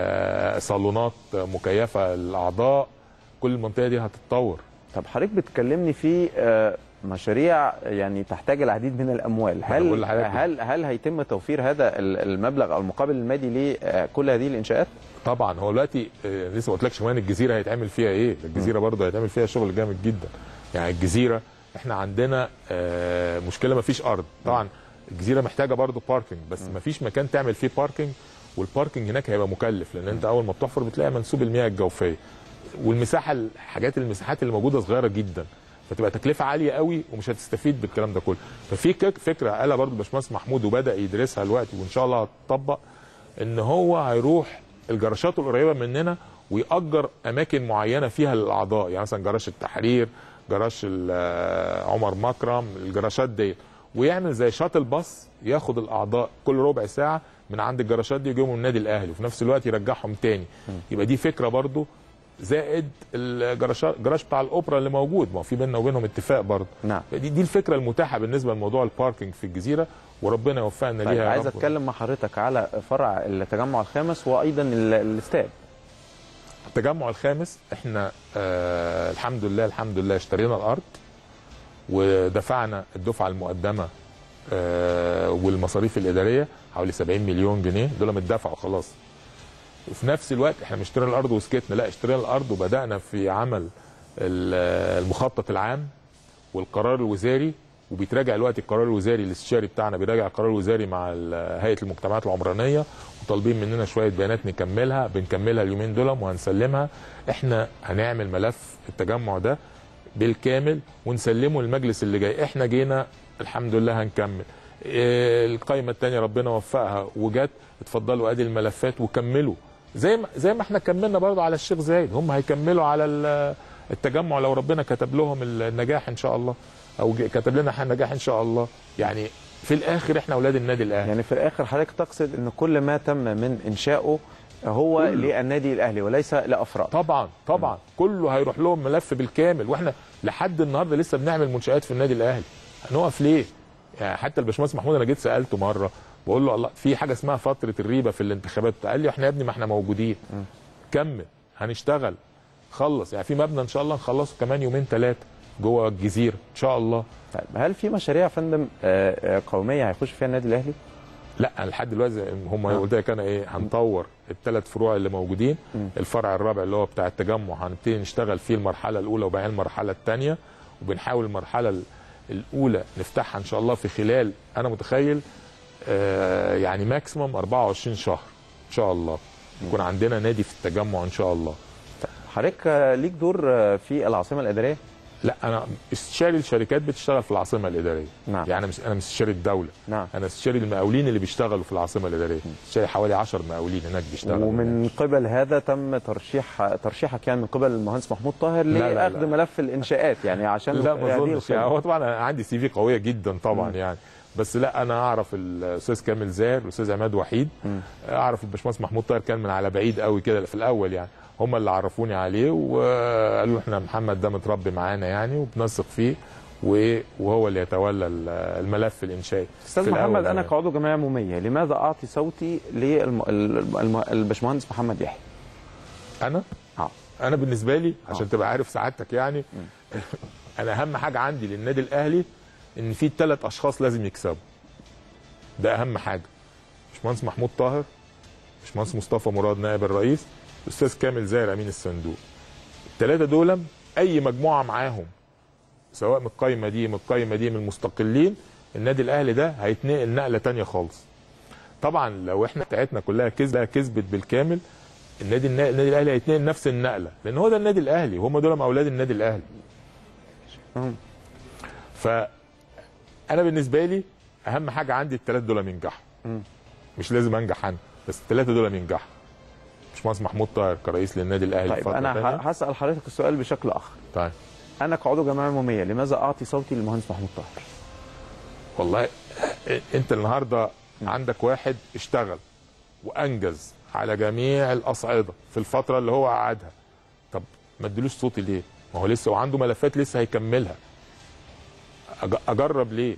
بصالونات مكيفه للاعضاء كل المنطقه دي هتتطور طب حضرتك بتكلمني في آه، مشاريع يعني تحتاج العديد من الاموال أنا بقول هل لحضرتك هل هل هيتم توفير هذا ال- المبلغ او المقابل المادي لكل هذه الانشاءات طبعا هو دلوقتي آه، لسه ما قلتلكش كمان الجزيره هيتعمل فيها ايه الجزيره برضه هيتعمل فيها شغل جامد جدا يعني الجزيره احنا عندنا آه، مشكله ما فيش ارض طبعا الجزيره محتاجه برضه باركنج بس ما فيش مكان تعمل فيه باركنج والباركنج هناك هيبقى مكلف لان انت اول ما بتحفر بتلاقي منسوب المياه الجوفيه والمساحه الحاجات المساحات اللي موجوده صغيره جدا فتبقى تكلفه عاليه قوي ومش هتستفيد بالكلام ده كله ففي كك- فكره قالها برضه الباشمهندس محمود وبدا يدرسها دلوقتي وان شاء الله هتطبق ان هو هيروح الجراشات القريبه مننا ويأجر اماكن معينه فيها للاعضاء يعني مثلا جراج التحرير جراج ال- عمر مكرم الجراشات ديت ويعمل زي شاتل باص ياخد الاعضاء كل ربع ساعه من عند الجراشات دي يجيبهم النادي الاهلي وفي نفس الوقت يرجعهم تاني يبقى دي فكره برضو زائد الجراشات الجراج بتاع الاوبرا اللي موجود ما هو في بيننا وبينهم اتفاق برضه نعم دي دي الفكره المتاحه بالنسبه لموضوع الباركينج في الجزيره وربنا يوفقنا طيب ليها يا عايز رب. اتكلم مع حضرتك على فرع التجمع الخامس وايضا ال- الاستاد التجمع الخامس احنا آه الحمد لله الحمد لله اشترينا الارض ودفعنا الدفعه المقدمه آه والمصاريف الاداريه حوالي 70 مليون جنيه دول متدفعوا خلاص وفي نفس الوقت احنا مش اشترينا الارض وسكتنا لا اشترينا الارض وبدانا في عمل ال- المخطط العام والقرار الوزاري وبيتراجع دلوقتي القرار الوزاري الاستشاري بتاعنا بيراجع القرار الوزاري مع ال- هيئه المجتمعات العمرانيه وطالبين مننا شويه بيانات نكملها بنكملها اليومين دول وهنسلمها احنا هنعمل ملف التجمع ده بالكامل ونسلمه للمجلس اللي جاي احنا جينا الحمد لله هنكمل إيه، القائمه الثانيه ربنا وفقها وجت اتفضلوا ادي الملفات وكملوا زي ما زي ما احنا كملنا برضه على الشيخ زايد هم هيكملوا على ال- التجمع لو ربنا كتب لهم النجاح ان شاء الله او ج- كتب لنا احنا النجاح ان شاء الله يعني في الاخر احنا اولاد النادي الاهلي يعني في الاخر حضرتك تقصد ان كل ما تم من انشائه هو كله. للنادي الاهلي وليس لافراد طبعا طبعا كله هيروح لهم ملف بالكامل واحنا لحد النهارده لسه بنعمل منشات في النادي الاهلي هنقف ليه يعني حتى الباشمهندس محمود انا جيت سالته مره بقول له الله في حاجه اسمها فتره الريبه في الانتخابات قال لي احنا يا ابني ما احنا موجودين كمل هنشتغل خلص يعني في مبنى ان شاء الله نخلصه كمان يومين ثلاثه جوه الجزيره ان شاء الله طيب هل في مشاريع يا فندم آه، آه، قوميه هيخش فيها النادي الاهلي؟ لا أنا لحد دلوقتي زي- هم قلت لك انا ايه هنطور الثلاث فروع اللي موجودين الفرع الرابع اللي هو بتاع التجمع هنبتدي نشتغل فيه المرحله الاولى وبعدين المرحله الثانيه وبنحاول المرحله ال- الاولى نفتحها ان شاء الله في خلال انا متخيل آه يعني ماكسيموم 24 شهر ان شاء الله يكون عندنا نادي في التجمع ان شاء الله حضرتك آه، ليك دور آه، في العاصمه الاداريه؟ لا انا استشاري الشركات بتشتغل في العاصمه الاداريه نعم. يعني انا مش انا مش استشاري الدوله نعم. انا استشاري المقاولين اللي بيشتغلوا في العاصمه الاداريه استشاري حوالي 10 مقاولين هناك بيشتغلوا ومن قبل هذا تم ترشيح ترشيحك يعني من قبل المهندس محمود طاهر لا، لا، لاخذ لا. ملف الانشاءات يعني عشان لا ما هذه اظنش الخدمة. يعني هو طبعا أنا عندي سي في قويه جدا طبعا مم. يعني بس لا انا اعرف الاستاذ كامل زاهر الاستاذ عماد وحيد اعرف الباشمهندس محمود طاهر كان من على بعيد قوي كده في الاول يعني هم اللي عرفوني عليه وقالوا احنا محمد ده متربي معانا يعني وبنثق فيه و- وهو اللي يتولى ال- الملف الانشائي استاذ في الأول محمد انا زمان. كعضو جمعيه عموميه لماذا اعطي صوتي للباشمهندس محمد يحيى؟ انا اه انا بالنسبه لي عشان تبقى عارف سعادتك يعني انا اهم حاجه عندي للنادي الاهلي ان في ثلاث اشخاص لازم يكسبوا ده اهم حاجه باشمهندس محمود طاهر باشمهندس مصطفى مراد نائب الرئيس الاستاذ كامل زاهر امين الصندوق الثلاثه دول اي مجموعه معاهم سواء من القايمه دي من القايمه دي من المستقلين النادي الاهلي ده هيتنقل نقله تانية خالص طبعا لو احنا بتاعتنا كلها كذبه كذبت بالكامل النادي النا- النادي الاهلي هيتنقل نفس النقله لان هو ده النادي الاهلي وهم دول اولاد النادي الاهلي ف انا بالنسبه لي اهم حاجه عندي الثلاث دول ينجحوا مش لازم انجح انا بس الثلاثه دول ينجحوا باشمهندس محمود طاهر كرئيس للنادي الاهلي طيب فترة انا تانية. ه- هسال حضرتك السؤال بشكل اخر طيب انا كعضو جمعيه عموميه لماذا اعطي صوتي للمهندس محمود طاهر والله انت النهارده عندك واحد اشتغل وانجز على جميع الاصعده في الفتره اللي هو قعدها طب ما اديلوش صوتي ليه؟ ما هو لسه وعنده ملفات لسه هيكملها أج- اجرب ليه؟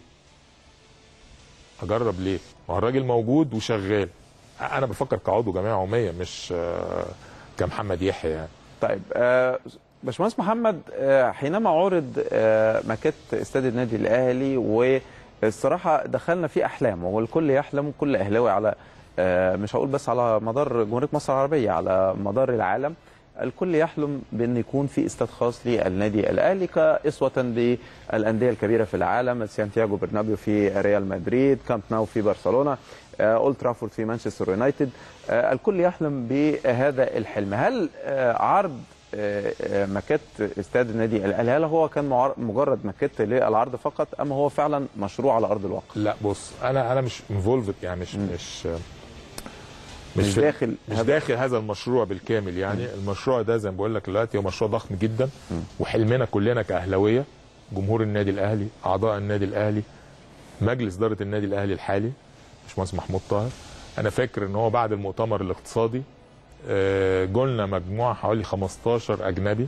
اجرب ليه؟ ما هو الراجل موجود وشغال انا بفكر كعضو جمعيه عموميه مش آه، كمحمد يحيى يعني طيب آه، باشمهندس محمد آه، حينما عرض آه، ماكيت استاد النادي الاهلي والصراحه دخلنا في احلام والكل يحلم كل اهلاوي على آه، مش هقول بس على مدار جمهوريه مصر العربيه على مدار العالم الكل يحلم بان يكون في استاد خاص للنادي الاهلي كاسوه بالانديه الكبيره في العالم سانتياغو برنابيو في ريال مدريد كامب ناو في برشلونه آه، اولد ترافورد في مانشستر يونايتد آه، الكل يحلم بهذا الحلم هل آه، عرض آه، آه، ماكيت استاد النادي الاهلي هل هو كان معر- مجرد ماكيت للعرض فقط ام هو فعلا مشروع على ارض الواقع لا بص انا انا مش انفولفد يعني مش مش مش في- داخل مش هذا- داخل هذا المشروع بالكامل يعني المشروع ده زي ما بقول لك دلوقتي هو مشروع ضخم جدا وحلمنا كلنا كاهلاويه جمهور النادي الاهلي اعضاء النادي الاهلي مجلس اداره النادي الاهلي الحالي باشمهندس محمود طاهر انا فاكر ان هو بعد المؤتمر الاقتصادي آه، جولنا مجموعه حوالي 15 اجنبي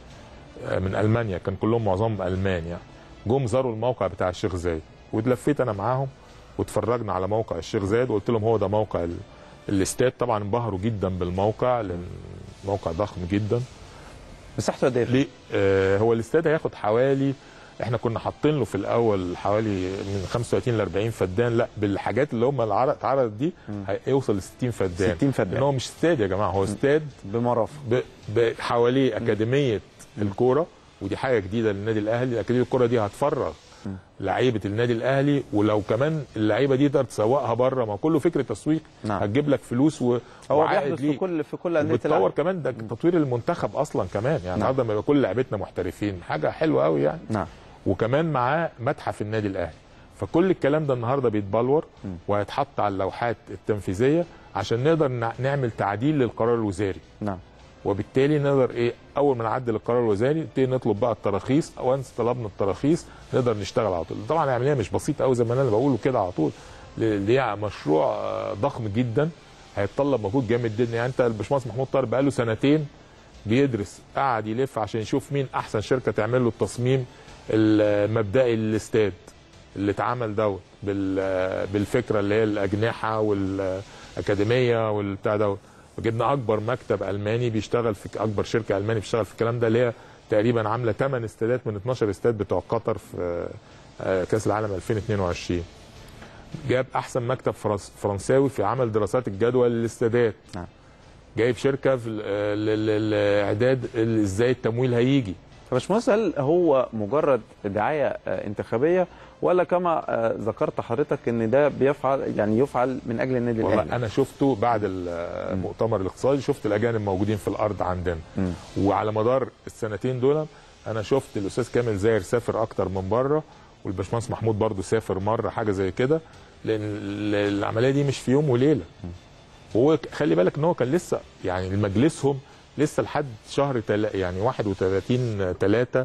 آه، من المانيا كان كلهم معظمهم المان يعني جم زاروا الموقع بتاع الشيخ زايد واتلفيت انا معاهم واتفرجنا على موقع الشيخ زايد وقلت لهم هو ده موقع ال- الاستاد طبعا انبهروا جدا بالموقع لان موقع ضخم جدا مساحته قد ايه؟ ليه آه هو الاستاد هياخد حوالي احنا كنا حاطين له في الاول حوالي من 35 ل 40 فدان لا بالحاجات اللي هم العرض اتعرضت دي هيوصل ل 60 فدان 60 فدان. لان هو مش استاد يا جماعه هو استاد بمرافق ب... ب... حواليه اكاديميه الكوره ودي حاجه جديده للنادي الاهلي اكاديميه الكوره دي هتفرغ لعيبه النادي الاهلي ولو كمان اللعيبه دي تقدر تسوقها بره ما هو كله فكر تسويق نعم. هتجيب لك فلوس و... هو وعائد بيحدث في ليك. كل في كل انديه وبتطور العالم كمان ده تطوير المنتخب اصلا كمان يعني النهارده لما يبقى كل لعيبتنا محترفين حاجه حلوه قوي يعني نعم وكمان معاه متحف النادي الاهلي فكل الكلام ده النهارده بيتبلور وهيتحط على اللوحات التنفيذيه عشان نقدر نع- نعمل تعديل للقرار الوزاري نعم وبالتالي نقدر ايه اول ما نعدل القرار الوزاري نبتدي نطلب بقى التراخيص وانس طلبنا التراخيص نقدر نشتغل على طول طبعا العمليه مش بسيطه قوي زي ما انا بقوله كده على طول ل- دي مشروع آه، ضخم جدا هيتطلب مجهود جامد جدا يعني انت الباشمهندس محمود طاهر بقاله سنتين بيدرس قعد يلف عشان يشوف مين احسن شركه تعمل له التصميم المبدئي للاستاد اللي اتعمل دوت بال- بالفكره اللي هي الاجنحه والاكاديميه والبتاع دوت وجبنا اكبر مكتب الماني بيشتغل في اكبر شركه الماني بيشتغل في الكلام ده اللي هي تقريبا عامله 8 استادات من 12 استاد بتوع قطر في آه، كاس العالم 2022 جاب احسن مكتب فرنس- فرنساوي في عمل دراسات الجدوى للاستادات نعم. جايب شركه في ال- آه، ل- ل- لاعداد ال- ازاي التمويل هيجي فباشمهندس هل هو مجرد دعايه آه، انتخابيه ولا كما آه، ذكرت حضرتك ان ده بيفعل يعني يفعل من اجل النادي والله الاهلي انا شفته بعد المؤتمر الاقتصادي شفت الاجانب موجودين في الارض عندنا مم. وعلى مدار السنتين دول انا شفت الاستاذ كامل زاهر سافر اكتر من بره والباشمهندس محمود برضو سافر مره حاجه زي كده لان ال- العمليه دي مش في يوم وليله وهو ك- خلي بالك ان هو كان لسه يعني مجلسهم لسه لحد شهر تل... يعني 31 3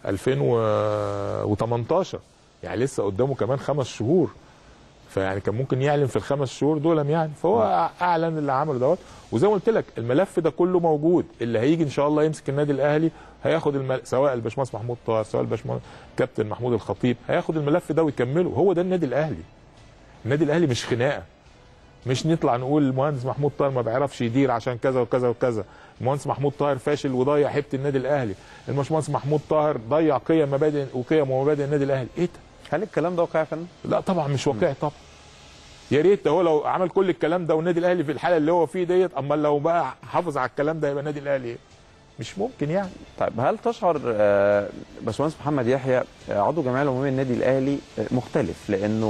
2018 يعني لسه قدامه كمان خمس شهور فيعني كان ممكن يعلن في الخمس شهور دول يعني فهو اعلن اللي عمله دوت وزي ما قلت لك الملف ده كله موجود اللي هيجي ان شاء الله يمسك النادي الاهلي هياخد المل... سواء الباشمهندس محمود طاهر سواء الباشمهندس كابتن محمود الخطيب هياخد الملف ده ويكمله هو ده النادي الاهلي النادي الاهلي مش خناقه مش نطلع نقول المهندس محمود طاهر ما بيعرفش يدير عشان كذا وكذا وكذا المهندس محمود طاهر فاشل وضيع هيبه النادي الاهلي المهندس محمود طاهر ضيع قيم مبادئ وقيم ومبادئ النادي الاهلي ايه ده هل الكلام ده واقعي يا فندم؟ لا طبعا مش واقعي طبعا يا ريت هو لو عمل كل الكلام ده والنادي الاهلي في الحاله اللي هو فيه ديت اما لو بقى حافظ على الكلام ده يبقى النادي الاهلي ايه مش ممكن يعني طيب هل تشعر آه، باشمهندس محمد يحيى آه، عضو جمعيه العموميه النادي الاهلي آه، مختلف لانه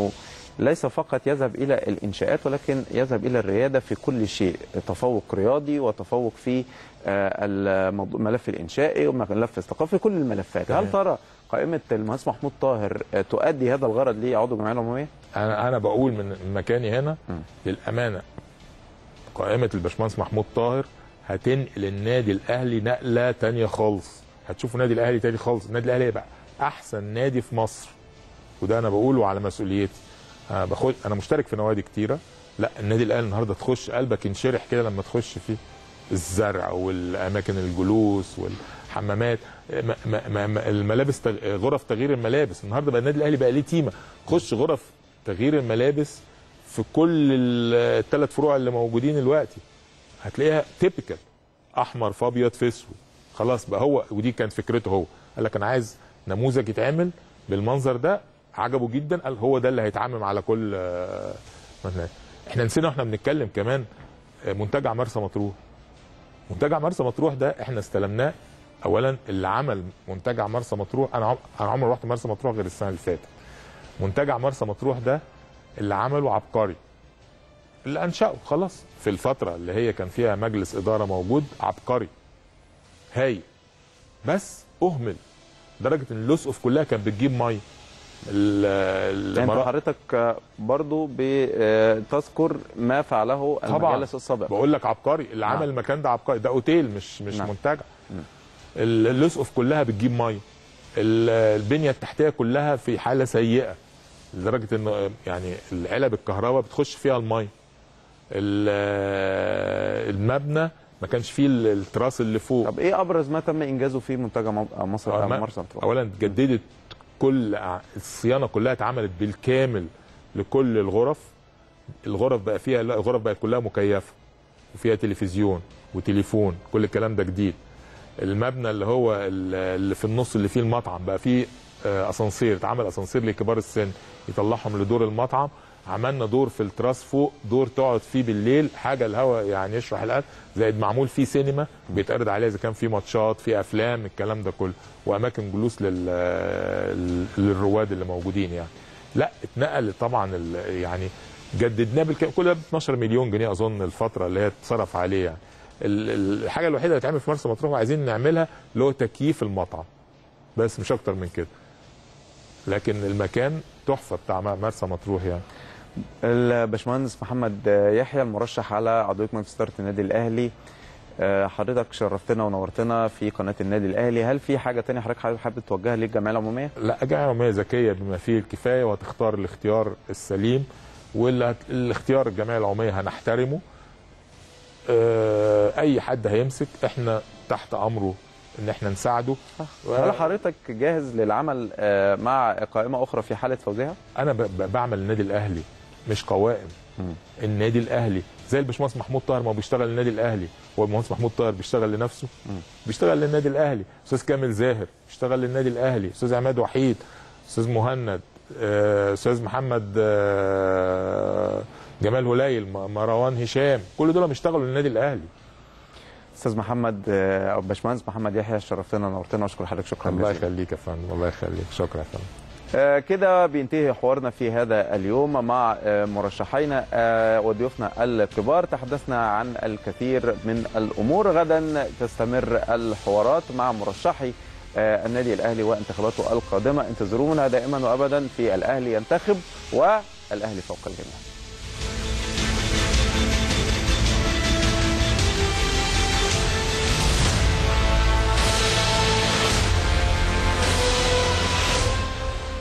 ليس فقط يذهب الى الانشاءات ولكن يذهب الى الرياده في كل شيء تفوق رياضي وتفوق في آه، الموضوع- الملف الانشائي وملف الثقافي كل الملفات هل ترى قائمه المهندس محمود طاهر آه، تؤدي هذا الغرض لعضو الجمعيه العموميه؟ انا انا بقول من مكاني هنا للامانه قائمه الباشمهندس محمود طاهر هتنقل النادي الاهلي نقله تانية خالص هتشوفوا النادي الاهلي تاني خالص النادي الاهلي هيبقى احسن نادي في مصر وده انا بقوله على مسؤوليتي انا باخد انا مشترك في نوادي كتيره لا النادي الاهلي النهارده تخش قلبك ينشرح كده لما تخش فيه الزرع والاماكن الجلوس والحمامات ما ما ما ما- الملابس تغ... غرف تغيير الملابس النهارده بقى النادي الاهلي بقى ليه تيمه خش غرف تغيير الملابس في كل الثلاث فروع اللي موجودين دلوقتي هتلاقيها تيبيكال احمر في ابيض في اسود خلاص بقى هو ودي كانت فكرته هو قال لك انا عايز نموذج يتعمل بالمنظر ده عجبه جدا قال هو ده اللي هيتعمم على كل آه، مثلا احنا نسينا واحنا بنتكلم كمان آه، منتجع مرسى مطروح منتجع مرسى مطروح ده احنا استلمناه اولا اللي عمل منتجع مرسى مطروح انا عم... انا عمري ما رحت مرسى مطروح غير السنه اللي فاتت منتجع مرسى مطروح ده اللي عمله عبقري اللي انشاه خلاص في الفتره اللي هي كان فيها مجلس اداره موجود عبقري هاي بس اهمل لدرجه ان اللوسقف كلها كانت بتجيب ميه ال- يعني انت المرا- حضرتك آه، برضو بتذكر ما فعله طبعا المجالس السابقه بقول لك عبقري اللي نعم. عمل المكان ده عبقري ده اوتيل مش مش نعم. منتجع ال- الاسقف كلها بتجيب ميه ال- البنيه التحتيه كلها في حاله سيئه لدرجه انه يعني العلب الكهرباء بتخش فيها الميه ال- المبنى ما كانش فيه ال- التراس اللي فوق طب ايه ابرز ما تم انجازه في منتجع مو- آه، مصر آه، آه، ما- مرسى مطروح؟ اولا اتجددت كل ع- الصيانه كلها اتعملت بالكامل لكل الغرف الغرف بقى فيها لا الغرف بقت كلها مكيفه وفيها تلفزيون وتليفون كل الكلام ده جديد المبنى اللي هو ال- اللي في النص اللي فيه المطعم بقى فيه آه، اسانسير اتعمل اسانسير لكبار السن يطلعهم لدور المطعم عملنا دور في التراس فوق دور تقعد فيه بالليل حاجه الهواء يعني يشرح القلب زائد معمول فيه سينما بيتعرض عليها اذا كان في ماتشات في افلام الكلام ده كله واماكن جلوس لل للرواد اللي موجودين يعني لا اتنقل طبعا ال- يعني جددناه بالكامل كل ده ب 12 مليون جنيه اظن الفتره اللي هي اتصرف عليه يعني ال- ال- الحاجه الوحيده اللي هتعمل في مرسى مطروح وعايزين نعملها اللي هو تكييف المطعم بس مش اكتر من كده لكن المكان تحفه بتاع مرسى مطروح يعني الباشمهندس محمد يحيى المرشح على عضويه مجلس اداره النادي الاهلي آه، حضرتك شرفتنا ونورتنا في قناه النادي الاهلي هل في حاجه تانية حضرتك حابب حابب توجهها للجمعيه العموميه لا جمعيه عموميه ذكيه بما فيه الكفايه وهتختار الاختيار السليم والاختيار الجمعيه العموميه هنحترمه آه، اي حد هيمسك احنا تحت امره ان احنا نساعده هل حضرتك جاهز للعمل آه، مع قائمه اخرى في حاله فوزها انا ب- ب- بعمل النادي الاهلي مش قوائم النادي الاهلي زي الباشمهندس محمود طاهر ما هو بيشتغل للنادي الاهلي هو المهندس محمود طاهر بيشتغل لنفسه بيشتغل للنادي الاهلي استاذ كامل زاهر بيشتغل للنادي الاهلي استاذ عماد وحيد استاذ مهند آه، استاذ محمد آه، جمال هليل م- مروان هشام كل دول بيشتغلوا للنادي الاهلي استاذ محمد آه، او باشمهندس محمد يحيى شرفتنا ونورتنا واشكر حضرتك شكرا الله جزيلا يخليك يا فندم الله يخليك شكرا يا فندم آه، كده بينتهي حوارنا في هذا اليوم مع آه، مرشحينا آه، وضيوفنا الكبار تحدثنا عن الكثير من الامور غدا تستمر الحوارات مع مرشحي آه، النادي الاهلي وانتخاباته القادمه انتظرونا دائما وابدا في الاهلي ينتخب والاهلي فوق الجميع